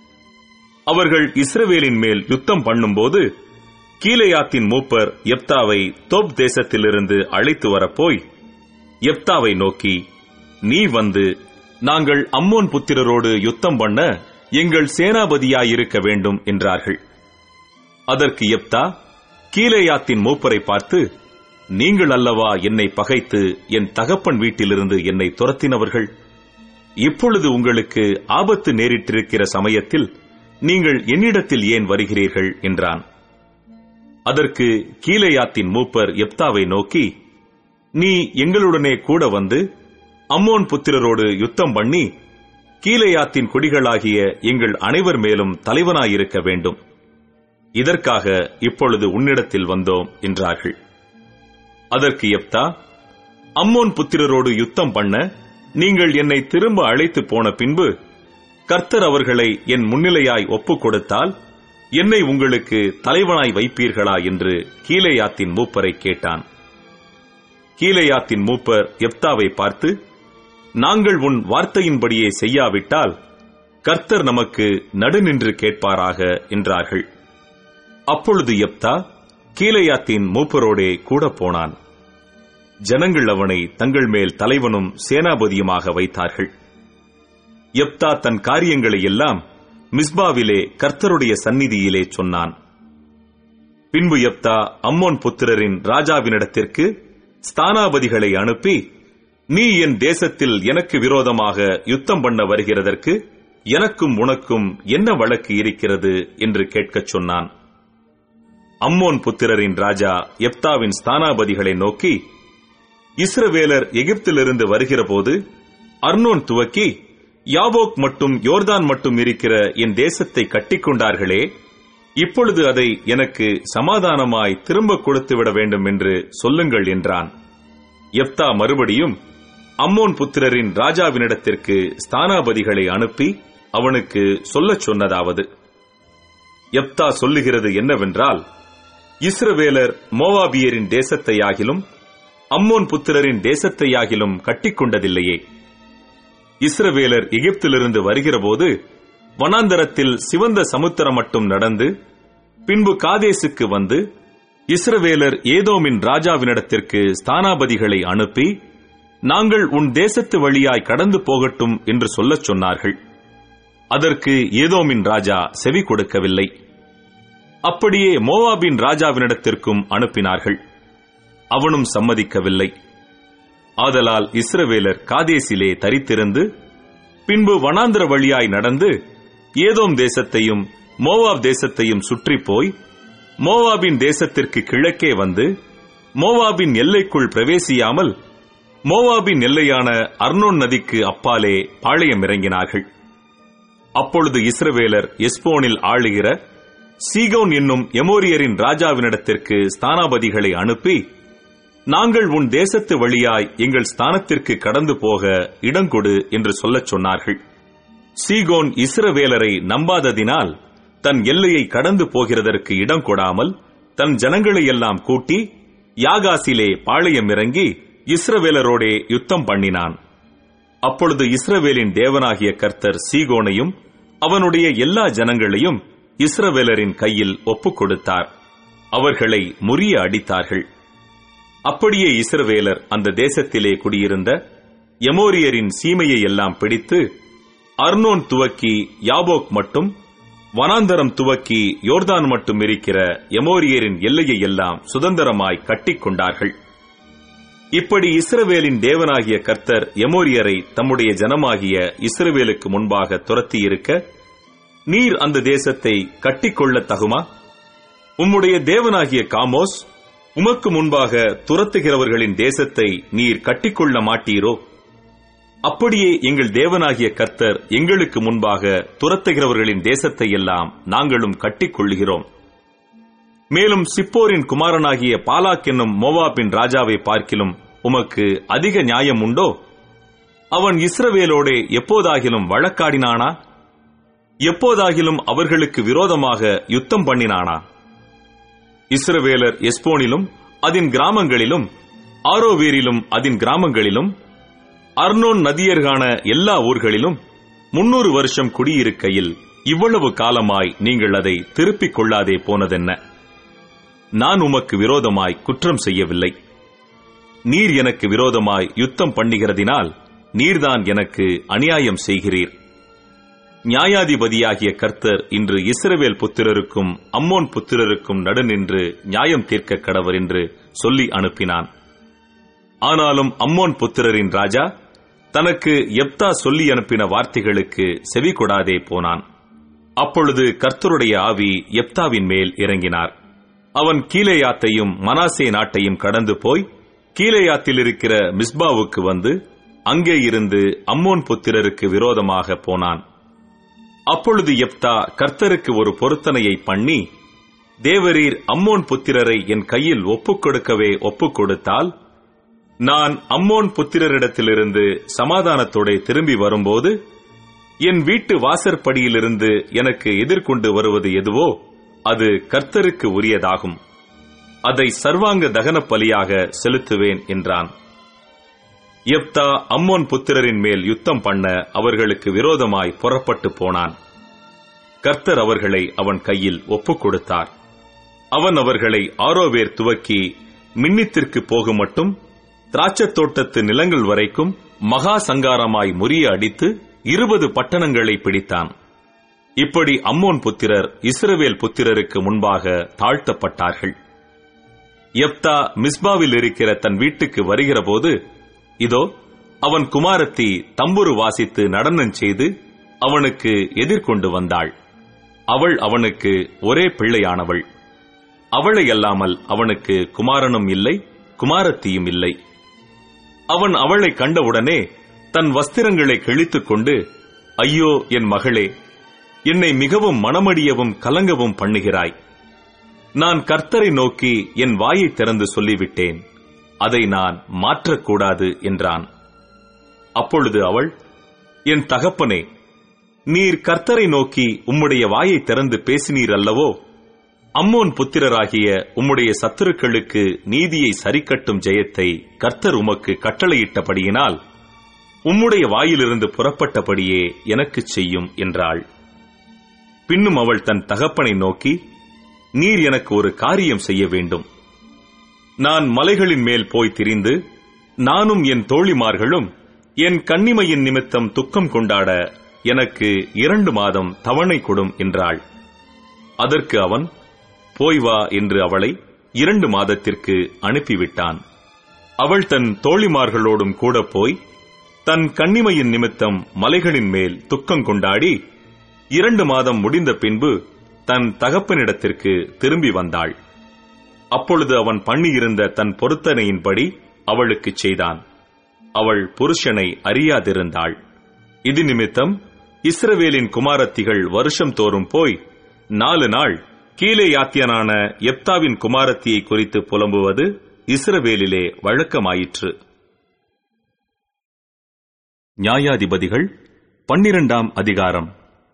அவர்கள் இஸ்ரவேலின் மேல் யுத்தம் பண்ணும்போது கீலேயாத்தின் மூப்பர் எப்தாவை தோப் தேசத்திலிருந்து அழைத்து வரப்போய் எப்தாவை நோக்கி நீ வந்து நாங்கள் அம்மோன் புத்திரரோடு யுத்தம் பண்ண எங்கள் சேனாபதியாயிருக்க வேண்டும் என்றார்கள் அதற்கு எப்தா கீலேயாத்தின் மூப்பரை பார்த்து நீங்கள் அல்லவா என்னை பகைத்து என் தகப்பன் வீட்டிலிருந்து என்னை துரத்தினவர்கள் இப்பொழுது உங்களுக்கு ஆபத்து நேரிட்டிருக்கிற சமயத்தில் நீங்கள் என்னிடத்தில் ஏன் வருகிறீர்கள் என்றான் அதற்கு கீலேயாத்தின் மூப்பர் எப்தாவை நோக்கி நீ எங்களுடனே கூட வந்து அம்மோன் புத்திரரோடு யுத்தம் பண்ணி கீலேயாத்தின் குடிகளாகிய எங்கள் அனைவர் மேலும் தலைவனாயிருக்க வேண்டும் இதற்காக இப்பொழுது உன்னிடத்தில் வந்தோம் என்றார்கள் அதற்கு எப்தா அம்மோன் புத்திரரோடு யுத்தம் பண்ண நீங்கள் என்னை திரும்ப அழைத்து போன பின்பு கர்த்தர் அவர்களை என் முன்னிலையாய் ஒப்புக் கொடுத்தால் என்னை உங்களுக்கு தலைவனாய் வைப்பீர்களா என்று கீலேயாத்தின் மூப்பரை கேட்டான் கீலேயாத்தின் மூப்பர் எப்தாவை பார்த்து நாங்கள் உன் வார்த்தையின்படியே செய்யாவிட்டால் கர்த்தர் நமக்கு நடுநின்று கேட்பாராக என்றார்கள் அப்பொழுது எப்தா கீலேயாத்தின் மூப்பரோடே கூட போனான் ஜனங்கள் அவனை தங்கள் மேல் தலைவனும் சேனாபதியுமாக வைத்தார்கள் எப்தா தன் காரியங்களை எல்லாம் மிஸ்பாவிலே கர்த்தருடைய சந்நிதியிலே சொன்னான் பின்பு எப்தா அம்மோன் புத்திரரின் ராஜாவினிடத்திற்கு ஸ்தானாபதிகளை அனுப்பி நீ என் தேசத்தில் எனக்கு விரோதமாக யுத்தம் பண்ண வருகிறதற்கு எனக்கும் உனக்கும் என்ன வழக்கு இருக்கிறது என்று கேட்கச் சொன்னான் அம்மோன் புத்திரரின் ராஜா எப்தாவின் ஸ்தானாபதிகளை நோக்கி இஸ்ரவேலர் எகிப்திலிருந்து வருகிறபோது அர்னோன் துவக்கி யாபோக் மட்டும் யோர்தான் மட்டும் இருக்கிற என் தேசத்தை கட்டிக்கொண்டார்களே இப்பொழுது அதை எனக்கு சமாதானமாய் திரும்ப கொடுத்து விட வேண்டும் என்று சொல்லுங்கள் என்றான் எப்தா மறுபடியும் அம்மோன் புத்திரரின் ராஜாவினிடத்திற்கு ஸ்தானாபதிகளை அனுப்பி அவனுக்கு சொல்லச் சொன்னதாவது எப்தா சொல்லுகிறது என்னவென்றால் இஸ்ரவேலர் மோவாபியரின் தேசத்தையாகிலும் அம்மோன் புத்திரரின் தேசத்தையாகிலும் கட்டிக்கொண்டதில்லையே இஸ்ரவேலர் எகிப்திலிருந்து வருகிறபோது வனாந்தரத்தில் சிவந்த சமுத்திரம் மட்டும் நடந்து பின்பு காதேசுக்கு வந்து இஸ்ரவேலர் ஏதோமின் ராஜாவினிடத்திற்கு ஸ்தானாபதிகளை அனுப்பி நாங்கள் உன் தேசத்து வழியாய் கடந்து போகட்டும் என்று சொல்லச் சொன்னார்கள் அதற்கு ஏதோமின் ராஜா செவி கொடுக்கவில்லை அப்படியே மோவாபின் ராஜாவினிடத்திற்கும் அனுப்பினார்கள் அவனும் சம்மதிக்கவில்லை ஆதலால் இஸ்ரவேலர் காதேசிலே தரித்திருந்து பின்பு வனாந்திர வழியாய் நடந்து ஏதோம் தேசத்தையும் மோவாப் தேசத்தையும் சுற்றி போய் மோவாபின் தேசத்திற்கு கிழக்கே வந்து மோவாபின் எல்லைக்குள் பிரவேசியாமல் மோவாபின் எல்லையான அர்னோன் நதிக்கு அப்பாலே பாளையம் இறங்கினார்கள் அப்பொழுது இஸ்ரவேலர் எஸ்போனில் ஆளுகிற சீகோன் என்னும் எமோரியரின் ராஜாவினிடத்திற்கு ஸ்தானாபதிகளை அனுப்பி நாங்கள் உன் தேசத்து வழியாய் எங்கள் ஸ்தானத்திற்கு கடந்து போக இடங்கொடு என்று சொல்லச் சொன்னார்கள் சீகோன் இஸ்ரவேலரை நம்பாததினால் தன் எல்லையை கடந்து போகிறதற்கு இடம் கொடாமல் தன் ஜனங்களை எல்லாம் கூட்டி யாகாசிலே பாளையம் இறங்கி இஸ்ரவேலரோடே யுத்தம் பண்ணினான் அப்பொழுது இஸ்ரவேலின் தேவனாகிய கர்த்தர் சீகோனையும் அவனுடைய எல்லா ஜனங்களையும் இஸ்ரவேலரின் கையில் ஒப்புக் கொடுத்தார் அவர்களை முறிய அடித்தார்கள் அப்படியே இஸ்ரவேலர் அந்த தேசத்திலே குடியிருந்த எமோரியரின் சீமையை எல்லாம் பிடித்து அர்னோன் துவக்கி யாபோக் மட்டும் வனாந்தரம் துவக்கி யோர்தான் மட்டும் இருக்கிற எமோரியரின் எல்லையை எல்லாம் சுதந்திரமாய் கட்டிக் கொண்டார்கள் இப்படி இஸ்ரவேலின் தேவனாகிய கர்த்தர் எமோரியரை தம்முடைய ஜனமாகிய இஸ்ரவேலுக்கு முன்பாக துரத்தியிருக்க நீர் அந்த தேசத்தை கட்டிக்கொள்ள தகுமா உம்முடைய தேவனாகிய காமோஸ் உமக்கு முன்பாக துரத்துகிறவர்களின் தேசத்தை நீர் கட்டிக்கொள்ள மாட்டீரோ அப்படியே எங்கள் தேவனாகிய கர்த்தர் எங்களுக்கு முன்பாக துரத்துகிறவர்களின் தேசத்தை எல்லாம் நாங்களும் கட்டிக்கொள்கிறோம் மேலும் சிப்போரின் குமாரனாகிய பாலாக் என்னும் மோவாபின் ராஜாவை பார்க்கிலும் உமக்கு அதிக நியாயம் உண்டோ அவன் இஸ்ரவேலோடே எப்போதாகிலும் வழக்காடினானா எப்போதாகிலும் அவர்களுக்கு விரோதமாக யுத்தம் பண்ணினானா இஸ்ரவேலர் எஸ்போனிலும் அதன் கிராமங்களிலும் ஆரோவேரிலும் அதன் கிராமங்களிலும் அர்னோன் நதியர்கான எல்லா ஊர்களிலும் முன்னூறு வருஷம் குடியிருக்கையில் இவ்வளவு காலமாய் நீங்கள் அதை திருப்பிக் கொள்ளாதே போனதென்ன நான் உமக்கு விரோதமாய் குற்றம் செய்யவில்லை நீர் எனக்கு விரோதமாய் யுத்தம் பண்ணுகிறதினால் நீர்தான் எனக்கு அநியாயம் செய்கிறீர் நியாயாதிபதியாகிய கர்த்தர் இன்று இஸ்ரவேல் புத்திரருக்கும் அம்மோன் புத்திரருக்கும் நடுநின்று நியாயம் தீர்க்க கடவர் என்று சொல்லி அனுப்பினான் ஆனாலும் அம்மோன் புத்திரரின் ராஜா தனக்கு எப்தா சொல்லி அனுப்பின வார்த்தைகளுக்கு செவி கொடாதே போனான் அப்பொழுது கர்த்தருடைய ஆவி எப்தாவின் மேல் இறங்கினார் அவன் கீலேயாத்தையும் மனாசே நாட்டையும் கடந்து போய் கீலேயாத்தில் இருக்கிற மிஸ்பாவுக்கு வந்து அங்கே இருந்து அம்மோன் புத்திரருக்கு விரோதமாக போனான் அப்பொழுது எப்தா கர்த்தருக்கு ஒரு பொருத்தனையை பண்ணி தேவரீர் அம்மோன் புத்திரரை என் கையில் ஒப்புக் கொடுக்கவே ஒப்புக் கொடுத்தால் நான் அம்மோன் புத்திரரிடத்திலிருந்து சமாதானத்தோட திரும்பி வரும்போது என் வீட்டு வாசற்படியிலிருந்து எனக்கு எதிர்கொண்டு வருவது எதுவோ அது கர்த்தருக்கு உரியதாகும் அதை சர்வாங்க தகன பலியாக செலுத்துவேன் என்றான் எப்தா அம்மோன் புத்திரரின் மேல் யுத்தம் பண்ண அவர்களுக்கு விரோதமாய் புறப்பட்டு போனான் கர்த்தர் அவர்களை அவன் கையில் ஒப்புக் கொடுத்தார் அவன் அவர்களை ஆரோவேர் துவக்கி மின்னித்திற்கு போகும் மட்டும் திராட்சத் தோட்டத்து நிலங்கள் வரைக்கும் மகா சங்காரமாய் முறிய அடித்து இருபது பட்டணங்களை பிடித்தான் இப்படி அம்மோன் புத்திரர் இஸ்ரவேல் புத்திரருக்கு முன்பாக தாழ்த்தப்பட்டார்கள் எப்தா மிஸ்பாவில் இருக்கிற தன் வீட்டுக்கு வருகிறபோது இதோ அவன் குமாரத்தி தம்புரு வாசித்து நடனம் செய்து அவனுக்கு எதிர்கொண்டு வந்தாள் அவள் அவனுக்கு ஒரே பிள்ளையானவள் அவளை அல்லாமல் அவனுக்கு குமாரனும் இல்லை குமாரத்தியும் இல்லை அவன் அவளை கண்டவுடனே தன் வஸ்திரங்களை கிழித்துக் கொண்டு ஐயோ என் மகளே என்னை மிகவும் மனமடியவும் கலங்கவும் பண்ணுகிறாய் நான் கர்த்தரை நோக்கி என் வாயை திறந்து சொல்லிவிட்டேன் அதை நான் மாற்றக்கூடாது என்றான் அப்பொழுது அவள் என் தகப்பனே நீர் கர்த்தரை நோக்கி உம்முடைய வாயை திறந்து பேசினீர் அல்லவோ அம்மோன் புத்திரராகிய உம்முடைய சத்துருக்களுக்கு நீதியை சரிக்கட்டும் ஜெயத்தை கர்த்தர் உமக்கு கட்டளையிட்டபடியினால் உம்முடைய வாயிலிருந்து புறப்பட்டபடியே எனக்குச் செய்யும் என்றாள் பின்னும் அவள் தன் தகப்பனை நோக்கி நீர் எனக்கு ஒரு காரியம் செய்ய வேண்டும் நான் மலைகளின் மேல் போய் திரிந்து நானும் என் தோழிமார்களும் என் கன்னிமையின் நிமித்தம் துக்கம் கொண்டாட எனக்கு இரண்டு மாதம் தவணை கொடும் என்றாள் அதற்கு அவன் போய் வா என்று அவளை இரண்டு மாதத்திற்கு அனுப்பிவிட்டான் அவள் தன் தோழிமார்களோடும் கூட போய் தன் கன்னிமையின் நிமித்தம் மலைகளின் மேல் துக்கம் கொண்டாடி இரண்டு மாதம் முடிந்த பின்பு தன் தகப்பனிடத்திற்கு திரும்பி வந்தாள் அப்பொழுது அவன் பண்ணியிருந்த தன் பொருத்தனையின்படி அவளுக்குச் செய்தான் அவள் புருஷனை அறியாதிருந்தாள் இது நிமித்தம் இஸ்ரவேலின் குமாரத்திகள் வருஷம் தோறும் போய் நாலு நாள் கீழே யாத்தியனான எப்தாவின் குமாரத்தியை குறித்து புலம்புவது இஸ்ரவேலிலே வழக்கமாயிற்று நியாயாதிபதிகள் பன்னிரண்டாம் அதிகாரம்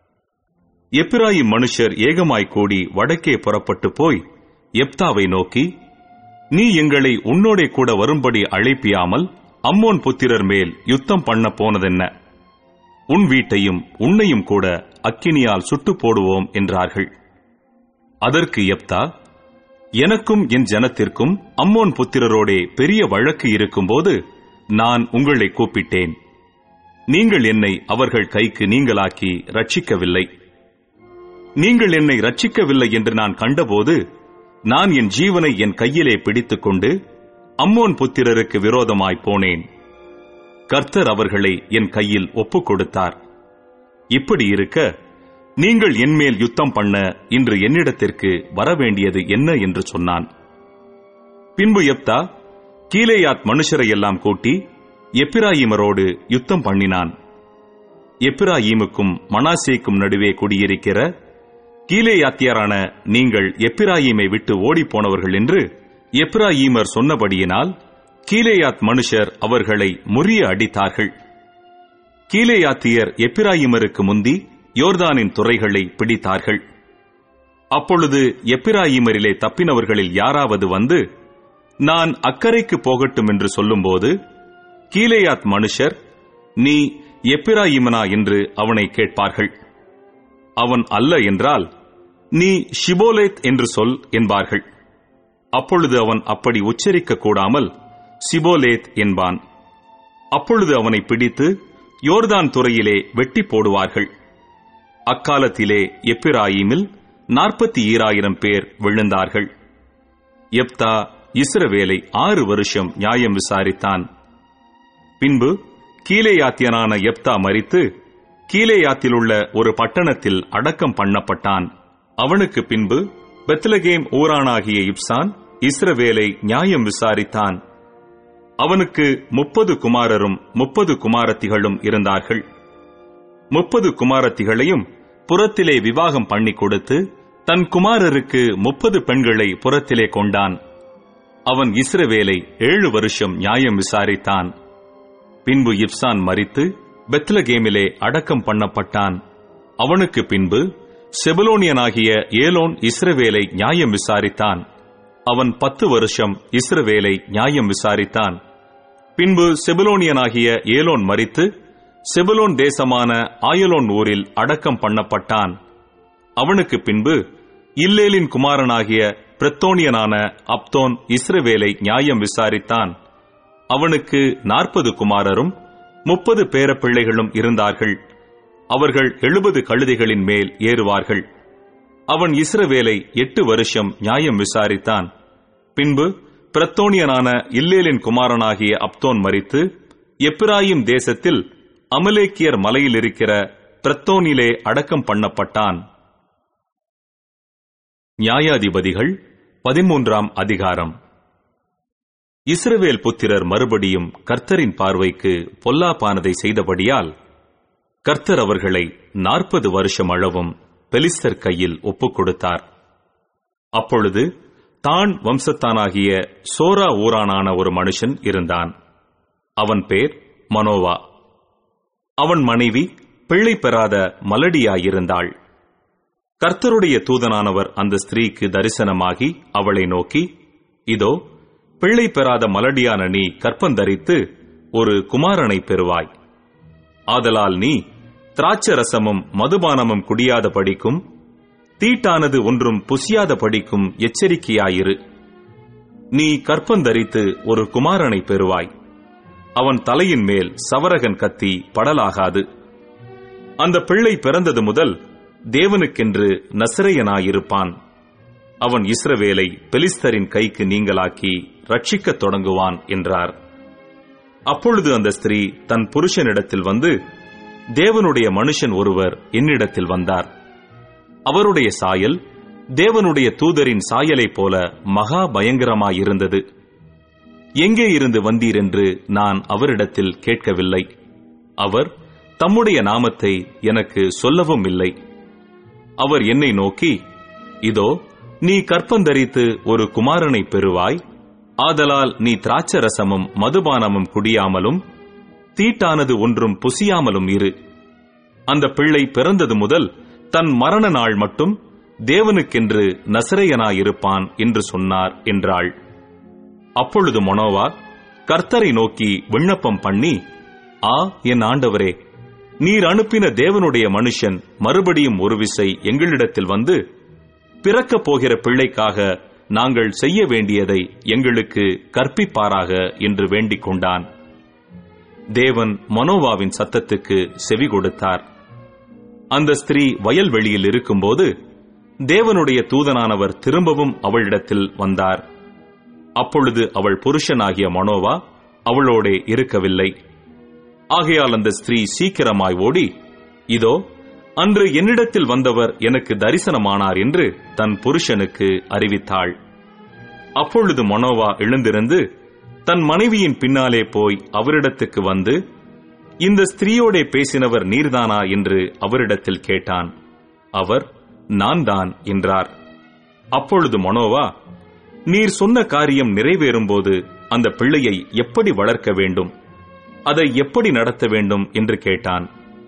எப்பிராயிம் மனுஷர் ஏகமாய் கூடி வடக்கே புறப்பட்டு போய் எப்தாவை நோக்கி நீ எங்களை உன்னோடே கூட வரும்படி அழைப்பியாமல் அம்மோன் புத்திரர் மேல் யுத்தம் பண்ண போனதென்ன உன் வீட்டையும் உன்னையும் கூட அக்கினியால் சுட்டு போடுவோம் என்றார்கள் அதற்கு எப்தா எனக்கும் என் ஜனத்திற்கும் அம்மோன் புத்திரரோடே பெரிய வழக்கு இருக்கும்போது நான் உங்களை கூப்பிட்டேன் நீங்கள் என்னை அவர்கள் கைக்கு நீங்களாக்கி ரட்சிக்கவில்லை நீங்கள் என்னை ரட்சிக்கவில்லை என்று நான் கண்டபோது நான் என் ஜீவனை என் கையிலே பிடித்துக்கொண்டு அம்மோன் புத்திரருக்கு விரோதமாய் போனேன் கர்த்தர் அவர்களை என் கையில் ஒப்புக் கொடுத்தார் இப்படி இருக்க நீங்கள் என்மேல் யுத்தம் பண்ண இன்று என்னிடத்திற்கு வரவேண்டியது என்ன என்று சொன்னான் பின்பு எப்தா கீலேயாத் மனுஷரை எல்லாம் கூட்டி எப்பிராயிமரோடு யுத்தம் பண்ணினான் எப்பிராயீமுக்கும் மனாசேக்கும் நடுவே குடியிருக்கிற கீலேயாத்தியரான நீங்கள் எப்பிராயீமை விட்டு ஓடிப்போனவர்கள் என்று எப்பிராயீமர் சொன்னபடியினால் கீலேயாத் மனுஷர் அவர்களை முறிய அடித்தார்கள் கீலேயாத்தியர் எப்பிராயிமருக்கு முந்தி யோர்தானின் துறைகளை பிடித்தார்கள் அப்பொழுது எப்பிராயிமரிலே தப்பினவர்களில் யாராவது வந்து நான் அக்கறைக்கு போகட்டும் என்று சொல்லும்போது கீலேயாத் மனுஷர் நீ எப்பிராயிமனா என்று அவனை கேட்பார்கள் அவன் அல்ல என்றால் நீ ஷிபோலேத் என்று சொல் என்பார்கள் அப்பொழுது அவன் அப்படி உச்சரிக்க கூடாமல் சிபோலேத் என்பான் அப்பொழுது அவனை பிடித்து யோர்தான் துறையிலே வெட்டி போடுவார்கள் அக்காலத்திலே எப்பிராயிமில் நாற்பத்தி ஈராயிரம் பேர் விழுந்தார்கள் எப்தா இஸ்ரவேலை ஆறு வருஷம் நியாயம் விசாரித்தான் பின்பு கீலேயாத்தியனான எப்தா மரித்து கீலேயாத்திலுள்ள ஒரு பட்டணத்தில் அடக்கம் பண்ணப்பட்டான் அவனுக்கு பின்பு பெத்லகேம் ஊரானாகிய இப்சான் இஸ்ரவேலை நியாயம் விசாரித்தான் அவனுக்கு முப்பது குமாரரும் முப்பது குமாரத்திகளும் இருந்தார்கள் முப்பது குமாரத்திகளையும் புறத்திலே விவாகம் பண்ணி கொடுத்து தன் குமாரருக்கு முப்பது பெண்களை புறத்திலே கொண்டான் அவன் இஸ்ரவேலை ஏழு வருஷம் நியாயம் விசாரித்தான் பின்பு இப்சான் மரித்து பெத்லகேமிலே அடக்கம் பண்ணப்பட்டான் அவனுக்கு பின்பு செபலோனியனாகிய ஏலோன் இஸ்ரவேலை நியாயம் விசாரித்தான் அவன் பத்து வருஷம் இஸ்ரவேலை நியாயம் விசாரித்தான் பின்பு செபலோனியனாகிய ஏலோன் மரித்து செபலோன் தேசமான ஆயலோன் ஊரில் அடக்கம் பண்ணப்பட்டான் அவனுக்கு பின்பு இல்லேலின் குமாரனாகிய பிரத்தோனியனான அப்தோன் இஸ்ரவேலை நியாயம் விசாரித்தான் அவனுக்கு நாற்பது குமாரரும் முப்பது பேரப்பிள்ளைகளும் இருந்தார்கள் அவர்கள் எழுபது கழுதைகளின் மேல் ஏறுவார்கள் அவன் இஸ்ரவேலை எட்டு வருஷம் நியாயம் விசாரித்தான் பின்பு பிரத்தோனியனான இல்லேலின் குமாரனாகிய அப்தோன் மரித்து எப்பிராயிம் தேசத்தில் அமலேக்கியர் மலையில் இருக்கிற பிரத்தோனிலே அடக்கம் பண்ணப்பட்டான் நியாயாதிபதிகள் பதிமூன்றாம் அதிகாரம் இஸ்ரவேல் புத்திரர் மறுபடியும் கர்த்தரின் பார்வைக்கு பொல்லாப்பானதை செய்தபடியால் கர்த்தர் அவர்களை நாற்பது வருஷம் அளவும் பெலிஸ்தர் கையில் ஒப்புக் கொடுத்தார் அப்பொழுது தான் வம்சத்தானாகிய சோரா ஊரானான ஒரு மனுஷன் இருந்தான் அவன் பேர் மனோவா அவன் மனைவி பிள்ளை பெறாத மலடியாயிருந்தாள் கர்த்தருடைய தூதனானவர் அந்த ஸ்திரீக்கு தரிசனமாகி அவளை நோக்கி இதோ பிள்ளை பெறாத மலடியான நீ கற்பந்தரித்து ஒரு குமாரனை பெறுவாய் ஆதலால் நீ திராட்சரசமும் மதுபானமும் குடியாத படிக்கும் தீட்டானது ஒன்றும் புசியாத படிக்கும் எச்சரிக்கையாயிரு நீ கற்பந்தரித்து ஒரு குமாரனை பெறுவாய் அவன் தலையின் மேல் சவரகன் கத்தி படலாகாது அந்த பிள்ளை பிறந்தது முதல் தேவனுக்கென்று நசிரையனாயிருப்பான் அவன் இஸ்ரவேலை பெலிஸ்தரின் கைக்கு நீங்களாக்கி ரட்சிக்கத் தொடங்குவான் என்றார் அப்பொழுது அந்த ஸ்திரீ தன் புருஷனிடத்தில் வந்து தேவனுடைய மனுஷன் ஒருவர் என்னிடத்தில் வந்தார் அவருடைய சாயல் தேவனுடைய தூதரின் சாயலைப் போல மகா பயங்கரமாயிருந்தது எங்கே இருந்து வந்தீர் என்று நான் அவரிடத்தில் கேட்கவில்லை அவர் தம்முடைய நாமத்தை எனக்கு சொல்லவும் இல்லை அவர் என்னை நோக்கி இதோ நீ கற்பந்தரித்து ஒரு குமாரனை பெறுவாய் ஆதலால் நீ திராட்சரசமும் மதுபானமும் குடியாமலும் தீட்டானது ஒன்றும் புசியாமலும் இரு அந்த பிள்ளை பிறந்தது முதல் தன் மரண நாள் மட்டும் தேவனுக்கென்று நசிரையனாயிருப்பான் என்று சொன்னார் என்றாள் அப்பொழுது மனோவா கர்த்தரை நோக்கி விண்ணப்பம் பண்ணி ஆ என் ஆண்டவரே நீர் அனுப்பின தேவனுடைய மனுஷன் மறுபடியும் ஒரு விசை எங்களிடத்தில் வந்து பிறக்கப் போகிற பிள்ளைக்காக நாங்கள் செய்ய வேண்டியதை எங்களுக்கு கற்பிப்பாராக என்று வேண்டிக் கொண்டான் தேவன் மனோவாவின் சத்தத்துக்கு செவி கொடுத்தார் அந்த ஸ்திரீ வயல்வெளியில் இருக்கும்போது தேவனுடைய தூதனானவர் திரும்பவும் அவளிடத்தில் வந்தார் அப்பொழுது அவள் புருஷனாகிய மனோவா அவளோடே இருக்கவில்லை ஆகையால் அந்த ஸ்திரீ சீக்கிரமாய் ஓடி இதோ அன்று என்னிடத்தில் வந்தவர் எனக்கு தரிசனமானார் என்று தன் புருஷனுக்கு அறிவித்தாள் அப்பொழுது மனோவா எழுந்திருந்து தன் மனைவியின் பின்னாலே போய் அவரிடத்துக்கு வந்து இந்த ஸ்திரீயோடே பேசினவர் நீர்தானா என்று அவரிடத்தில் கேட்டான் அவர் நான் தான் என்றார் அப்பொழுது மனோவா நீர் சொன்ன காரியம் நிறைவேறும்போது அந்த பிள்ளையை எப்படி வளர்க்க வேண்டும் அதை எப்படி நடத்த வேண்டும் என்று கேட்டான்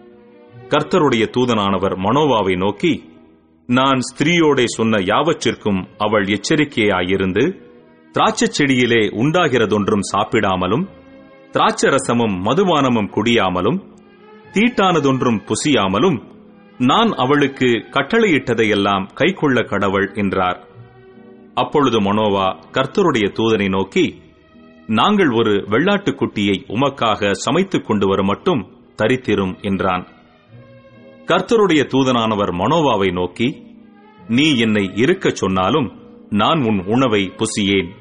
கர்த்தருடைய தூதனானவர் மனோவாவை நோக்கி நான் ஸ்திரீயோடே சொன்ன யாவற்றிற்கும் அவள் எச்சரிக்கையாயிருந்து திராட்சைச் செடியிலே உண்டாகிறதொன்றும் சாப்பிடாமலும் திராட்சரசமும் மதுபானமும் குடியாமலும் தீட்டானதொன்றும் புசியாமலும் நான் அவளுக்கு கட்டளையிட்டதையெல்லாம் கைக்கொள்ள கடவுள் என்றார் அப்பொழுது மனோவா கர்த்தருடைய தூதனை நோக்கி நாங்கள் ஒரு வெள்ளாட்டுக் குட்டியை உமக்காக சமைத்துக் கொண்டு வர மட்டும் தரித்திரும் என்றான் கர்த்தருடைய தூதனானவர் மனோவாவை நோக்கி நீ என்னை இருக்கச் சொன்னாலும் நான் உன் உணவை புசியேன்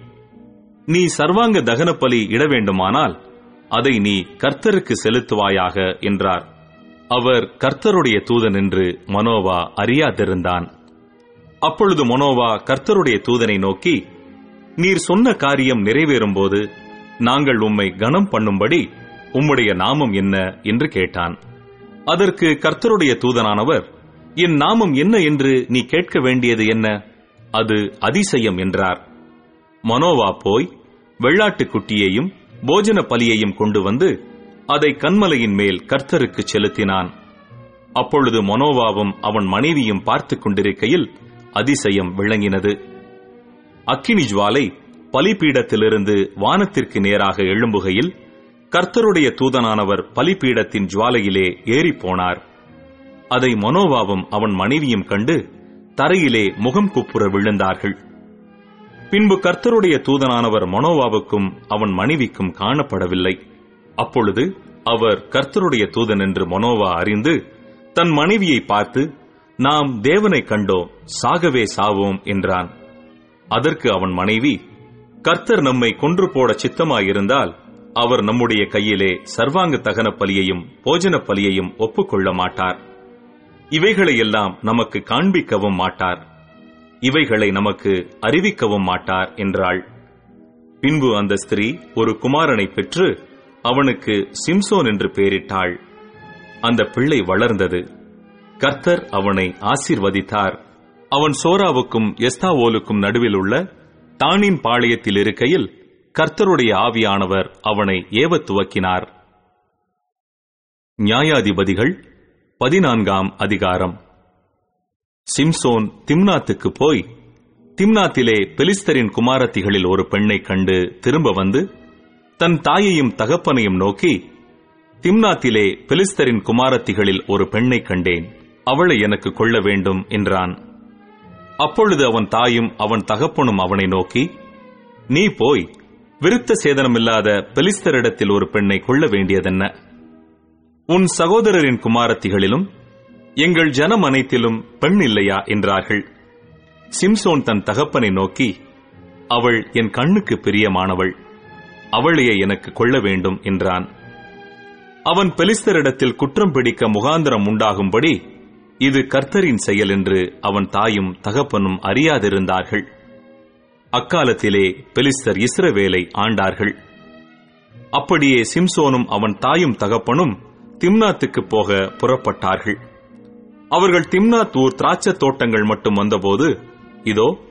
நீ சர்வாங்க தகனப்பலி இட வேண்டுமானால் அதை நீ கர்த்தருக்கு செலுத்துவாயாக என்றார் அவர் கர்த்தருடைய தூதன் என்று மனோவா அறியாதிருந்தான் அப்பொழுது மனோவா கர்த்தருடைய தூதனை நோக்கி நீர் சொன்ன காரியம் நிறைவேறும்போது நாங்கள் உம்மை கனம் பண்ணும்படி உம்முடைய நாமம் என்ன என்று கேட்டான் அதற்கு கர்த்தருடைய தூதனானவர் என் நாமம் என்ன என்று நீ கேட்க வேண்டியது என்ன அது அதிசயம் என்றார் மனோவா போய் வெள்ளாட்டுக் குட்டியையும் போஜன பலியையும் கொண்டு வந்து அதை கண்மலையின் மேல் கர்த்தருக்கு செலுத்தினான் அப்பொழுது மனோவாவும் அவன் மனைவியும் பார்த்துக் கொண்டிருக்கையில் அதிசயம் விளங்கினது அக்கினி ஜுவாலை பலிபீடத்திலிருந்து வானத்திற்கு நேராக எழும்புகையில் கர்த்தருடைய தூதனானவர் பலிபீடத்தின் ஜுவாலையிலே ஏறிப்போனார் அதை மனோவாவும் அவன் மனைவியும் கண்டு தரையிலே முகம் குப்புற விழுந்தார்கள் பின்பு கர்த்தருடைய தூதனானவர் மனோவாவுக்கும் அவன் மனைவிக்கும் காணப்படவில்லை அப்பொழுது அவர் கர்த்தருடைய தூதன் என்று மனோவா அறிந்து தன் மனைவியை பார்த்து நாம் தேவனை கண்டோம் சாகவே சாவோம் என்றான் அதற்கு அவன் மனைவி கர்த்தர் நம்மை கொன்று போட சித்தமாயிருந்தால் அவர் நம்முடைய கையிலே சர்வாங்க தகன பலியையும் போஜன பலியையும் ஒப்புக்கொள்ள மாட்டார் இவைகளை எல்லாம் நமக்கு காண்பிக்கவும் மாட்டார் இவைகளை நமக்கு அறிவிக்கவும் மாட்டார் என்றாள் பின்பு அந்த ஸ்திரீ ஒரு குமாரனை பெற்று அவனுக்கு சிம்சோன் என்று பெயரிட்டாள் அந்த பிள்ளை வளர்ந்தது கர்த்தர் அவனை ஆசீர்வதித்தார் அவன் சோராவுக்கும் எஸ்தாவோலுக்கும் நடுவில் உள்ள தானின் பாளையத்தில் இருக்கையில் கர்த்தருடைய ஆவியானவர் அவனை ஏவத் துவக்கினார் நியாயாதிபதிகள் பதினான்காம் அதிகாரம் சிம்சோன் திம்னாத்துக்கு போய் திம்னாத்திலே பெலிஸ்தரின் குமாரத்திகளில் ஒரு பெண்ணைக் கண்டு திரும்ப வந்து தன் தாயையும் தகப்பனையும் நோக்கி திம்னாத்திலே பெலிஸ்தரின் குமாரத்திகளில் ஒரு பெண்ணைக் கண்டேன் அவளை எனக்கு கொள்ள வேண்டும் என்றான் அப்பொழுது அவன் தாயும் அவன் தகப்பனும் அவனை நோக்கி நீ போய் விருத்த சேதனமில்லாத பெலிஸ்தரிடத்தில் ஒரு பெண்ணை கொள்ள வேண்டியதென்ன உன் சகோதரரின் குமாரத்திகளிலும் எங்கள் ஜனம் அனைத்திலும் பெண் இல்லையா என்றார்கள் சிம்சோன் தன் தகப்பனை நோக்கி அவள் என் கண்ணுக்கு பிரியமானவள் அவளையே எனக்கு கொள்ள வேண்டும் என்றான் அவன் பெலிஸ்தரிடத்தில் குற்றம் பிடிக்க முகாந்திரம் உண்டாகும்படி இது கர்த்தரின் செயல் என்று அவன் தாயும் தகப்பனும் அறியாதிருந்தார்கள் அக்காலத்திலே பெலிஸ்தர் இஸ்ரவேலை ஆண்டார்கள் அப்படியே சிம்சோனும் அவன் தாயும் தகப்பனும் திம்னாத்துக்கு போக புறப்பட்டார்கள் அவர்கள் திம்னாத் ஊர் திராட்சத் தோட்டங்கள் மட்டும் வந்தபோது இதோ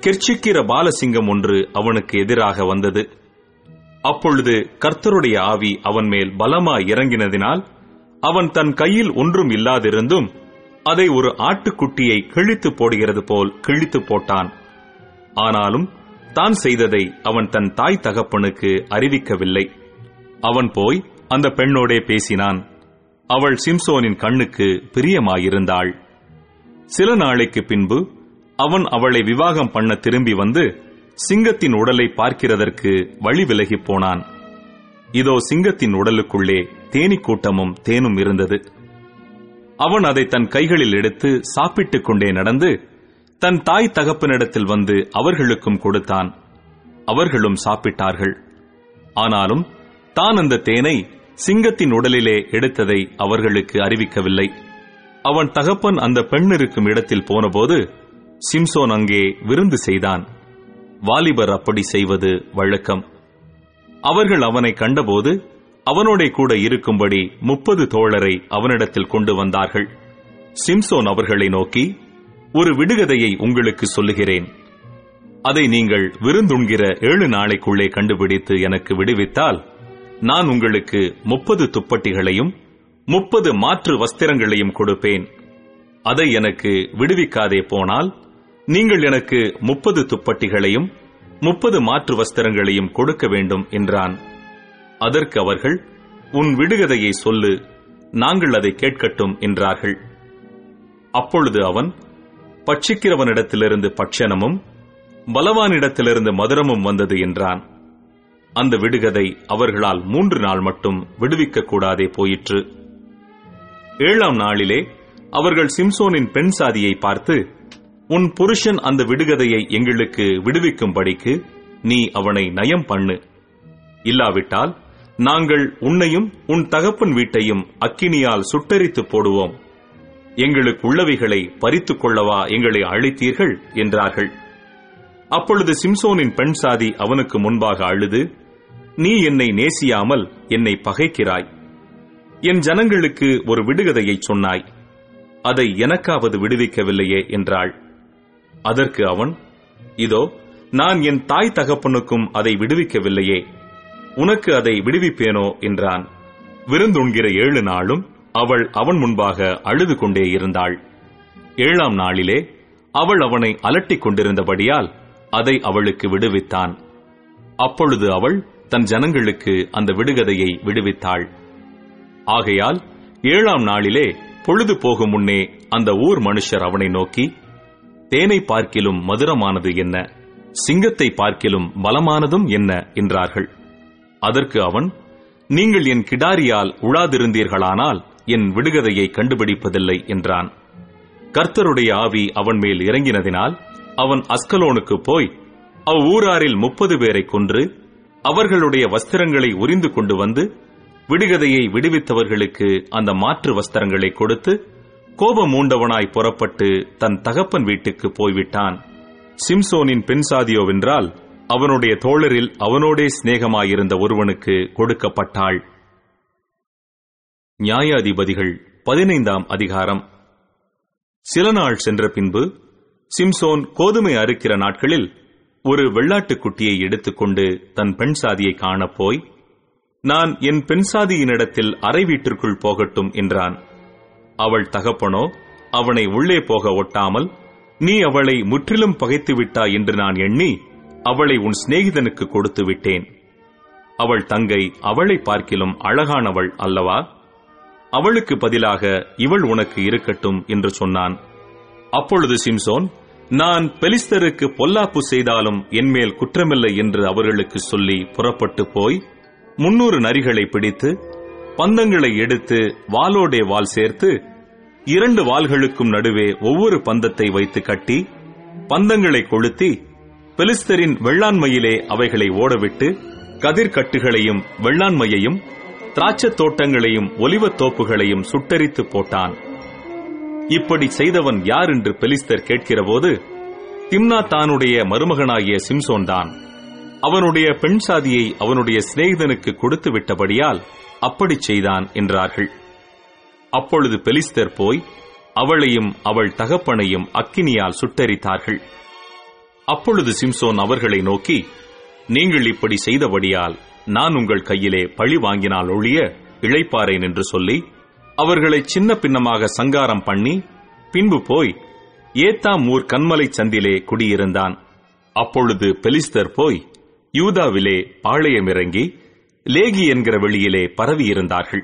கெர்ச்சிக்கிற பாலசிங்கம் ஒன்று அவனுக்கு எதிராக வந்தது அப்பொழுது கர்த்தருடைய ஆவி அவன் மேல் பலமாய் இறங்கினதினால் அவன் தன் கையில் ஒன்றும் இல்லாதிருந்தும் அதை ஒரு ஆட்டுக்குட்டியை கிழித்து போடுகிறது போல் கிழித்து போட்டான் ஆனாலும் தான் செய்ததை அவன் தன் தாய் தகப்பனுக்கு அறிவிக்கவில்லை அவன் போய் அந்த பெண்ணோடே பேசினான் அவள் சிம்சோனின் கண்ணுக்கு பிரியமாயிருந்தாள் சில நாளைக்கு பின்பு அவன் அவளை விவாகம் பண்ண திரும்பி வந்து சிங்கத்தின் உடலை பார்க்கிறதற்கு வழி விலகிப் போனான் இதோ சிங்கத்தின் உடலுக்குள்ளே தேனீ கூட்டமும் தேனும் இருந்தது அவன் அதை தன் கைகளில் எடுத்து சாப்பிட்டுக் கொண்டே நடந்து தன் தாய் தகப்பனிடத்தில் வந்து அவர்களுக்கும் கொடுத்தான் அவர்களும் சாப்பிட்டார்கள் ஆனாலும் தான் அந்த தேனை சிங்கத்தின் உடலிலே எடுத்ததை அவர்களுக்கு அறிவிக்கவில்லை அவன் தகப்பன் அந்த பெண் இருக்கும் இடத்தில் போனபோது சிம்சோன் அங்கே விருந்து செய்தான் வாலிபர் அப்படி செய்வது வழக்கம் அவர்கள் அவனை கண்டபோது அவனோட கூட இருக்கும்படி முப்பது தோழரை அவனிடத்தில் கொண்டு வந்தார்கள் சிம்சோன் அவர்களை நோக்கி ஒரு விடுகதையை உங்களுக்கு சொல்லுகிறேன் அதை நீங்கள் விருந்துண்கிற ஏழு நாளைக்குள்ளே கண்டுபிடித்து எனக்கு விடுவித்தால் நான் உங்களுக்கு முப்பது துப்பட்டிகளையும் முப்பது மாற்று வஸ்திரங்களையும் கொடுப்பேன் அதை எனக்கு விடுவிக்காதே போனால் நீங்கள் எனக்கு முப்பது துப்பட்டிகளையும் முப்பது மாற்று வஸ்திரங்களையும் கொடுக்க வேண்டும் என்றான் அதற்கு அவர்கள் உன் விடுகதையை சொல்லு நாங்கள் அதை கேட்கட்டும் என்றார்கள் அப்பொழுது அவன் பட்சிக்கிறவனிடத்திலிருந்து பட்சணமும் பலவானிடத்திலிருந்து மதுரமும் வந்தது என்றான் அந்த விடுகதை அவர்களால் மூன்று நாள் மட்டும் விடுவிக்க கூடாதே போயிற்று ஏழாம் நாளிலே அவர்கள் சிம்சோனின் பெண் சாதியை பார்த்து உன் புருஷன் அந்த விடுகதையை எங்களுக்கு விடுவிக்கும்படிக்கு நீ அவனை நயம் பண்ணு இல்லாவிட்டால் நாங்கள் உன்னையும் உன் தகப்பன் வீட்டையும் அக்கினியால் சுட்டரித்து போடுவோம் எங்களுக்கு உள்ளவைகளை பறித்துக் கொள்ளவா எங்களை அழைத்தீர்கள் என்றார்கள் அப்பொழுது சிம்சோனின் பெண் சாதி அவனுக்கு முன்பாக அழுது நீ என்னை நேசியாமல் என்னை பகைக்கிறாய் என் ஜனங்களுக்கு ஒரு விடுகதையை சொன்னாய் அதை எனக்காவது விடுவிக்கவில்லையே என்றாள் அதற்கு அவன் இதோ நான் என் தாய் தகப்பனுக்கும் அதை விடுவிக்கவில்லையே உனக்கு அதை விடுவிப்பேனோ என்றான் விருந்துண்கிற ஏழு நாளும் அவள் அவன் முன்பாக அழுது கொண்டே இருந்தாள் ஏழாம் நாளிலே அவள் அவனை அலட்டிக் கொண்டிருந்தபடியால் அதை அவளுக்கு விடுவித்தான் அப்பொழுது அவள் தன் ஜனங்களுக்கு அந்த விடுகதையை விடுவித்தாள் ஆகையால் ஏழாம் நாளிலே பொழுது போகும் முன்னே அந்த ஊர் மனுஷர் அவனை நோக்கி தேனை பார்க்கிலும் மதுரமானது என்ன சிங்கத்தை பார்க்கிலும் பலமானதும் என்ன என்றார்கள் அதற்கு அவன் நீங்கள் என் கிடாரியால் உழாதிருந்தீர்களானால் என் விடுகதையை கண்டுபிடிப்பதில்லை என்றான் கர்த்தருடைய ஆவி அவன் மேல் இறங்கினதினால் அவன் அஸ்கலோனுக்கு போய் அவ்வூராரில் முப்பது பேரை கொன்று அவர்களுடைய வஸ்திரங்களை உரிந்து கொண்டு வந்து விடுகதையை விடுவித்தவர்களுக்கு அந்த மாற்று வஸ்திரங்களை கொடுத்து கோபம் மூண்டவனாய் புறப்பட்டு தன் தகப்பன் வீட்டுக்கு போய்விட்டான் சிம்சோனின் பெண் சாதியோவென்றால் அவனுடைய தோழரில் அவனோடே சிநேகமாயிருந்த ஒருவனுக்கு கொடுக்கப்பட்டாள் நியாயாதிபதிகள் பதினைந்தாம் அதிகாரம் சில நாள் சென்ற பின்பு சிம்சோன் கோதுமை அறுக்கிற நாட்களில் ஒரு வெள்ளாட்டுக் குட்டியை எடுத்துக்கொண்டு தன் பெண் சாதியை காணப் போய் நான் என் பெண் சாதியினிடத்தில் அறை வீட்டிற்குள் போகட்டும் என்றான் அவள் தகப்பனோ அவனை உள்ளே போக ஒட்டாமல் நீ அவளை முற்றிலும் பகைத்து விட்டாய் என்று நான் எண்ணி அவளை உன் சிநேகிதனுக்கு கொடுத்து விட்டேன் அவள் தங்கை அவளை பார்க்கிலும் அழகானவள் அல்லவா அவளுக்கு பதிலாக இவள் உனக்கு இருக்கட்டும் என்று சொன்னான் அப்பொழுது சிம்சோன் நான் பெலிஸ்தருக்கு பொல்லாப்பு செய்தாலும் என்மேல் குற்றமில்லை என்று அவர்களுக்கு சொல்லி புறப்பட்டு போய் முன்னூறு நரிகளை பிடித்து பந்தங்களை எடுத்து வாளோடே வால் சேர்த்து இரண்டு வாள்களுக்கும் நடுவே ஒவ்வொரு பந்தத்தை வைத்து கட்டி பந்தங்களை கொளுத்தி பெலிஸ்தரின் வெள்ளாண்மையிலே அவைகளை ஓடவிட்டு கதிர்கட்டுகளையும் வெள்ளாண்மையையும் திராட்சத் தோட்டங்களையும் ஒலிவத் தோப்புகளையும் சுட்டரித்து போட்டான் இப்படி செய்தவன் யார் என்று பெலிஸ்தர் கேட்கிறபோது திம்னா தானுடைய மருமகனாகிய சிம்சோன் தான் அவனுடைய பெண் சாதியை அவனுடைய சிநேகிதனுக்கு கொடுத்து விட்டபடியால் அப்படிச் செய்தான் என்றார்கள் அப்பொழுது பெலிஸ்தர் போய் அவளையும் அவள் தகப்பனையும் அக்கினியால் சுட்டரித்தார்கள் அப்பொழுது சிம்சோன் அவர்களை நோக்கி நீங்கள் இப்படி செய்தபடியால் நான் உங்கள் கையிலே பழி வாங்கினால் ஒழிய இழைப்பாரேன் என்று சொல்லி அவர்களை சின்ன பின்னமாக சங்காரம் பண்ணி பின்பு போய் ஏத்தாம் ஊர் கண்மலை சந்திலே குடியிருந்தான் அப்பொழுது பெலிஸ்தர் போய் யூதாவிலே பாளையமிறங்கி லேகி என்கிற வெளியிலே பரவியிருந்தார்கள்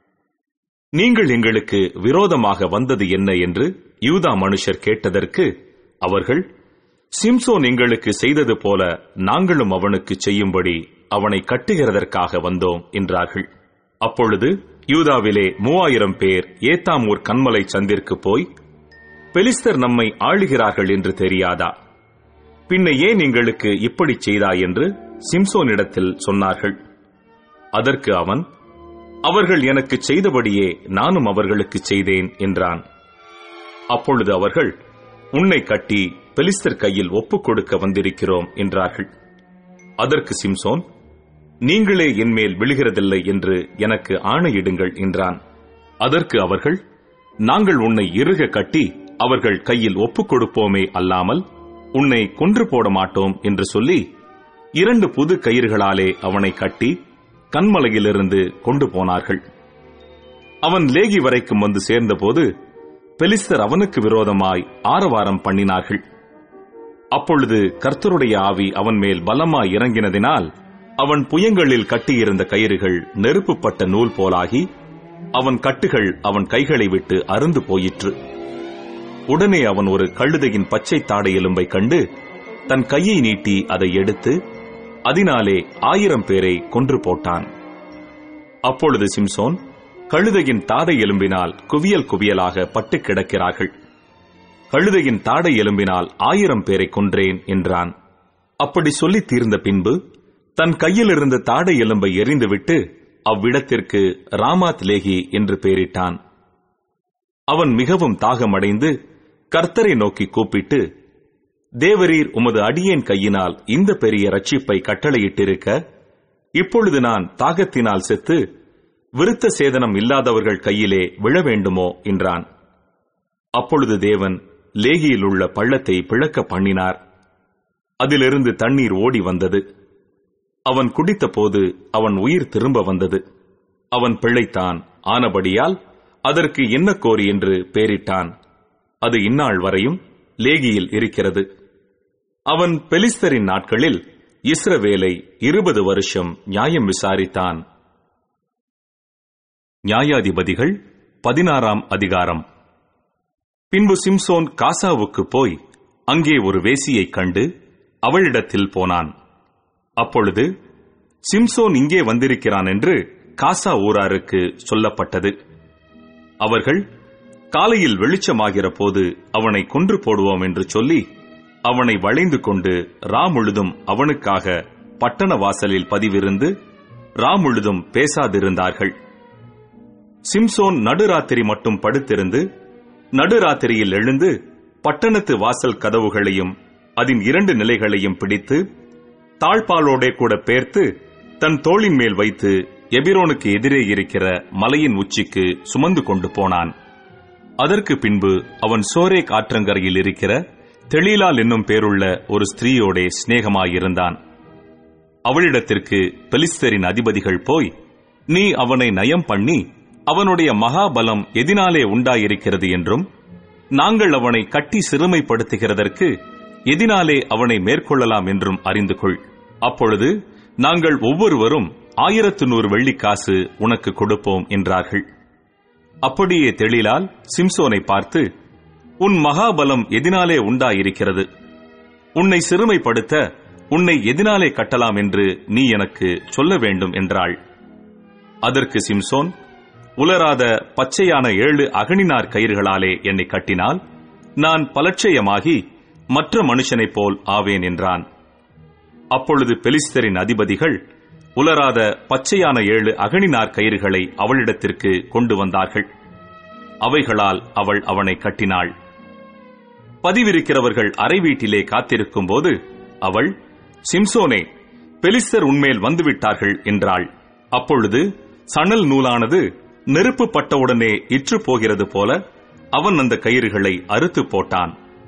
நீங்கள் எங்களுக்கு விரோதமாக வந்தது என்ன என்று யூதா மனுஷர் கேட்டதற்கு அவர்கள் சிம்சோன் எங்களுக்கு செய்தது போல நாங்களும் அவனுக்கு செய்யும்படி அவனை கட்டுகிறதற்காக வந்தோம் என்றார்கள் அப்பொழுது யூதாவிலே மூவாயிரம் பேர் ஏத்தாமூர் கண்மலை சந்திற்கு போய் பெலிஸ்தர் நம்மை ஆளுகிறார்கள் என்று தெரியாதா பின்ன ஏன் எங்களுக்கு இப்படி செய்தாய் என்று சிம்சோனிடத்தில் சொன்னார்கள் அதற்கு அவன் அவர்கள் எனக்கு செய்தபடியே நானும் அவர்களுக்கு செய்தேன் என்றான் அப்பொழுது அவர்கள் உன்னை கட்டி பெலிஸ்தர் கையில் ஒப்புக் கொடுக்க வந்திருக்கிறோம் என்றார்கள் அதற்கு சிம்சோன் நீங்களே என்மேல் விழுகிறதில்லை என்று எனக்கு ஆணையிடுங்கள் என்றான் அதற்கு அவர்கள் நாங்கள் உன்னை இறுக கட்டி அவர்கள் கையில் ஒப்புக் கொடுப்போமே அல்லாமல் உன்னை கொன்று போட மாட்டோம் என்று சொல்லி இரண்டு புது கயிறுகளாலே அவனை கட்டி கண்மலையிலிருந்து கொண்டு போனார்கள் அவன் லேகி வரைக்கும் வந்து சேர்ந்தபோது பெலிஸ்தர் அவனுக்கு விரோதமாய் ஆரவாரம் பண்ணினார்கள் அப்பொழுது கர்த்தருடைய ஆவி அவன் மேல் பலமாய் இறங்கினதினால் அவன் புயங்களில் கட்டியிருந்த கயிறுகள் நெருப்புப்பட்ட நூல் போலாகி அவன் கட்டுகள் அவன் கைகளை விட்டு அருந்து போயிற்று உடனே அவன் ஒரு கழுதையின் பச்சை தாடை எலும்பை கண்டு தன் கையை நீட்டி அதை எடுத்து அதனாலே ஆயிரம் பேரை கொன்று போட்டான் அப்பொழுது சிம்சோன் கழுதையின் தாடை எலும்பினால் குவியல் குவியலாக பட்டு கிடக்கிறார்கள் கழுதையின் தாடை எலும்பினால் ஆயிரம் பேரை கொன்றேன் என்றான் அப்படி சொல்லித் தீர்ந்த பின்பு தன் கையில் இருந்த தாடை எலும்பை எறிந்துவிட்டு அவ்விடத்திற்கு ராமாத் லேகி என்று பெயரிட்டான் அவன் மிகவும் தாகமடைந்து கர்த்தரை நோக்கி கூப்பிட்டு தேவரீர் உமது அடியேன் கையினால் இந்த பெரிய ரட்சிப்பை கட்டளையிட்டிருக்க இப்பொழுது நான் தாகத்தினால் செத்து விருத்த சேதனம் இல்லாதவர்கள் கையிலே விழ வேண்டுமோ என்றான் அப்பொழுது தேவன் லேகியில் உள்ள பள்ளத்தை பிளக்க பண்ணினார் அதிலிருந்து தண்ணீர் ஓடி வந்தது அவன் குடித்தபோது அவன் உயிர் திரும்ப வந்தது அவன் பிழைத்தான் ஆனபடியால் அதற்கு என்ன கோரி என்று பெயரிட்டான் அது இந்நாள் வரையும் லேகியில் இருக்கிறது அவன் பெலிஸ்தரின் நாட்களில் இஸ்ரவேலை இருபது வருஷம் நியாயம் விசாரித்தான் நியாயாதிபதிகள் பதினாறாம் அதிகாரம் பின்பு சிம்சோன் காசாவுக்கு போய் அங்கே ஒரு வேசியைக் கண்டு அவளிடத்தில் போனான் அப்பொழுது சிம்சோன் இங்கே வந்திருக்கிறான் என்று காசா ஊராருக்கு சொல்லப்பட்டது அவர்கள் காலையில் வெளிச்சமாகிற போது அவனை கொன்று போடுவோம் என்று சொல்லி அவனை வளைந்து கொண்டு ரா முழுதும் அவனுக்காக பட்டண வாசலில் பதிவிருந்து ரா முழுதும் பேசாதிருந்தார்கள் சிம்சோன் நடுராத்திரி மட்டும் படுத்திருந்து நடுராத்திரியில் எழுந்து பட்டணத்து வாசல் கதவுகளையும் அதன் இரண்டு நிலைகளையும் பிடித்து தாழ்பாலோடே கூட பேர்த்து தன் தோளின் மேல் வைத்து எபிரோனுக்கு எதிரே இருக்கிற மலையின் உச்சிக்கு சுமந்து கொண்டு போனான் அதற்கு பின்பு அவன் சோரேக் ஆற்றங்கரையில் இருக்கிற தெளிலால் என்னும் பேருள்ள ஒரு ஸ்திரீயோடே சிநேகமாயிருந்தான் அவளிடத்திற்கு பெலிஸ்தரின் அதிபதிகள் போய் நீ அவனை நயம் பண்ணி அவனுடைய மகாபலம் எதினாலே உண்டாயிருக்கிறது என்றும் நாங்கள் அவனை கட்டி சிறுமைப்படுத்துகிறதற்கு எதினாலே அவனை மேற்கொள்ளலாம் என்றும் அறிந்து கொள் அப்பொழுது நாங்கள் ஒவ்வொருவரும் ஆயிரத்து நூறு வெள்ளிக்காசு உனக்கு கொடுப்போம் என்றார்கள் அப்படியே தெளிலால் சிம்சோனை பார்த்து உன் மகாபலம் எதினாலே உண்டாயிருக்கிறது உன்னை சிறுமைப்படுத்த உன்னை எதினாலே கட்டலாம் என்று நீ எனக்கு சொல்ல வேண்டும் என்றாள் அதற்கு சிம்சோன் உலராத பச்சையான ஏழு அகனினார் கயிறுகளாலே என்னை கட்டினால் நான் பலட்சயமாகி மற்ற மனுஷனைப் போல் ஆவேன் என்றான் அப்பொழுது பெலிஸ்தரின் அதிபதிகள் உலராத பச்சையான ஏழு அகனினார் கயிறுகளை அவளிடத்திற்கு கொண்டு வந்தார்கள் அவைகளால் அவள் அவனை கட்டினாள் பதிவிருக்கிறவர்கள் அறை வீட்டிலே காத்திருக்கும் போது அவள் சிம்சோனே பெலிஸ்தர் உன்மேல் வந்துவிட்டார்கள் என்றாள் அப்பொழுது சணல் நூலானது நெருப்பு பட்டவுடனே இற்று போகிறது போல அவன் அந்த கயிறுகளை அறுத்து போட்டான்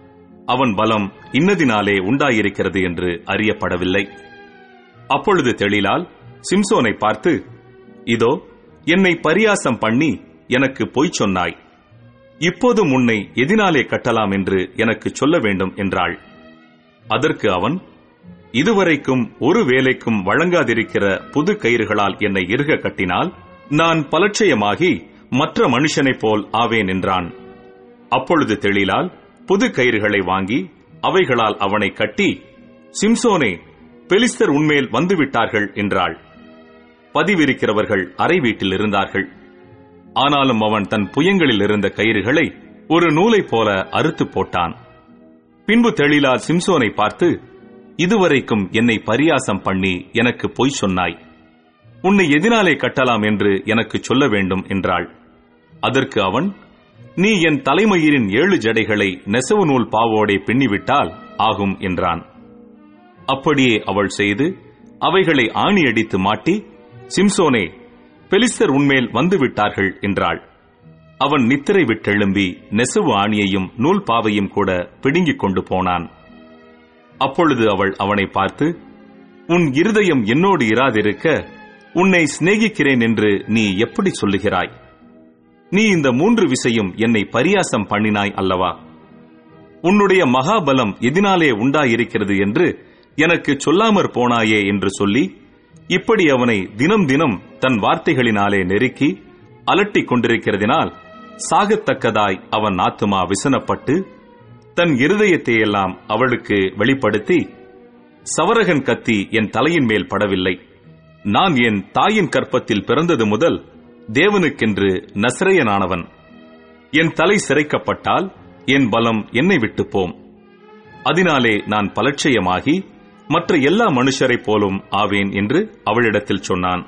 அவன் பலம் இன்னதினாலே உண்டாயிருக்கிறது என்று அறியப்படவில்லை அப்பொழுது தெளிலால் சிம்சோனை பார்த்து இதோ என்னை பரியாசம் பண்ணி எனக்கு பொய் சொன்னாய் இப்போதும் உன்னை எதினாலே கட்டலாம் என்று எனக்கு சொல்ல வேண்டும் என்றாள் அதற்கு அவன் இதுவரைக்கும் ஒரு வேலைக்கும் வழங்காதிருக்கிற புது கயிறுகளால் என்னை இறுக கட்டினால் நான் பலட்சயமாகி மற்ற மனுஷனைப் போல் ஆவேன் என்றான் அப்பொழுது தெளிலால் புது கயிறுகளை வாங்கி அவைகளால் அவனை கட்டி சிம்சோனே பெலிஸ்தர் உன்மேல் வந்துவிட்டார்கள் என்றாள் பதிவிருக்கிறவர்கள் அறை வீட்டில் இருந்தார்கள் ஆனாலும் அவன் தன் புயங்களில் இருந்த கயிறுகளை ஒரு நூலைப் போல அறுத்து போட்டான் பின்பு தெளிலால் சிம்சோனை பார்த்து இதுவரைக்கும் என்னை பரியாசம் பண்ணி எனக்கு பொய் சொன்னாய் உன்னை எதினாலே கட்டலாம் என்று எனக்கு சொல்ல வேண்டும் என்றாள் அதற்கு அவன் நீ என் தலைமயிரின் ஏழு ஜடைகளை நெசவு நூல் பாவோடே பின்னிவிட்டால் ஆகும் என்றான் அப்படியே அவள் செய்து அவைகளை ஆணியடித்து மாட்டி சிம்சோனே பெலிஸ்தர் உன்மேல் வந்து விட்டார்கள் என்றாள் அவன் நித்திரை விட்டெழும்பி நெசவு ஆணியையும் நூல் பாவையும் கூட பிடுங்கிக் கொண்டு போனான் அப்பொழுது அவள் அவனை பார்த்து உன் இருதயம் என்னோடு இராதிருக்க உன்னை சிநேகிக்கிறேன் என்று நீ எப்படி சொல்லுகிறாய் நீ இந்த மூன்று விசையும் என்னை பரியாசம் பண்ணினாய் அல்லவா உன்னுடைய மகாபலம் எதினாலே உண்டாயிருக்கிறது என்று எனக்கு சொல்லாமற் போனாயே என்று சொல்லி இப்படி அவனை தினம் தினம் தன் வார்த்தைகளினாலே நெருக்கி அலட்டிக் கொண்டிருக்கிறதினால் சாகத்தக்கதாய் அவன் ஆத்துமா விசனப்பட்டு தன் இருதயத்தையெல்லாம் அவளுக்கு வெளிப்படுத்தி சவரகன் கத்தி என் தலையின் மேல் படவில்லை நான் என் தாயின் கற்பத்தில் பிறந்தது முதல் தேவனுக்கென்று நசரையனானவன் என் தலை சிரைக்கப்பட்டால் என் பலம் என்னை விட்டு போம் அதனாலே நான் பலட்சயமாகி மற்ற எல்லா மனுஷரைப் போலும் ஆவேன் என்று அவளிடத்தில் சொன்னான்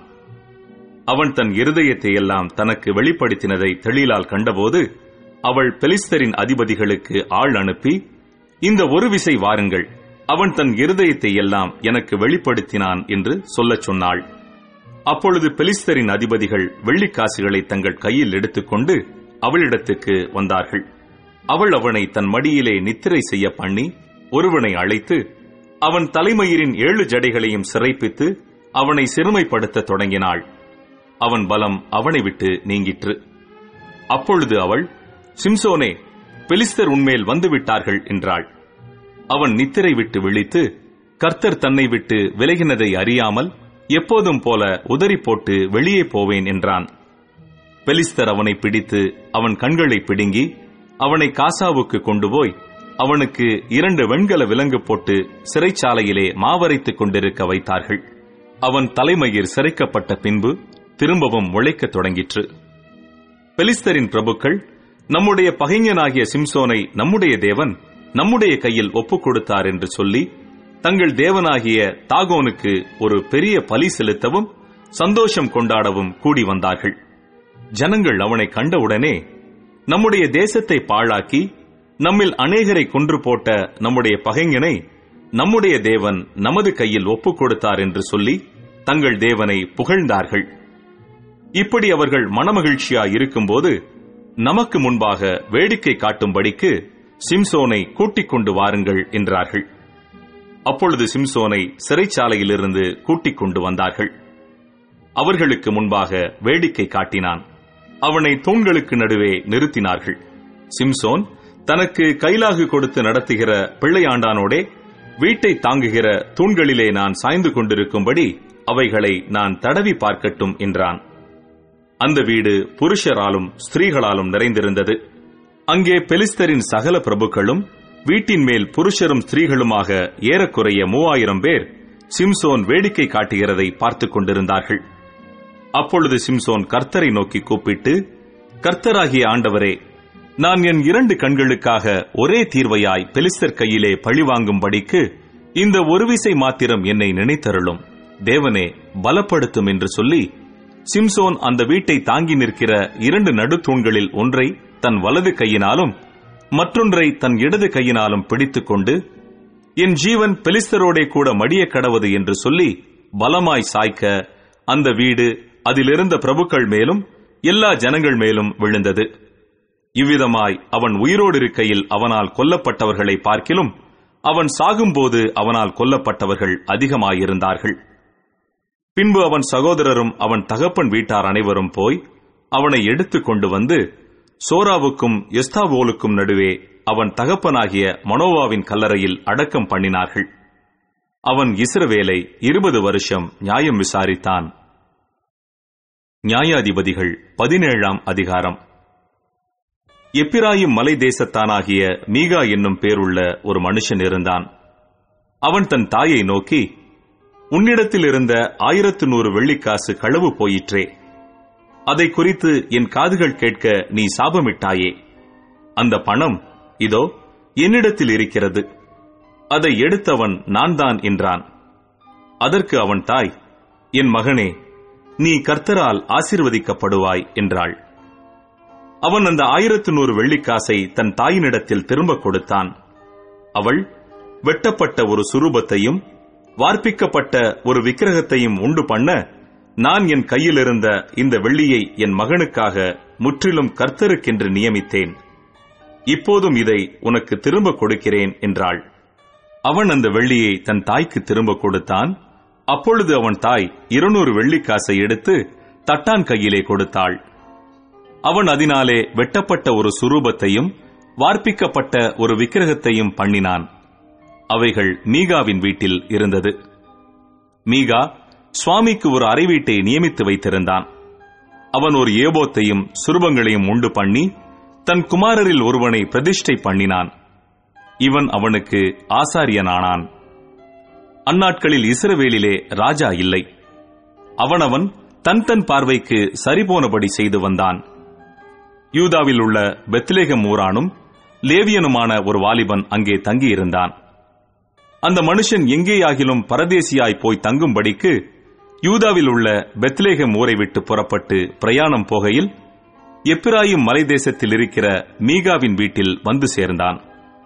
அவன் தன் இருதயத்தை எல்லாம் தனக்கு வெளிப்படுத்தினதை தெளிலால் கண்டபோது அவள் பெலிஸ்தரின் அதிபதிகளுக்கு ஆள் அனுப்பி இந்த ஒரு விசை வாருங்கள் அவன் தன் இருதயத்தை எல்லாம் எனக்கு வெளிப்படுத்தினான் என்று சொல்லச் சொன்னாள் அப்பொழுது பெலிஸ்தரின் அதிபதிகள் வெள்ளிக்காசுகளை தங்கள் கையில் எடுத்துக்கொண்டு அவளிடத்துக்கு வந்தார்கள் அவள் அவனை தன் மடியிலே நித்திரை செய்ய பண்ணி ஒருவனை அழைத்து அவன் தலைமயிரின் ஏழு ஜடைகளையும் சிறைப்பித்து அவனை சிறுமைப்படுத்த தொடங்கினாள் அவன் பலம் அவனை விட்டு நீங்கிற்று அப்பொழுது அவள் சிம்சோனே பெலிஸ்தர் உன்மேல் வந்துவிட்டார்கள் என்றாள் அவன் நித்திரை விட்டு விழித்து கர்த்தர் தன்னை விட்டு விலகினதை அறியாமல் எப்போதும் போல உதறி போட்டு வெளியே போவேன் என்றான் பெலிஸ்தர் அவனை பிடித்து அவன் கண்களை பிடுங்கி அவனை காசாவுக்கு கொண்டு போய் அவனுக்கு இரண்டு வெண்கல விலங்கு போட்டு சிறைச்சாலையிலே மாவரைத்துக் கொண்டிருக்க வைத்தார்கள் அவன் தலைமயிர் சிறைக்கப்பட்ட பின்பு திரும்பவும் முளைக்கத் தொடங்கிற்று பெலிஸ்தரின் பிரபுக்கள் நம்முடைய பகைஞனாகிய சிம்சோனை நம்முடைய தேவன் நம்முடைய கையில் ஒப்புக் கொடுத்தார் என்று சொல்லி தங்கள் தேவனாகிய தாகோனுக்கு ஒரு பெரிய பலி செலுத்தவும் சந்தோஷம் கொண்டாடவும் கூடி வந்தார்கள் ஜனங்கள் அவனை கண்டவுடனே நம்முடைய தேசத்தை பாழாக்கி நம்மில் அநேகரை கொன்று போட்ட நம்முடைய பகைஞனை நம்முடைய தேவன் நமது கையில் ஒப்புக் கொடுத்தார் என்று சொல்லி தங்கள் தேவனை புகழ்ந்தார்கள் இப்படி அவர்கள் மனமகிழ்ச்சியா இருக்கும்போது நமக்கு முன்பாக வேடிக்கை காட்டும்படிக்கு சிம்சோனை கூட்டிக் கொண்டு வாருங்கள் என்றார்கள் அப்பொழுது சிம்சோனை சிறைச்சாலையிலிருந்து கூட்டிக் கொண்டு வந்தார்கள் அவர்களுக்கு முன்பாக வேடிக்கை காட்டினான் அவனை தூண்களுக்கு நடுவே நிறுத்தினார்கள் சிம்சோன் தனக்கு கைலாகு கொடுத்து நடத்துகிற பிள்ளையாண்டானோடே வீட்டை தாங்குகிற தூண்களிலே நான் சாய்ந்து கொண்டிருக்கும்படி அவைகளை நான் தடவி பார்க்கட்டும் என்றான் அந்த வீடு புருஷராலும் ஸ்திரீகளாலும் நிறைந்திருந்தது அங்கே பெலிஸ்தரின் சகல பிரபுக்களும் வீட்டின் மேல் புருஷரும் ஸ்திரீகளுமாக ஏறக்குறைய மூவாயிரம் பேர் சிம்சோன் வேடிக்கை காட்டுகிறதை பார்த்துக் கொண்டிருந்தார்கள் அப்பொழுது சிம்சோன் கர்த்தரை நோக்கி கூப்பிட்டு கர்த்தராகிய ஆண்டவரே நான் என் இரண்டு கண்களுக்காக ஒரே தீர்வையாய் பெலிஸ்தர் கையிலே பழிவாங்கும்படிக்கு இந்த ஒரு விசை மாத்திரம் என்னை நினைத்தருளும் தேவனே பலப்படுத்தும் என்று சொல்லி சிம்சோன் அந்த வீட்டை தாங்கி நிற்கிற இரண்டு நடுத்தூண்களில் ஒன்றை தன் வலது கையினாலும் மற்றொன்றை தன் இடது கையினாலும் பிடித்துக்கொண்டு என் ஜீவன் பெலிஸ்தரோடே கூட மடிய கடவது என்று சொல்லி பலமாய் சாய்க்க அந்த வீடு அதிலிருந்த பிரபுக்கள் மேலும் எல்லா ஜனங்கள் மேலும் விழுந்தது இவ்விதமாய் அவன் உயிரோடு இருக்கையில் அவனால் கொல்லப்பட்டவர்களை பார்க்கிலும் அவன் சாகும்போது அவனால் கொல்லப்பட்டவர்கள் அதிகமாயிருந்தார்கள் பின்பு அவன் சகோதரரும் அவன் தகப்பன் வீட்டார் அனைவரும் போய் அவனை எடுத்துக் கொண்டு வந்து சோராவுக்கும் எஸ்தாவோலுக்கும் நடுவே அவன் தகப்பனாகிய மனோவாவின் கல்லறையில் அடக்கம் பண்ணினார்கள் அவன் இஸ்ரவேலை இருபது வருஷம் நியாயம் விசாரித்தான் நியாயாதிபதிகள் பதினேழாம் அதிகாரம் எப்பிராயிம் மலை தேசத்தானாகிய மீகா என்னும் பேருள்ள ஒரு மனுஷன் இருந்தான் அவன் தன் தாயை நோக்கி உன்னிடத்தில் இருந்த ஆயிரத்து நூறு வெள்ளிக்காசு களவு போயிற்றே அதை குறித்து என் காதுகள் கேட்க நீ சாபமிட்டாயே அந்த பணம் இதோ என்னிடத்தில் இருக்கிறது அதை எடுத்தவன் நான் தான் என்றான் அதற்கு அவன் தாய் என் மகனே நீ கர்த்தரால் ஆசீர்வதிக்கப்படுவாய் என்றாள் அவன் அந்த ஆயிரத்து நூறு வெள்ளிக்காசை தன் தாயினிடத்தில் திரும்ப கொடுத்தான் அவள் வெட்டப்பட்ட ஒரு சுரூபத்தையும் வார்ப்பிக்கப்பட்ட ஒரு விக்கிரகத்தையும் உண்டு பண்ண நான் என் கையில் இருந்த இந்த வெள்ளியை என் மகனுக்காக முற்றிலும் கர்த்தருக்கென்று நியமித்தேன் இப்போதும் இதை உனக்கு திரும்ப கொடுக்கிறேன் என்றாள் அவன் அந்த வெள்ளியை தன் தாய்க்கு திரும்ப கொடுத்தான் அப்பொழுது அவன் தாய் இருநூறு வெள்ளிக்காசை எடுத்து தட்டான் கையிலே கொடுத்தாள் அவன் அதனாலே வெட்டப்பட்ட ஒரு சுரூபத்தையும் வார்ப்பிக்கப்பட்ட ஒரு விக்கிரகத்தையும் பண்ணினான் அவைகள் மீகாவின் வீட்டில் இருந்தது மீகா சுவாமிக்கு ஒரு அறை வீட்டை நியமித்து வைத்திருந்தான் அவன் ஒரு ஏபோத்தையும் சுரூபங்களையும் உண்டு பண்ணி தன் குமாரரில் ஒருவனை பிரதிஷ்டை பண்ணினான் இவன் அவனுக்கு ஆசாரியனானான் அந்நாட்களில் இஸ்ரவேலிலே ராஜா இல்லை அவனவன் தன் தன் பார்வைக்கு சரிபோனபடி செய்து வந்தான் யூதாவில் உள்ள பெத்லேகம் ஊரானும் லேவியனுமான ஒரு வாலிபன் அங்கே தங்கியிருந்தான் அந்த மனுஷன் எங்கேயாகிலும் பரதேசியாய் போய் தங்கும்படிக்கு யூதாவில் உள்ள பெத்லேகம் ஊரை விட்டு புறப்பட்டு பிரயாணம் போகையில் எப்பிராயும் மலை தேசத்தில் இருக்கிற மீகாவின் வீட்டில் வந்து சேர்ந்தான்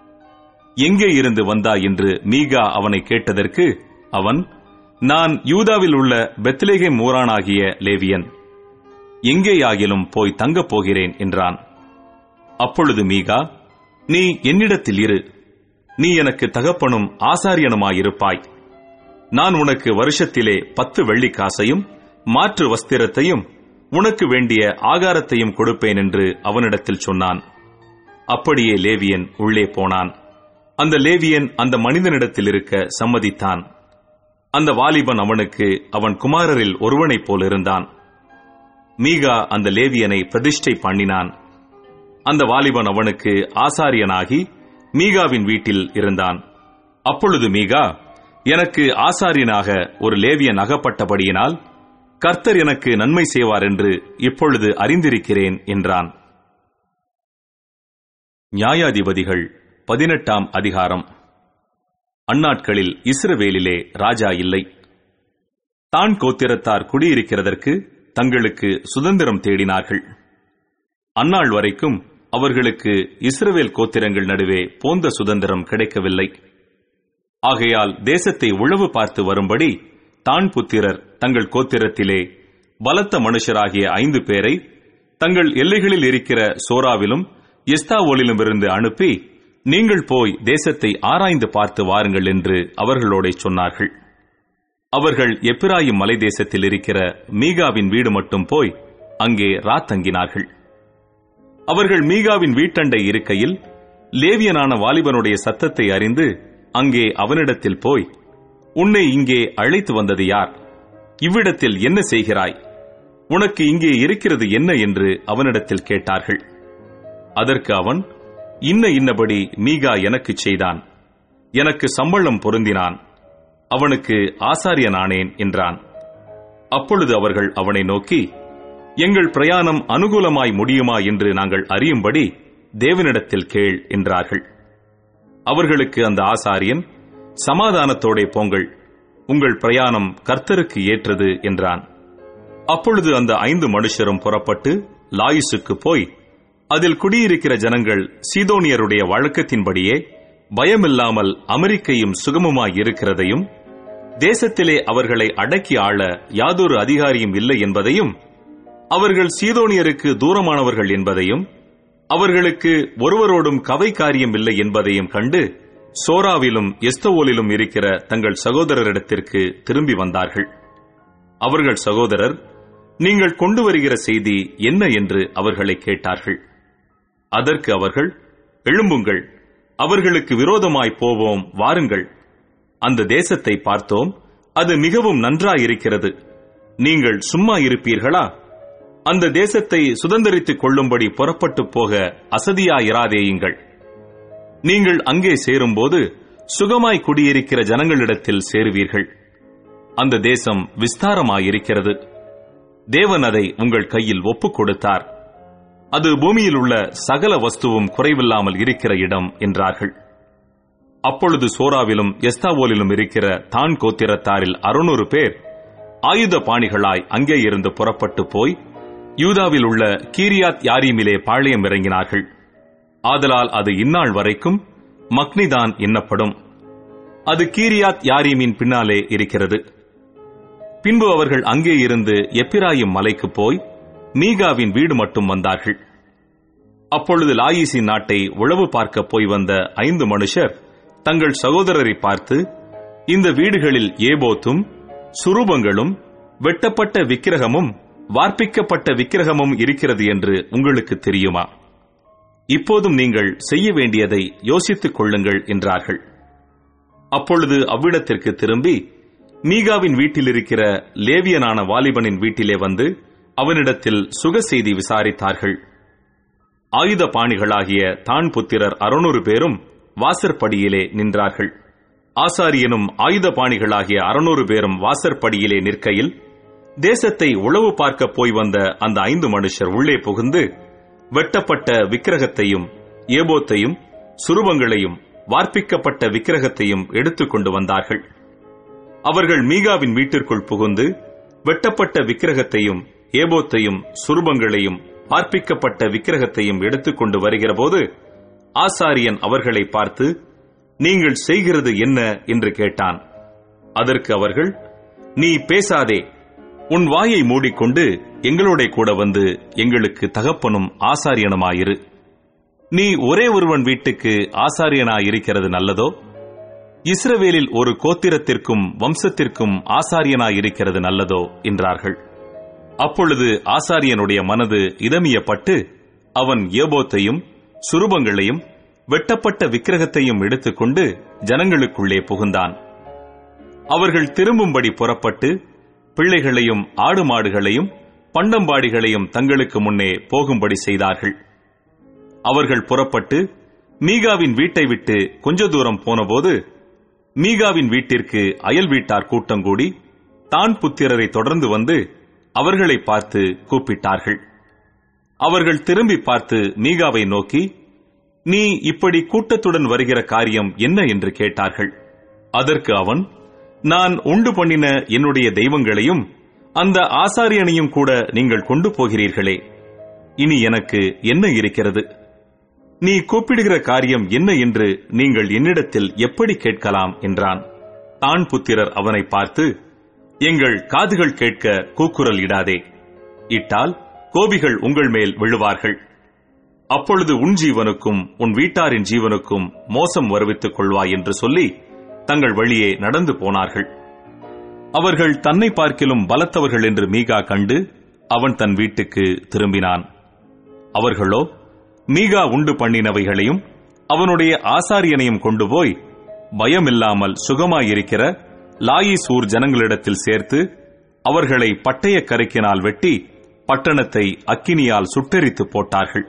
எங்கே இருந்து வந்தா என்று மீகா அவனை கேட்டதற்கு அவன் நான் யூதாவில் உள்ள பெத்லேகேம் ஊரானாகிய லேவியன் எங்கேயாகிலும் போய் தங்கப் போகிறேன் என்றான் அப்பொழுது மீகா நீ என்னிடத்தில் இரு நீ எனக்கு தகப்பனும் ஆசாரியனுமாயிருப்பாய் நான் உனக்கு வருஷத்திலே பத்து வெள்ளி காசையும் மாற்று வஸ்திரத்தையும் உனக்கு வேண்டிய ஆகாரத்தையும் கொடுப்பேன் என்று அவனிடத்தில் சொன்னான் அப்படியே லேவியன் உள்ளே போனான் அந்த லேவியன் அந்த மனிதனிடத்தில் இருக்க சம்மதித்தான் அந்த வாலிபன் அவனுக்கு அவன் குமாரரில் ஒருவனைப் போல் இருந்தான் மீகா அந்த லேவியனை பிரதிஷ்டை பண்ணினான் அந்த வாலிபன் அவனுக்கு ஆசாரியனாகி மீகாவின் வீட்டில் இருந்தான் அப்பொழுது மீகா எனக்கு ஆசாரியனாக ஒரு லேவியன் அகப்பட்டபடியினால் கர்த்தர் எனக்கு நன்மை செய்வார் என்று இப்பொழுது அறிந்திருக்கிறேன் என்றான் நியாயாதிபதிகள் பதினெட்டாம் அதிகாரம் அந்நாட்களில் இஸ்ரவேலிலே ராஜா இல்லை தான் கோத்திரத்தார் குடியிருக்கிறதற்கு தங்களுக்கு சுதந்திரம் தேடினார்கள் அந்நாள் வரைக்கும் அவர்களுக்கு இஸ்ரவேல் கோத்திரங்கள் நடுவே போந்த சுதந்திரம் கிடைக்கவில்லை ஆகையால் தேசத்தை உழவு பார்த்து வரும்படி தான் புத்திரர் தங்கள் கோத்திரத்திலே பலத்த மனுஷராகிய ஐந்து பேரை தங்கள் எல்லைகளில் இருக்கிற சோராவிலும் எஸ்தாவோலிலும் இருந்து அனுப்பி நீங்கள் போய் தேசத்தை ஆராய்ந்து பார்த்து வாருங்கள் என்று அவர்களோட சொன்னார்கள் அவர்கள் எப்பிராயும் மலை தேசத்தில் இருக்கிற மீகாவின் வீடு மட்டும் போய் அங்கே ராத்தங்கினார்கள் அவர்கள் மீகாவின் வீட்டண்டை இருக்கையில் லேவியனான வாலிபனுடைய சத்தத்தை அறிந்து அங்கே அவனிடத்தில் போய் உன்னை இங்கே அழைத்து வந்தது யார் இவ்விடத்தில் என்ன செய்கிறாய் உனக்கு இங்கே இருக்கிறது என்ன என்று அவனிடத்தில் கேட்டார்கள் அதற்கு அவன் இன்ன இன்னபடி மீகா எனக்கு செய்தான் எனக்கு சம்பளம் பொருந்தினான் அவனுக்கு ஆசாரியனானேன் என்றான் அப்பொழுது அவர்கள் அவனை நோக்கி எங்கள் பிரயாணம் அனுகூலமாய் முடியுமா என்று நாங்கள் அறியும்படி தேவனிடத்தில் கேள் என்றார்கள் அவர்களுக்கு அந்த ஆசாரியன் சமாதானத்தோடே போங்கள் உங்கள் பிரயாணம் கர்த்தருக்கு ஏற்றது என்றான் அப்பொழுது அந்த ஐந்து மனுஷரும் புறப்பட்டு லாயிசுக்கு போய் அதில் குடியிருக்கிற ஜனங்கள் சீதோனியருடைய வழக்கத்தின்படியே பயமில்லாமல் அமெரிக்கையும் சுகமுமாய் இருக்கிறதையும் தேசத்திலே அவர்களை அடக்கி ஆள யாதொரு அதிகாரியும் இல்லை என்பதையும் அவர்கள் சீதோனியருக்கு தூரமானவர்கள் என்பதையும் அவர்களுக்கு ஒருவரோடும் கவை காரியம் இல்லை என்பதையும் கண்டு சோராவிலும் எஸ்தவோலிலும் இருக்கிற தங்கள் சகோதரரிடத்திற்கு திரும்பி வந்தார்கள் அவர்கள் சகோதரர் நீங்கள் கொண்டு வருகிற செய்தி என்ன என்று அவர்களை கேட்டார்கள் அதற்கு அவர்கள் எழும்புங்கள் அவர்களுக்கு விரோதமாய் போவோம் வாருங்கள் அந்த தேசத்தை பார்த்தோம் அது மிகவும் நன்றாயிருக்கிறது நீங்கள் சும்மா இருப்பீர்களா அந்த தேசத்தை சுதந்திரித்துக் கொள்ளும்படி புறப்பட்டு போக அசதியாயிராதேயுங்கள் நீங்கள் அங்கே சேரும்போது சுகமாய் குடியிருக்கிற ஜனங்களிடத்தில் சேருவீர்கள் அந்த தேசம் விஸ்தாரமாயிருக்கிறது தேவன் அதை உங்கள் கையில் ஒப்புக் கொடுத்தார் அது பூமியில் உள்ள சகல வஸ்துவும் குறைவில்லாமல் இருக்கிற இடம் என்றார்கள் அப்பொழுது சோராவிலும் எஸ்தாவோலிலும் இருக்கிற தான் கோத்திரத்தாரில் அறுநூறு பேர் ஆயுத பாணிகளாய் அங்கே இருந்து புறப்பட்டு போய் யூதாவில் உள்ள கீரியாத் யாரீமிலே பாளையம் இறங்கினார்கள் ஆதலால் அது இந்நாள் வரைக்கும் மக்னிதான் எண்ணப்படும் அது கீரியாத் யாரீமின் பின்னாலே இருக்கிறது பின்பு அவர்கள் அங்கே இருந்து எப்பிராயிம் மலைக்கு போய் மீகாவின் வீடு மட்டும் வந்தார்கள் அப்பொழுது லாயிசின் நாட்டை உளவு பார்க்க போய் வந்த ஐந்து மனுஷர் தங்கள் சகோதரரை பார்த்து இந்த வீடுகளில் ஏபோத்தும் சுரூபங்களும் வெட்டப்பட்ட விக்கிரகமும் வார்ப்பிக்கப்பட்ட விக்கிரகமும் இருக்கிறது என்று உங்களுக்கு தெரியுமா இப்போதும் நீங்கள் செய்ய வேண்டியதை யோசித்துக் கொள்ளுங்கள் என்றார்கள் அப்பொழுது அவ்விடத்திற்கு திரும்பி மீகாவின் வீட்டில் இருக்கிற லேவியனான வாலிபனின் வீட்டிலே வந்து அவனிடத்தில் சுக செய்தி விசாரித்தார்கள் ஆயுத பாணிகளாகிய தான் புத்திரர் அறுநூறு பேரும் வாசற்படியிலே நின்றார்கள் ஆசாரியனும் ஆயுத பாணிகளாகிய அறுநூறு பேரும் வாசற்படியிலே நிற்கையில் தேசத்தை உளவு பார்க்க போய் வந்த அந்த ஐந்து மனுஷர் உள்ளே புகுந்து வெட்டப்பட்ட விக்கிரகத்தையும் ஏபோத்தையும் சுரூபங்களையும் வார்ப்பிக்கப்பட்ட விக்கிரகத்தையும் எடுத்துக் கொண்டு வந்தார்கள் அவர்கள் மீகாவின் வீட்டிற்குள் புகுந்து வெட்டப்பட்ட விக்கிரகத்தையும் ஏபோத்தையும் சுரூபங்களையும் பார்ப்பிக்கப்பட்ட விக்கிரகத்தையும் எடுத்துக்கொண்டு வருகிறபோது ஆசாரியன் அவர்களை பார்த்து நீங்கள் செய்கிறது என்ன என்று கேட்டான் அதற்கு அவர்கள் நீ பேசாதே உன் வாயை மூடிக்கொண்டு எங்களோட கூட வந்து எங்களுக்கு தகப்பனும் ஆசாரியனுமாயிரு நீ ஒரே ஒருவன் வீட்டுக்கு ஆசாரியனாயிருக்கிறது நல்லதோ இஸ்ரவேலில் ஒரு கோத்திரத்திற்கும் வம்சத்திற்கும் ஆசாரியனாயிருக்கிறது நல்லதோ என்றார்கள் அப்பொழுது ஆசாரியனுடைய மனது இதமியப்பட்டு அவன் ஏபோத்தையும் சுரூபங்களையும் வெட்டப்பட்ட விக்கிரகத்தையும் எடுத்துக்கொண்டு ஜனங்களுக்குள்ளே புகுந்தான் அவர்கள் திரும்பும்படி புறப்பட்டு பிள்ளைகளையும் ஆடு மாடுகளையும் பண்டம்பாடிகளையும் தங்களுக்கு முன்னே போகும்படி செய்தார்கள் அவர்கள் புறப்பட்டு மீகாவின் வீட்டை விட்டு கொஞ்ச தூரம் போனபோது மீகாவின் வீட்டிற்கு அயல் வீட்டார் கூட்டம் கூடி தான் புத்திரரை தொடர்ந்து வந்து அவர்களை பார்த்து கூப்பிட்டார்கள் அவர்கள் திரும்பி பார்த்து மீகாவை நோக்கி நீ இப்படி கூட்டத்துடன் வருகிற காரியம் என்ன என்று கேட்டார்கள் அதற்கு அவன் நான் உண்டு பண்ணின என்னுடைய தெய்வங்களையும் அந்த ஆசாரியனையும் கூட நீங்கள் கொண்டு போகிறீர்களே இனி எனக்கு என்ன இருக்கிறது நீ கூப்பிடுகிற காரியம் என்ன என்று நீங்கள் என்னிடத்தில் எப்படி கேட்கலாம் என்றான் தான் புத்திரர் அவனை பார்த்து எங்கள் காதுகள் கேட்க கூக்குரல் இடாதே இட்டால் கோபிகள் உங்கள் மேல் விழுவார்கள் அப்பொழுது உன் ஜீவனுக்கும் உன் வீட்டாரின் ஜீவனுக்கும் மோசம் வருவித்துக் கொள்வாய் என்று சொல்லி தங்கள் வழியே நடந்து போனார்கள் அவர்கள் தன்னை பார்க்கிலும் பலத்தவர்கள் என்று மீகா கண்டு அவன் தன் வீட்டுக்கு திரும்பினான் அவர்களோ மீகா உண்டு பண்ணினவைகளையும் அவனுடைய ஆசாரியனையும் கொண்டு போய் பயமில்லாமல் சுகமாயிருக்கிற லாயிசூர் ஜனங்களிடத்தில் சேர்த்து அவர்களை பட்டய கரைக்கினால் வெட்டி பட்டணத்தை அக்கினியால் சுட்டெரித்து போட்டார்கள்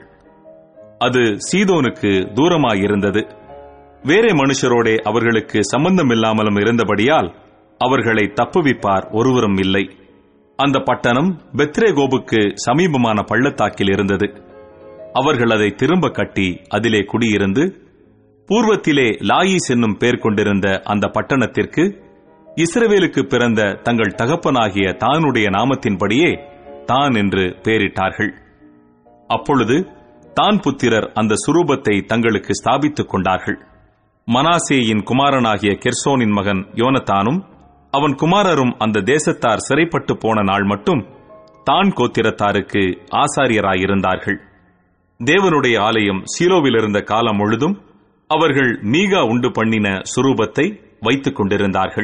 அது சீதோனுக்கு தூரமாயிருந்தது வேறே மனுஷரோடே அவர்களுக்கு சம்பந்தமில்லாமலும் இருந்தபடியால் அவர்களை தப்புவிப்பார் ஒருவரும் இல்லை அந்த பட்டணம் பெத்ரேகோபுக்கு சமீபமான பள்ளத்தாக்கில் இருந்தது அவர்கள் அதை திரும்ப கட்டி அதிலே குடியிருந்து பூர்வத்திலே லாயீஸ் என்னும் பேர் கொண்டிருந்த அந்த பட்டணத்திற்கு இஸ்ரவேலுக்கு பிறந்த தங்கள் தகப்பனாகிய தானுடைய நாமத்தின்படியே தான் என்று பெயரிட்டார்கள் அப்பொழுது தான் புத்திரர் அந்த சுரூபத்தை தங்களுக்கு ஸ்தாபித்துக் கொண்டார்கள் மனாசேயின் குமாரனாகிய கெர்சோனின் மகன் யோனத்தானும் அவன் குமாரரும் அந்த தேசத்தார் சிறைப்பட்டு போன நாள் மட்டும் தான் கோத்திரத்தாருக்கு ஆசாரியராயிருந்தார்கள் தேவனுடைய ஆலயம் சீலோவில் இருந்த காலம் முழுதும் அவர்கள் மீகா உண்டு பண்ணின சுரூபத்தை வைத்துக் கொண்டிருந்தார்கள்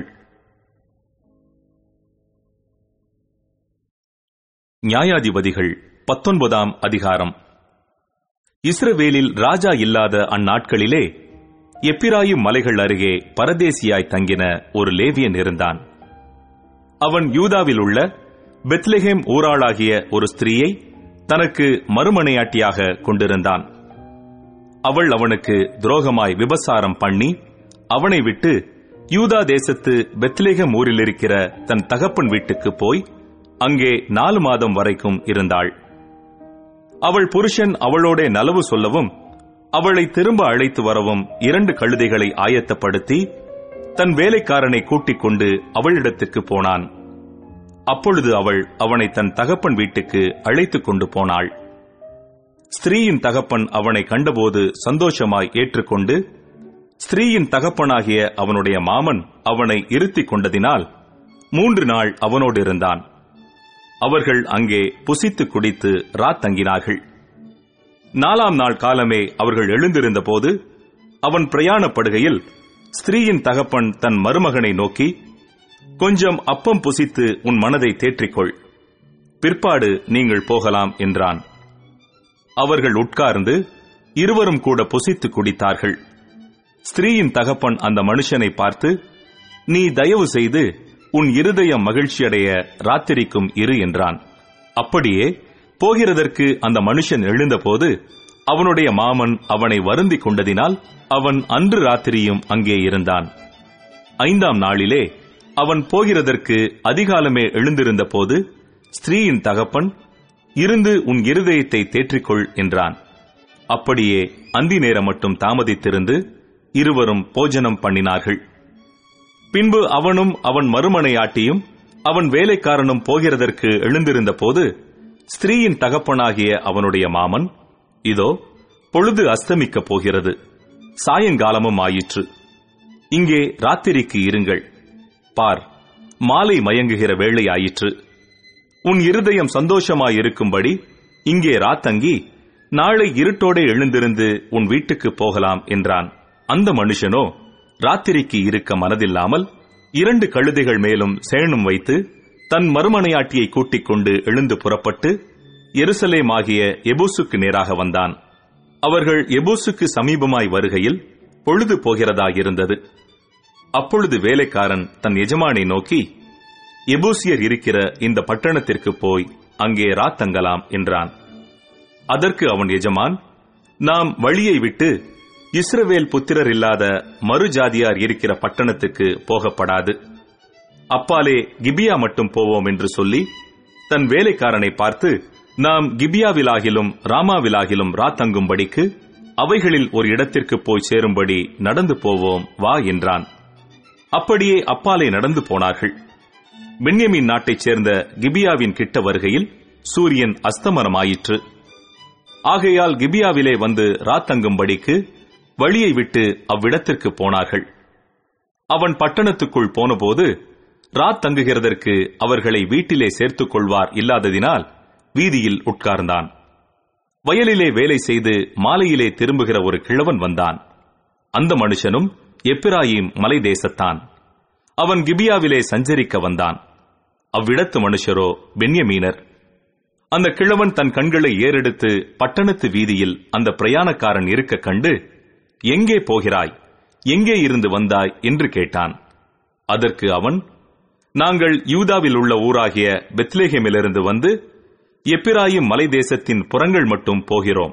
நியாயாதிபதிகள் பத்தொன்பதாம் அதிகாரம் இஸ்ரவேலில் ராஜா இல்லாத அந்நாட்களிலே எப்பிராயும் மலைகள் அருகே பரதேசியாய் தங்கின ஒரு லேவியன் இருந்தான் அவன் யூதாவில் உள்ள பெத்லெஹேம் ஊராளாகிய ஒரு ஸ்திரீயை தனக்கு மறுமனையாட்டியாக கொண்டிருந்தான் அவள் அவனுக்கு துரோகமாய் விபசாரம் பண்ணி அவனை விட்டு யூதா தேசத்து பெத்லேகம் ஊரில் இருக்கிற தன் தகப்பன் வீட்டுக்கு போய் அங்கே நாலு மாதம் வரைக்கும் இருந்தாள் அவள் புருஷன் அவளோட நலவு சொல்லவும் அவளை திரும்ப அழைத்து வரவும் இரண்டு கழுதைகளை ஆயத்தப்படுத்தி தன் வேலைக்காரனை கூட்டிக் கொண்டு அவளிடத்துக்கு போனான் அப்பொழுது அவள் அவனை தன் தகப்பன் வீட்டுக்கு அழைத்துக் கொண்டு போனாள் ஸ்திரீயின் தகப்பன் அவனை கண்டபோது சந்தோஷமாய் ஏற்றுக்கொண்டு ஸ்திரீயின் தகப்பனாகிய அவனுடைய மாமன் அவனை இருத்திக் கொண்டதினால் மூன்று நாள் அவனோடு இருந்தான் அவர்கள் அங்கே புசித்து குடித்து ராத்தங்கினார்கள் நாலாம் நாள் காலமே அவர்கள் எழுந்திருந்த போது அவன் பிரயாணப்படுகையில் ஸ்திரீயின் தகப்பன் தன் மருமகனை நோக்கி கொஞ்சம் அப்பம் புசித்து உன் மனதை தேற்றிக்கொள் பிற்பாடு நீங்கள் போகலாம் என்றான் அவர்கள் உட்கார்ந்து இருவரும் கூட புசித்து குடித்தார்கள் ஸ்திரீயின் தகப்பன் அந்த மனுஷனை பார்த்து நீ தயவு செய்து உன் இருதயம் மகிழ்ச்சியடைய ராத்திரிக்கும் இரு என்றான் அப்படியே போகிறதற்கு அந்த மனுஷன் எழுந்தபோது அவனுடைய மாமன் அவனை வருந்திக் கொண்டதினால் அவன் அன்று ராத்திரியும் அங்கே இருந்தான் ஐந்தாம் நாளிலே அவன் போகிறதற்கு அதிகாலமே எழுந்திருந்த போது ஸ்திரீயின் தகப்பன் இருந்து உன் இருதயத்தை தேற்றிக்கொள் என்றான் அப்படியே அந்தி நேரம் மட்டும் தாமதித்திருந்து இருவரும் போஜனம் பண்ணினார்கள் பின்பு அவனும் அவன் மறுமனையாட்டியும் அவன் வேலைக்காரனும் போகிறதற்கு எழுந்திருந்த போது ஸ்திரீயின் தகப்பனாகிய அவனுடைய மாமன் இதோ பொழுது அஸ்தமிக்கப் போகிறது சாயங்காலமும் ஆயிற்று இங்கே ராத்திரிக்கு இருங்கள் பார் மாலை மயங்குகிற வேளை ஆயிற்று உன் இருதயம் சந்தோஷமாயிருக்கும்படி இங்கே ராத்தங்கி நாளை இருட்டோടെ எழுந்திருந்து உன் வீட்டுக்கு போகலாம் என்றான் அந்த மனுஷனோ ராத்திரிக்கு இருக்க மனதில்லாமல் இரண்டு கழுதைகள் மேலும் சேணும் வைத்து தன் மறுமனையாட்டியை கூட்டிக் கொண்டு எழுந்து புறப்பட்டு எருசலேம் ஆகிய எபூசுக்கு நேராக வந்தான் அவர்கள் எபூசுக்கு சமீபமாய் வருகையில் பொழுது போகிறதாயிருந்தது அப்பொழுது வேலைக்காரன் தன் எஜமானை நோக்கி எபூசியர் இருக்கிற இந்த பட்டணத்திற்கு போய் அங்கே ராத்தங்கலாம் என்றான் அதற்கு அவன் எஜமான் நாம் வழியை விட்டு இஸ்ரவேல் புத்திரர் இல்லாத மறுஜாதியார் இருக்கிற பட்டணத்துக்கு போகப்படாது அப்பாலே கிபியா மட்டும் போவோம் என்று சொல்லி தன் வேலைக்காரனை பார்த்து நாம் கிபியாவிலாகிலும் ராமாவிலாகிலும் ராத்தங்கும்படிக்கு அவைகளில் ஒரு இடத்திற்கு போய் சேரும்படி நடந்து போவோம் வா என்றான் அப்படியே அப்பாலே நடந்து போனார்கள் பென்யமின் நாட்டைச் சேர்ந்த கிபியாவின் கிட்ட வருகையில் சூரியன் அஸ்தமனமாயிற்று ஆகையால் கிபியாவிலே வந்து ராத்தங்கும்படிக்கு வழியை விட்டு அவ்விடத்திற்கு போனார்கள் அவன் பட்டணத்துக்குள் போனபோது ராத் தங்குகிறதற்கு அவர்களை வீட்டிலே சேர்த்துக் கொள்வார் இல்லாததினால் வீதியில் உட்கார்ந்தான் வயலிலே வேலை செய்து மாலையிலே திரும்புகிற ஒரு கிழவன் வந்தான் அந்த மனுஷனும் எப்பிராயிம் மலை தேசத்தான் அவன் கிபியாவிலே சஞ்சரிக்க வந்தான் அவ்விடத்து மனுஷரோ பென்யமீனர் அந்த கிழவன் தன் கண்களை ஏறெடுத்து பட்டணத்து வீதியில் அந்த பிரயாணக்காரன் இருக்க கண்டு எங்கே போகிறாய் எங்கே இருந்து வந்தாய் என்று கேட்டான் அதற்கு அவன் நாங்கள் யூதாவில் உள்ள ஊராகிய பெத்லேஹேமிலிருந்து வந்து எப்பிராயிம் மலை தேசத்தின் புறங்கள் மட்டும் போகிறோம்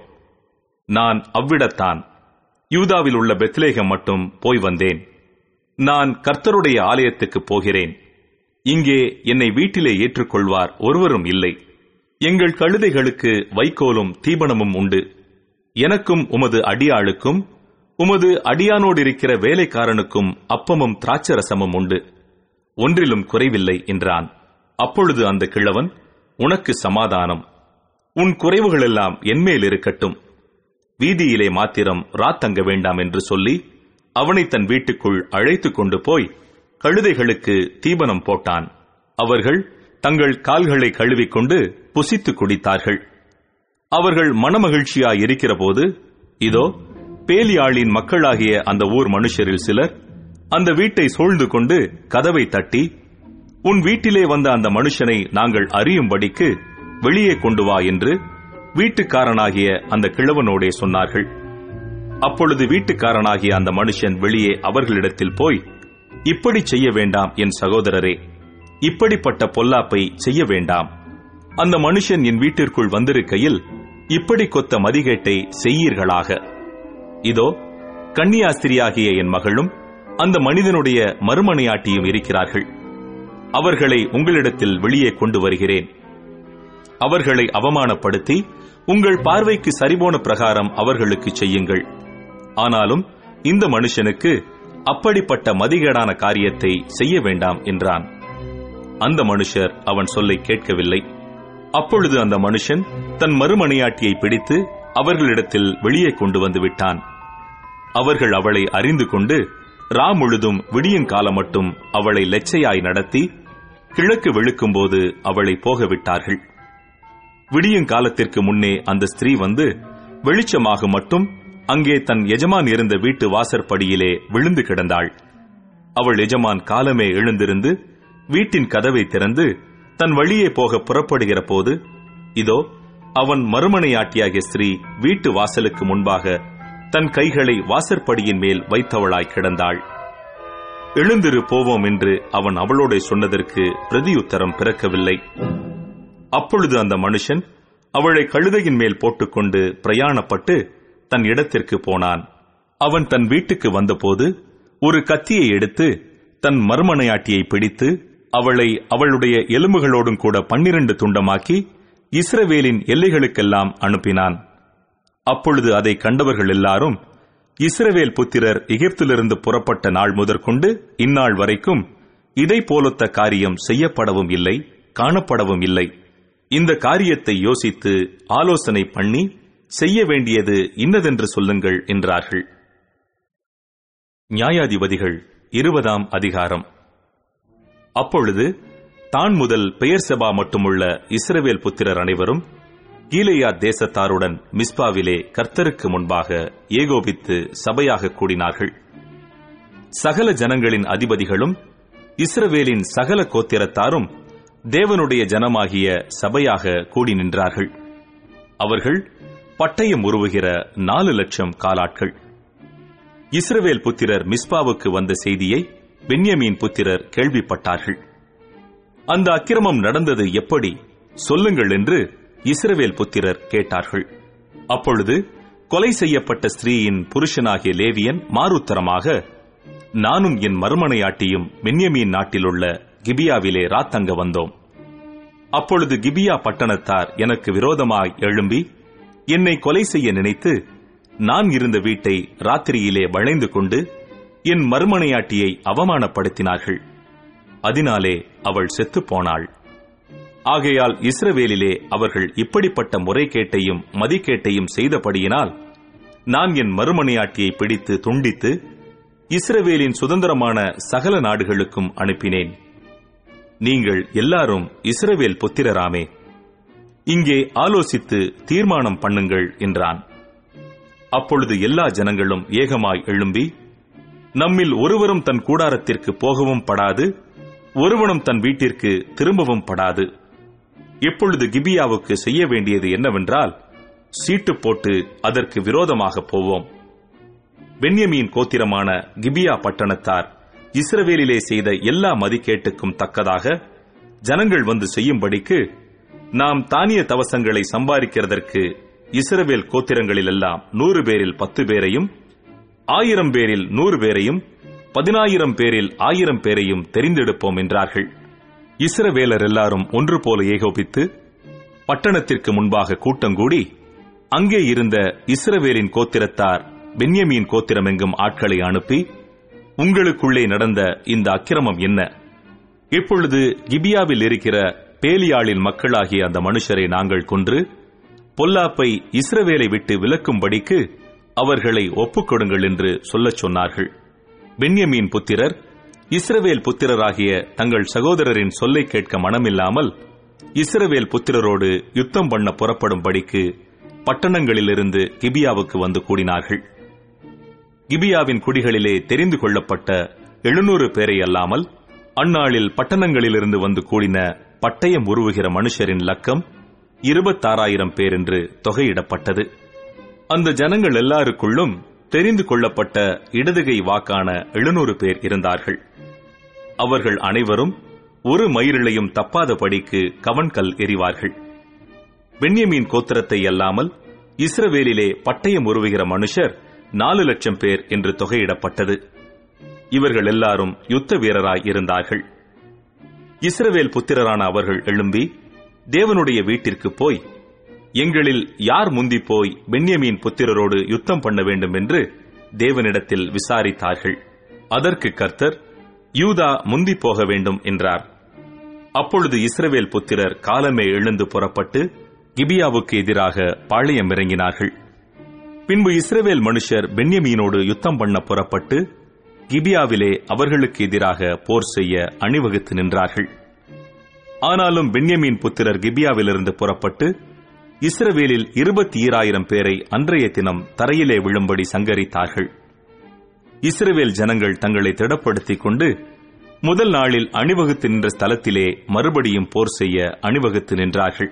நான் அவ்விடத்தான் யூதாவில் உள்ள பெத்லேகம் மட்டும் போய் வந்தேன் நான் கர்த்தருடைய ஆலயத்துக்கு போகிறேன் இங்கே என்னை வீட்டிலே ஏற்றுக்கொள்வார் ஒருவரும் இல்லை எங்கள் கழுதைகளுக்கு வைக்கோலும் தீபனமும் உண்டு எனக்கும் உமது அடியாளுக்கும் உமது அடியானோடு இருக்கிற வேலைக்காரனுக்கும் அப்பமும் திராட்சரசமும் உண்டு ஒன்றிலும் குறைவில்லை என்றான் அப்பொழுது அந்த கிழவன் உனக்கு சமாதானம் உன் குறைவுகளெல்லாம் என்மேல் இருக்கட்டும் வீதியிலே மாத்திரம் ராத்தங்க வேண்டாம் என்று சொல்லி அவனை தன் வீட்டுக்குள் அழைத்துக் கொண்டு போய் கழுதைகளுக்கு தீபனம் போட்டான் அவர்கள் தங்கள் கால்களை கழுவிக்கொண்டு புசித்து குடித்தார்கள் அவர்கள் மனமகிழ்ச்சியாய் இருக்கிறபோது இதோ பேலியாளின் மக்களாகிய அந்த ஊர் மனுஷரில் சிலர் அந்த வீட்டை சூழ்ந்து கொண்டு கதவை தட்டி உன் வீட்டிலே வந்த அந்த மனுஷனை நாங்கள் அறியும்படிக்கு வெளியே கொண்டு வா என்று வீட்டுக்காரனாகிய அந்த கிழவனோடே சொன்னார்கள் அப்பொழுது வீட்டுக்காரனாகிய அந்த மனுஷன் வெளியே அவர்களிடத்தில் போய் இப்படி செய்ய வேண்டாம் என் சகோதரரே இப்படிப்பட்ட பொல்லாப்பை செய்ய வேண்டாம் அந்த மனுஷன் என் வீட்டிற்குள் வந்திருக்கையில் இப்படி கொத்த மதிகேட்டை செய்யீர்களாக இதோ கன்னியாஸ்திரியாகிய என் மகளும் அந்த மனிதனுடைய மறுமனையாட்டியும் இருக்கிறார்கள் அவர்களை உங்களிடத்தில் வெளியே கொண்டு வருகிறேன் அவர்களை அவமானப்படுத்தி உங்கள் பார்வைக்கு சரிபோன பிரகாரம் அவர்களுக்கு செய்யுங்கள் ஆனாலும் இந்த மனுஷனுக்கு அப்படிப்பட்ட மதிகேடான காரியத்தை செய்ய வேண்டாம் என்றான் அந்த மனுஷர் அவன் சொல்லை கேட்கவில்லை அப்பொழுது அந்த மனுஷன் தன் மறுமனையாட்டியை பிடித்து அவர்களிடத்தில் வெளியே கொண்டு வந்து விட்டான் அவர்கள் அவளை அறிந்து கொண்டு ரா முழுதும் விடியங்காலம் மட்டும் அவளை லெச்சையாய் நடத்தி கிழக்கு வெளுக்கும்போது அவளை போக விட்டார்கள் விடியங்காலத்திற்கு முன்னே அந்த ஸ்திரீ வந்து வெளிச்சமாக மட்டும் அங்கே தன் எஜமான் இருந்த வீட்டு வாசற்படியிலே விழுந்து கிடந்தாள் அவள் எஜமான் காலமே எழுந்திருந்து வீட்டின் கதவை திறந்து தன் வழியே போக புறப்படுகிற போது இதோ அவன் மறுமனையாட்டியாகிய ஸ்திரீ வீட்டு வாசலுக்கு முன்பாக தன் கைகளை வாசற்படியின் மேல் வைத்தவளாய் கிடந்தாள் எழுந்திரு போவோம் என்று அவன் அவளோட சொன்னதற்கு பிரதியுத்தரம் பிறக்கவில்லை அப்பொழுது அந்த மனுஷன் அவளை கழுதையின் மேல் போட்டுக்கொண்டு பிரயாணப்பட்டு தன் இடத்திற்கு போனான் அவன் தன் வீட்டுக்கு வந்தபோது ஒரு கத்தியை எடுத்து தன் மறுமனையாட்டியை பிடித்து அவளை அவளுடைய எலும்புகளோடும் கூட பன்னிரண்டு துண்டமாக்கி இஸ்ரவேலின் எல்லைகளுக்கெல்லாம் அனுப்பினான் அப்பொழுது அதை கண்டவர்கள் எல்லாரும் இஸ்ரவேல் புத்திரர் எகிப்திலிருந்து புறப்பட்ட நாள் முதற்கொண்டு இந்நாள் வரைக்கும் இதை போலொத்த காரியம் செய்யப்படவும் இல்லை காணப்படவும் இல்லை இந்த காரியத்தை யோசித்து ஆலோசனை பண்ணி செய்ய வேண்டியது இன்னதென்று சொல்லுங்கள் என்றார்கள் நியாயாதிபதிகள் இருபதாம் அதிகாரம் அப்பொழுது தான் முதல் பெயர் செபா மட்டுமுள்ள இஸ்ரவேல் புத்திரர் அனைவரும் கீலேயா தேசத்தாருடன் மிஸ்பாவிலே கர்த்தருக்கு முன்பாக ஏகோபித்து சபையாக கூடினார்கள் சகல ஜனங்களின் அதிபதிகளும் இஸ்ரவேலின் சகல கோத்திரத்தாரும் தேவனுடைய ஜனமாகிய சபையாக கூடி நின்றார்கள் அவர்கள் பட்டயம் உருவுகிற நாலு லட்சம் காலாட்கள் இஸ்ரவேல் புத்திரர் மிஸ்பாவுக்கு வந்த செய்தியை பென்யமீன் புத்திரர் கேள்விப்பட்டார்கள் அந்த அக்கிரமம் நடந்தது எப்படி சொல்லுங்கள் என்று இஸ்ரவேல் புத்திரர் கேட்டார்கள் அப்பொழுது கொலை செய்யப்பட்ட ஸ்திரீயின் புருஷனாகிய லேவியன் மாறுத்தரமாக நானும் என் மறுமனையாட்டியும் பென்யமீன் நாட்டிலுள்ள கிபியாவிலே ராத்தங்க வந்தோம் அப்பொழுது கிபியா பட்டணத்தார் எனக்கு விரோதமாய் எழும்பி என்னை கொலை செய்ய நினைத்து நான் இருந்த வீட்டை ராத்திரியிலே வளைந்து கொண்டு என் மறுமனையாட்டியை அவமானப்படுத்தினார்கள் அதனாலே அவள் செத்துப் போனாள் ஆகையால் இஸ்ரவேலிலே அவர்கள் இப்படிப்பட்ட முறைகேட்டையும் மதிக்கேட்டையும் செய்தபடியினால் நான் என் மறுமனையாட்டியை பிடித்து துண்டித்து இஸ்ரவேலின் சுதந்திரமான சகல நாடுகளுக்கும் அனுப்பினேன் நீங்கள் எல்லாரும் இஸ்ரவேல் புத்திரராமே இங்கே ஆலோசித்து தீர்மானம் பண்ணுங்கள் என்றான் அப்பொழுது எல்லா ஜனங்களும் ஏகமாய் எழும்பி நம்மில் ஒருவரும் தன் கூடாரத்திற்கு போகவும் படாது ஒருவனும் தன் வீட்டிற்கு திரும்பவும் படாது இப்பொழுது கிபியாவுக்கு செய்ய வேண்டியது என்னவென்றால் சீட்டு போட்டு அதற்கு விரோதமாக போவோம் பென்யமீன் கோத்திரமான கிபியா பட்டணத்தார் இஸ்ரவேலிலே செய்த எல்லா மதிக்கேட்டுக்கும் தக்கதாக ஜனங்கள் வந்து செய்யும்படிக்கு நாம் தானிய தவசங்களை சம்பாதிக்கிறதற்கு இஸ்ரவேல் கோத்திரங்களிலெல்லாம் நூறு பேரில் பத்து பேரையும் ஆயிரம் பேரில் நூறு பேரையும் பதினாயிரம் பேரில் ஆயிரம் பேரையும் தெரிந்தெடுப்போம் என்றார்கள் இஸ்ரவேலர் எல்லாரும் ஒன்று போல ஏகோபித்து பட்டணத்திற்கு முன்பாக கூட்டங்கூடி அங்கே இருந்த இஸ்ரவேலின் கோத்திரத்தார் பென்யமீன் கோத்திரமெங்கும் ஆட்களை அனுப்பி உங்களுக்குள்ளே நடந்த இந்த அக்கிரமம் என்ன இப்பொழுது கிபியாவில் இருக்கிற பேலியாளின் மக்களாகிய அந்த மனுஷரை நாங்கள் கொன்று பொல்லாப்பை இஸ்ரவேலை விட்டு விலக்கும்படிக்கு அவர்களை ஒப்புக்கொடுங்கள் என்று சொல்லச் சொன்னார்கள் பென்யமீன் புத்திரர் இஸ்ரவேல் புத்திரராகிய தங்கள் சகோதரரின் சொல்லை கேட்க மனமில்லாமல் இஸ்ரவேல் புத்திரரோடு யுத்தம் பண்ண புறப்படும்படிக்கு பட்டணங்களிலிருந்து கிபியாவுக்கு வந்து கூடினார்கள் கிபியாவின் குடிகளிலே தெரிந்து கொள்ளப்பட்ட எழுநூறு பேரை அல்லாமல் அந்நாளில் பட்டணங்களிலிருந்து வந்து கூடின பட்டயம் உருவுகிற மனுஷரின் லக்கம் இருபத்தாறாயிரம் பேர் என்று தொகையிடப்பட்டது அந்த ஜனங்கள் எல்லாருக்குள்ளும் தெரிந்து கொள்ளப்பட்ட இடதுகை வாக்கான எழுநூறு பேர் இருந்தார்கள் அவர்கள் அனைவரும் ஒரு மயிரிழையும் தப்பாதபடிக்கு கவன்கல் எறிவார்கள் பென்யமீன் கோத்திரத்தை அல்லாமல் இஸ்ரவேலிலே பட்டயம் உருவுகிற மனுஷர் நாலு லட்சம் பேர் என்று தொகையிடப்பட்டது இவர்கள் எல்லாரும் யுத்த வீரராய் இருந்தார்கள் இஸ்ரவேல் புத்திரரான அவர்கள் எழும்பி தேவனுடைய வீட்டிற்கு போய் எங்களில் யார் முந்தி போய் பென்யமீன் புத்திரரோடு யுத்தம் பண்ண வேண்டும் என்று தேவனிடத்தில் விசாரித்தார்கள் அதற்கு கர்த்தர் யூதா முந்தி போக வேண்டும் என்றார் அப்பொழுது இஸ்ரவேல் புத்திரர் காலமே எழுந்து புறப்பட்டு கிபியாவுக்கு எதிராக பாளையம் இறங்கினார்கள் பின்பு இஸ்ரவேல் மனுஷர் பென்யமீனோடு யுத்தம் பண்ண புறப்பட்டு கிபியாவிலே அவர்களுக்கு எதிராக போர் செய்ய அணிவகுத்து நின்றார்கள் ஆனாலும் பென்யமீன் புத்திரர் கிபியாவிலிருந்து புறப்பட்டு இஸ்ரவேலில் இருபத்தி ஈராயிரம் பேரை அன்றைய தினம் தரையிலே விழும்படி சங்கரித்தார்கள் இஸ்ரவேல் ஜனங்கள் தங்களை திடப்படுத்திக் கொண்டு முதல் நாளில் அணிவகுத்து நின்ற ஸ்தலத்திலே மறுபடியும் போர் செய்ய அணிவகுத்து நின்றார்கள்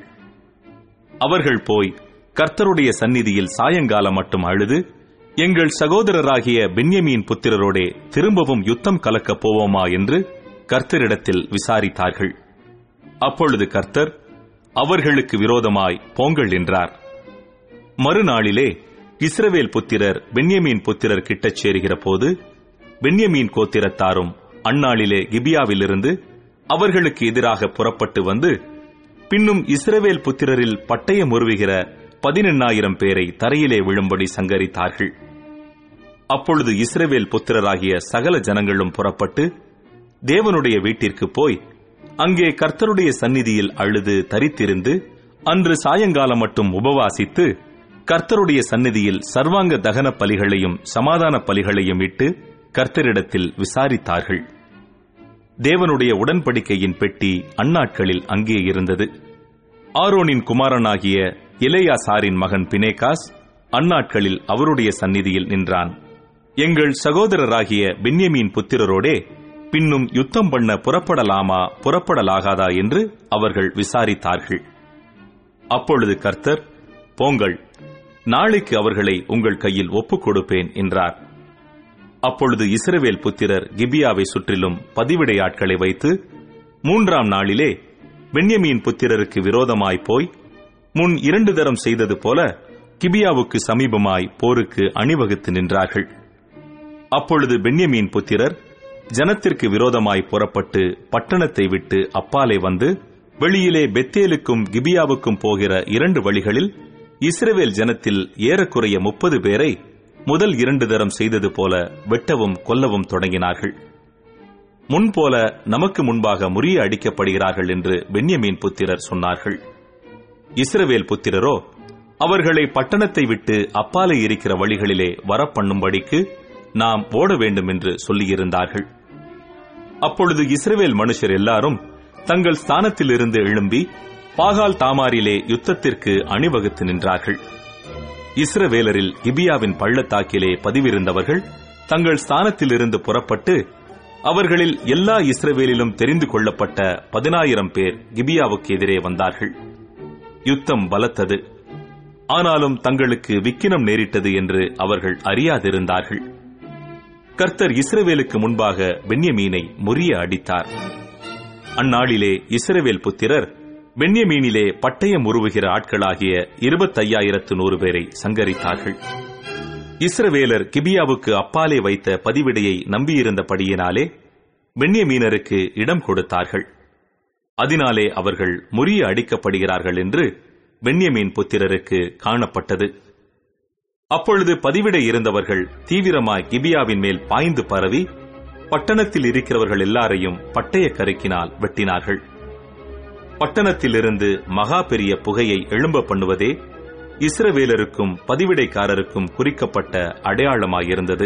அவர்கள் போய் கர்த்தருடைய சந்நிதியில் சாயங்காலம் மட்டும் அழுது எங்கள் சகோதரராகிய பென்யமீன் புத்திரரோடே திரும்பவும் யுத்தம் கலக்கப் போவோமா என்று கர்த்தரிடத்தில் விசாரித்தார்கள் அப்பொழுது கர்த்தர் அவர்களுக்கு விரோதமாய் போங்கள் என்றார் மறுநாளிலே இஸ்ரவேல் புத்திரர் பென்யமீன் புத்திரர் கிட்டச் சேருகிற போது பென்யமீன் கோத்திரத்தாரும் அந்நாளிலே கிபியாவிலிருந்து அவர்களுக்கு எதிராக புறப்பட்டு வந்து பின்னும் இஸ்ரவேல் புத்திரரில் பட்டயம் உருவுகிற பதினெண்ணாயிரம் பேரை தரையிலே விழும்படி சங்கரித்தார்கள் அப்பொழுது இஸ்ரவேல் புத்திரராகிய சகல ஜனங்களும் புறப்பட்டு தேவனுடைய வீட்டிற்கு போய் அங்கே கர்த்தருடைய சந்நிதியில் அழுது தரித்திருந்து அன்று சாயங்காலம் மட்டும் உபவாசித்து கர்த்தருடைய சந்நிதியில் சர்வாங்க தகன பலிகளையும் சமாதான பலிகளையும் இட்டு கர்த்தரிடத்தில் விசாரித்தார்கள் தேவனுடைய உடன்படிக்கையின் பெட்டி அந்நாட்களில் அங்கே இருந்தது ஆரோனின் குமாரனாகிய இளையாசாரின் மகன் பினேகாஸ் அந்நாட்களில் அவருடைய சந்நிதியில் நின்றான் எங்கள் சகோதரராகிய பென்யமீன் புத்திரரோடே பின்னும் யுத்தம் பண்ண புறப்படலாமா புறப்படலாகாதா என்று அவர்கள் விசாரித்தார்கள் அப்பொழுது கர்த்தர் போங்கள் நாளைக்கு அவர்களை உங்கள் கையில் ஒப்புக் கொடுப்பேன் என்றார் அப்பொழுது இஸ்ரவேல் புத்திரர் கிபியாவை சுற்றிலும் பதிவிடை ஆட்களை வைத்து மூன்றாம் நாளிலே பென்யமீன் புத்திரருக்கு விரோதமாய் போய் முன் இரண்டு தரம் செய்தது போல கிபியாவுக்கு சமீபமாய் போருக்கு அணிவகுத்து நின்றார்கள் அப்பொழுது பென்யமீன் புத்திரர் ஜனத்திற்கு விரோதமாய் புறப்பட்டு பட்டணத்தை விட்டு அப்பாலே வந்து வெளியிலே பெத்தேலுக்கும் கிபியாவுக்கும் போகிற இரண்டு வழிகளில் இஸ்ரவேல் ஜனத்தில் ஏறக்குறைய முப்பது பேரை முதல் இரண்டு தரம் செய்தது போல வெட்டவும் கொல்லவும் தொடங்கினார்கள் முன்போல நமக்கு முன்பாக முறிய அடிக்கப்படுகிறார்கள் என்று பென்யமீன் புத்திரர் சொன்னார்கள் இஸ்ரவேல் புத்திரரோ அவர்களை பட்டணத்தை விட்டு அப்பாலே இருக்கிற வழிகளிலே வரப்பண்ணும்படிக்கு நாம் ஓட வேண்டும் என்று சொல்லியிருந்தார்கள் அப்பொழுது இஸ்ரவேல் மனுஷர் எல்லாரும் தங்கள் ஸ்தானத்திலிருந்து எழும்பி பாகால் தாமாரிலே யுத்தத்திற்கு அணிவகுத்து நின்றார்கள் இஸ்ரவேலரில் கிபியாவின் பள்ளத்தாக்கிலே பதிவிருந்தவர்கள் தங்கள் ஸ்தானத்திலிருந்து புறப்பட்டு அவர்களில் எல்லா இஸ்ரவேலிலும் தெரிந்து கொள்ளப்பட்ட பதினாயிரம் பேர் கிபியாவுக்கு எதிரே வந்தார்கள் யுத்தம் பலத்தது ஆனாலும் தங்களுக்கு விக்கினம் நேரிட்டது என்று அவர்கள் அறியாதிருந்தார்கள் கர்த்தர் இஸ்ரவேலுக்கு முன்பாக பென்யமீனை முறிய அடித்தார் அந்நாளிலே இஸ்ரவேல் புத்திரர் பென்யமீனிலே பட்டயம் உருவுகிற ஆட்களாகிய இருபத்தையாயிரத்து நூறு பேரை சங்கரித்தார்கள் இஸ்ரவேலர் கிபியாவுக்கு அப்பாலே வைத்த பதிவிடையை நம்பியிருந்தபடியினாலே பென்யமீனருக்கு இடம் கொடுத்தார்கள் அதனாலே அவர்கள் முறிய அடிக்கப்படுகிறார்கள் என்று பென்யமீன் புத்திரருக்கு காணப்பட்டது அப்பொழுது பதிவிடை இருந்தவர்கள் தீவிரமாய் கிபியாவின் மேல் பாய்ந்து பரவி பட்டணத்தில் இருக்கிறவர்கள் எல்லாரையும் பட்டய கருக்கினால் வெட்டினார்கள் பட்டணத்திலிருந்து மகா பெரிய புகையை எழும்ப பண்ணுவதே இஸ்ரவேலருக்கும் பதிவிடைக்காரருக்கும் குறிக்கப்பட்ட அடையாளமாயிருந்தது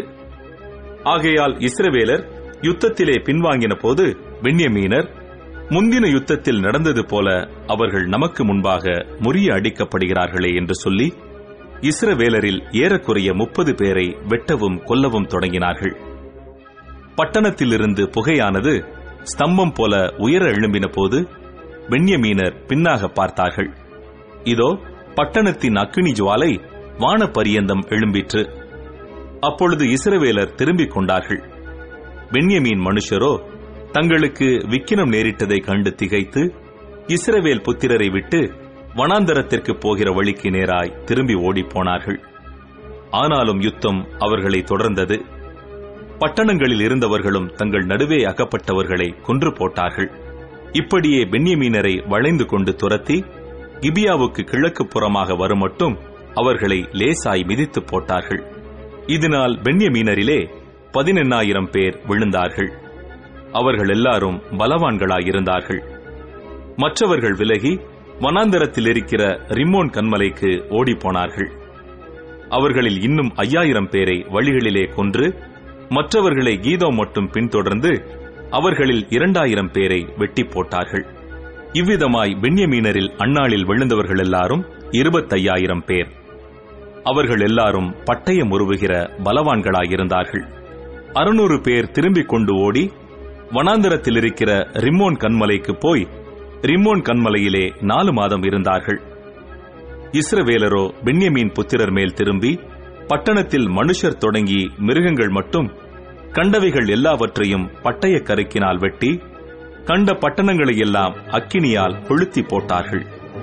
ஆகையால் இஸ்ரவேலர் யுத்தத்திலே பின்வாங்கின போது பென்யமீனர் முந்தின யுத்தத்தில் நடந்தது போல அவர்கள் நமக்கு முன்பாக முறிய அடிக்கப்படுகிறார்களே என்று சொல்லி இஸ்ரவேலரில் ஏறக்குறைய முப்பது பேரை வெட்டவும் கொல்லவும் தொடங்கினார்கள் பட்டணத்திலிருந்து புகையானது ஸ்தம்பம் போல உயர எழும்பின போது பென்யமீனர் பின்னாக பார்த்தார்கள் இதோ பட்டணத்தின் அக்கினி ஜுவாலை வானப்பரியந்தம் எழும்பிற்று அப்பொழுது இஸ்ரவேலர் திரும்பிக் கொண்டார்கள் பென்யமீன் மனுஷரோ தங்களுக்கு விக்கினம் நேரிட்டதை கண்டு திகைத்து இஸ்ரவேல் புத்திரரை விட்டு வனாந்தரத்திற்கு போகிற வழிக்கு நேராய் திரும்பி ஓடிப்போனார்கள் ஆனாலும் யுத்தம் அவர்களை தொடர்ந்தது பட்டணங்களில் இருந்தவர்களும் தங்கள் நடுவே அகப்பட்டவர்களை கொன்று போட்டார்கள் இப்படியே பென்யமீனரை வளைந்து கொண்டு துரத்தி கிபியாவுக்கு கிழக்கு புறமாக வருமட்டும் அவர்களை லேசாய் மிதித்து போட்டார்கள் இதனால் பென்யமீனரிலே பதினெண்ணாயிரம் பேர் விழுந்தார்கள் அவர்கள் எல்லாரும் பலவான்களாயிருந்தார்கள் மற்றவர்கள் விலகி வனாந்தரத்தில் இருக்கிற ரிம்மோன் கண்மலைக்கு ஓடிப்போனார்கள் அவர்களில் இன்னும் ஐயாயிரம் பேரை வழிகளிலே கொன்று மற்றவர்களை கீதோ மட்டும் பின்தொடர்ந்து அவர்களில் இரண்டாயிரம் பேரை வெட்டி போட்டார்கள் இவ்விதமாய் பென்யமீனரில் அந்நாளில் விழுந்தவர்கள் எல்லாரும் இருபத்தையாயிரம் பேர் அவர்கள் எல்லாரும் பட்டயம் உருவுகிற பலவான்களாயிருந்தார்கள் அறுநூறு பேர் திரும்பிக் கொண்டு ஓடி வனாந்தரத்தில் இருக்கிற ரிம்மோன் கண்மலைக்கு போய் ரிம்மோன் கண்மலையிலே நாலு மாதம் இருந்தார்கள் இஸ்ரவேலரோ பென்யமீன் புத்திரர் மேல் திரும்பி பட்டணத்தில் மனுஷர் தொடங்கி மிருகங்கள் மட்டும் கண்டவைகள் எல்லாவற்றையும் பட்டய கருக்கினால் வெட்டி கண்ட பட்டணங்களை எல்லாம் அக்கினியால் கொளுத்தி போட்டார்கள்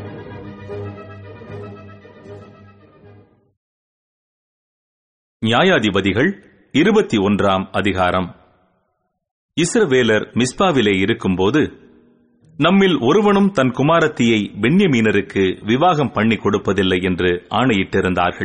நியாயாதிபதிகள் இருபத்தி ஒன்றாம் அதிகாரம் இஸ்ரவேலர் மிஸ்பாவிலே இருக்கும்போது நம்மில் ஒருவனும் தன் குமாரத்தியை பென்யமீனருக்கு விவாகம் பண்ணி கொடுப்பதில்லை என்று ஆணையிட்டிருந்தார்கள்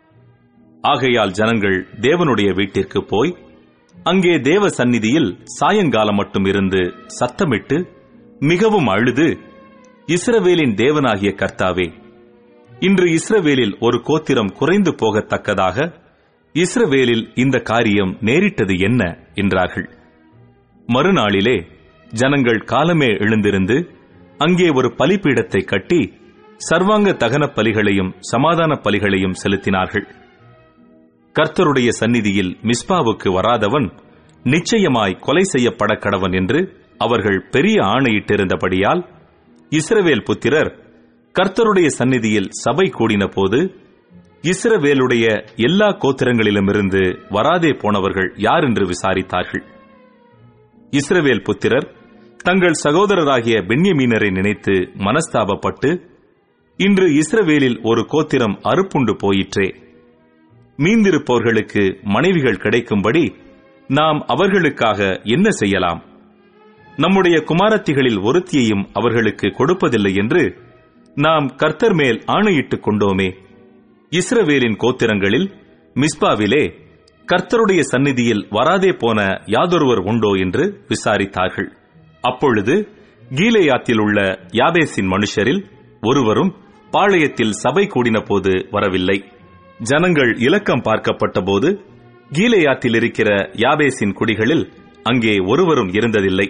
ஆகையால் ஜனங்கள் தேவனுடைய வீட்டிற்கு போய் அங்கே தேவ சந்நிதியில் சாயங்காலம் மட்டும் இருந்து சத்தமிட்டு மிகவும் அழுது இஸ்ரவேலின் தேவனாகிய கர்த்தாவே இன்று இஸ்ரவேலில் ஒரு கோத்திரம் குறைந்து போகத்தக்கதாக இஸ்ரவேலில் இந்த காரியம் நேரிட்டது என்ன என்றார்கள் மறுநாளிலே ஜனங்கள் காலமே எழுந்திருந்து அங்கே ஒரு பலிபீடத்தை கட்டி சர்வாங்க தகன பலிகளையும் சமாதான பலிகளையும் செலுத்தினார்கள் கர்த்தருடைய சந்நிதியில் மிஸ்பாவுக்கு வராதவன் நிச்சயமாய் கொலை செய்யப்பட கடவன் என்று அவர்கள் பெரிய ஆணையிட்டிருந்தபடியால் இஸ்ரவேல் புத்திரர் கர்த்தருடைய சந்நிதியில் சபை கூடின போது இஸ்ரவேலுடைய எல்லா கோத்திரங்களிலுமிருந்து வராதே போனவர்கள் யார் என்று விசாரித்தார்கள் இஸ்ரவேல் புத்திரர் தங்கள் சகோதரராகிய பென்யமீனரை நினைத்து மனஸ்தாபப்பட்டு இன்று இஸ்ரவேலில் ஒரு கோத்திரம் அறுப்புண்டு போயிற்றே மீந்திருப்பவர்களுக்கு மனைவிகள் கிடைக்கும்படி நாம் அவர்களுக்காக என்ன செய்யலாம் நம்முடைய குமாரத்திகளில் ஒருத்தியையும் அவர்களுக்கு கொடுப்பதில்லை என்று நாம் கர்த்தர் மேல் ஆணையிட்டுக் கொண்டோமே இஸ்ரவேலின் கோத்திரங்களில் மிஸ்பாவிலே கர்த்தருடைய சந்நிதியில் வராதே போன யாதொருவர் உண்டோ என்று விசாரித்தார்கள் அப்பொழுது கீலேயாத்தில் உள்ள யாபேசின் மனுஷரில் ஒருவரும் பாளையத்தில் சபை கூடின போது வரவில்லை ஜனங்கள் இலக்கம் பார்க்கப்பட்டபோது கீலேயாத்தில் இருக்கிற யாபேசின் குடிகளில் அங்கே ஒருவரும் இருந்ததில்லை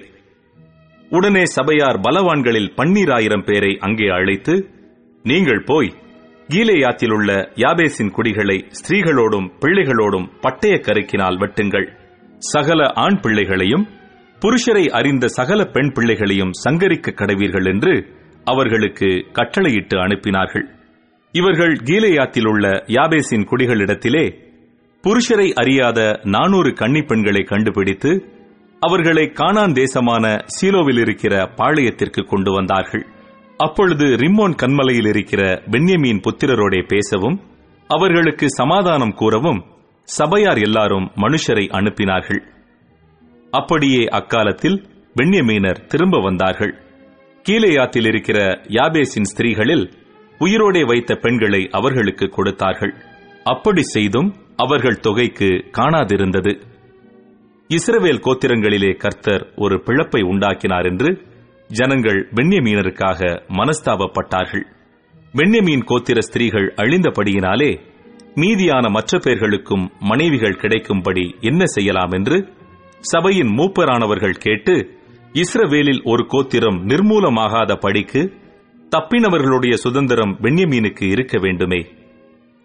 உடனே சபையார் பலவான்களில் பன்னீராயிரம் பேரை அங்கே அழைத்து நீங்கள் போய் கீலேயாத்தில் உள்ள யாபேசின் குடிகளை ஸ்திரீகளோடும் பிள்ளைகளோடும் பட்டய கருக்கினால் வெட்டுங்கள் சகல ஆண் பிள்ளைகளையும் புருஷரை அறிந்த சகல பெண் பிள்ளைகளையும் சங்கரிக்க கடவீர்கள் என்று அவர்களுக்கு கட்டளையிட்டு அனுப்பினார்கள் இவர்கள் கீலேயாத்தில் உள்ள யாபேசின் குடிகளிடத்திலே புருஷரை அறியாத நானூறு கன்னி பெண்களை கண்டுபிடித்து அவர்களை கானான் தேசமான சீலோவில் இருக்கிற பாளையத்திற்கு கொண்டு வந்தார்கள் அப்பொழுது ரிம்மோன் கண்மலையில் இருக்கிற பென்யமீன் புத்திரரோடே பேசவும் அவர்களுக்கு சமாதானம் கூறவும் சபையார் எல்லாரும் மனுஷரை அனுப்பினார்கள் அப்படியே அக்காலத்தில் பென்யமீனர் திரும்ப வந்தார்கள் கீலேயாத்தில் இருக்கிற யாபேசின் ஸ்திரீகளில் உயிரோடே வைத்த பெண்களை அவர்களுக்கு கொடுத்தார்கள் அப்படி செய்தும் அவர்கள் தொகைக்கு காணாதிருந்தது இஸ்ரவேல் கோத்திரங்களிலே கர்த்தர் ஒரு பிழப்பை உண்டாக்கினார் என்று ஜனங்கள் பென்யமீனருக்காக மனஸ்தாபப்பட்டார்கள் பென்யமீன் கோத்திர ஸ்திரீகள் அழிந்தபடியினாலே மீதியான மற்ற பேர்களுக்கும் மனைவிகள் கிடைக்கும்படி என்ன செய்யலாம் என்று சபையின் மூப்பரானவர்கள் கேட்டு இஸ்ரவேலில் ஒரு கோத்திரம் நிர்மூலமாகாத படிக்கு தப்பினவர்களுடைய சுதந்திரம் பென்யமீனுக்கு இருக்க வேண்டுமே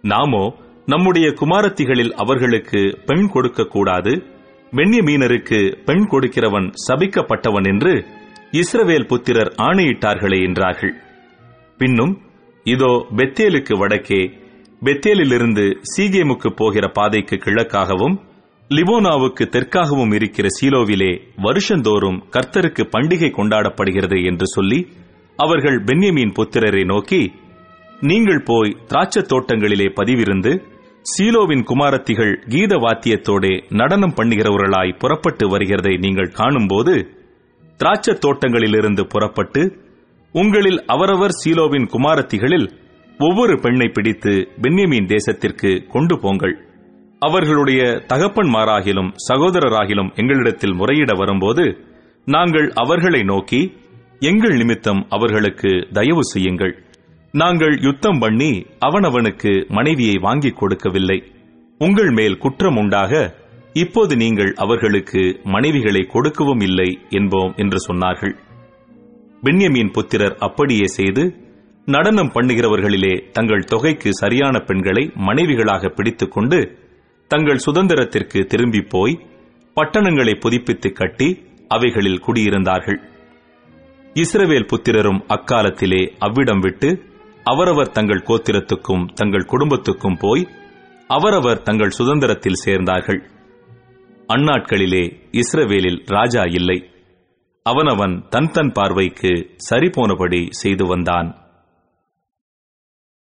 நாமோ நம்முடைய குமாரத்திகளில் அவர்களுக்கு பெண் கொடுக்க கூடாது பென்யமீனருக்கு பெண் கொடுக்கிறவன் சபிக்கப்பட்டவன் என்று இஸ்ரவேல் புத்திரர் ஆணையிட்டார்களே என்றார்கள் பின்னும் இதோ பெத்தேலுக்கு வடக்கே பெத்தேலிலிருந்து சீகேமுக்கு போகிற பாதைக்கு கிழக்காகவும் லிபோனாவுக்கு தெற்காகவும் இருக்கிற சீலோவிலே வருஷந்தோறும் கர்த்தருக்கு பண்டிகை கொண்டாடப்படுகிறது என்று சொல்லி அவர்கள் பென்யமீன் புத்திரரை நோக்கி நீங்கள் போய் திராட்சத் தோட்டங்களிலே பதிவிருந்து சீலோவின் குமாரத்திகள் கீத வாத்தியத்தோடே நடனம் பண்ணுகிறவர்களாய் புறப்பட்டு வருகிறதை நீங்கள் காணும்போது திராட்சத் தோட்டங்களிலிருந்து புறப்பட்டு உங்களில் அவரவர் சீலோவின் குமாரத்திகளில் ஒவ்வொரு பெண்ணை பிடித்து பென்யமீன் தேசத்திற்கு கொண்டு போங்கள் அவர்களுடைய தகப்பன்மாராகிலும் சகோதரராகிலும் எங்களிடத்தில் முறையிட வரும்போது நாங்கள் அவர்களை நோக்கி எங்கள் நிமித்தம் அவர்களுக்கு தயவு செய்யுங்கள் நாங்கள் யுத்தம் பண்ணி அவனவனுக்கு மனைவியை வாங்கிக் கொடுக்கவில்லை உங்கள் மேல் குற்றம் உண்டாக இப்போது நீங்கள் அவர்களுக்கு மனைவிகளை கொடுக்கவும் இல்லை என்போம் என்று சொன்னார்கள் பென்யமீன் புத்திரர் அப்படியே செய்து நடனம் பண்ணுகிறவர்களிலே தங்கள் தொகைக்கு சரியான பெண்களை மனைவிகளாக பிடித்துக் கொண்டு தங்கள் சுதந்திரத்திற்கு திரும்பி போய் பட்டணங்களை புதுப்பித்து கட்டி அவைகளில் குடியிருந்தார்கள் இஸ்ரவேல் புத்திரரும் அக்காலத்திலே அவ்விடம் விட்டு அவரவர் தங்கள் கோத்திரத்துக்கும் தங்கள் குடும்பத்துக்கும் போய் அவரவர் தங்கள் சுதந்திரத்தில் சேர்ந்தார்கள் அந்நாட்களிலே இஸ்ரவேலில் ராஜா இல்லை அவனவன் தன் தன் பார்வைக்கு சரிபோனபடி செய்து வந்தான்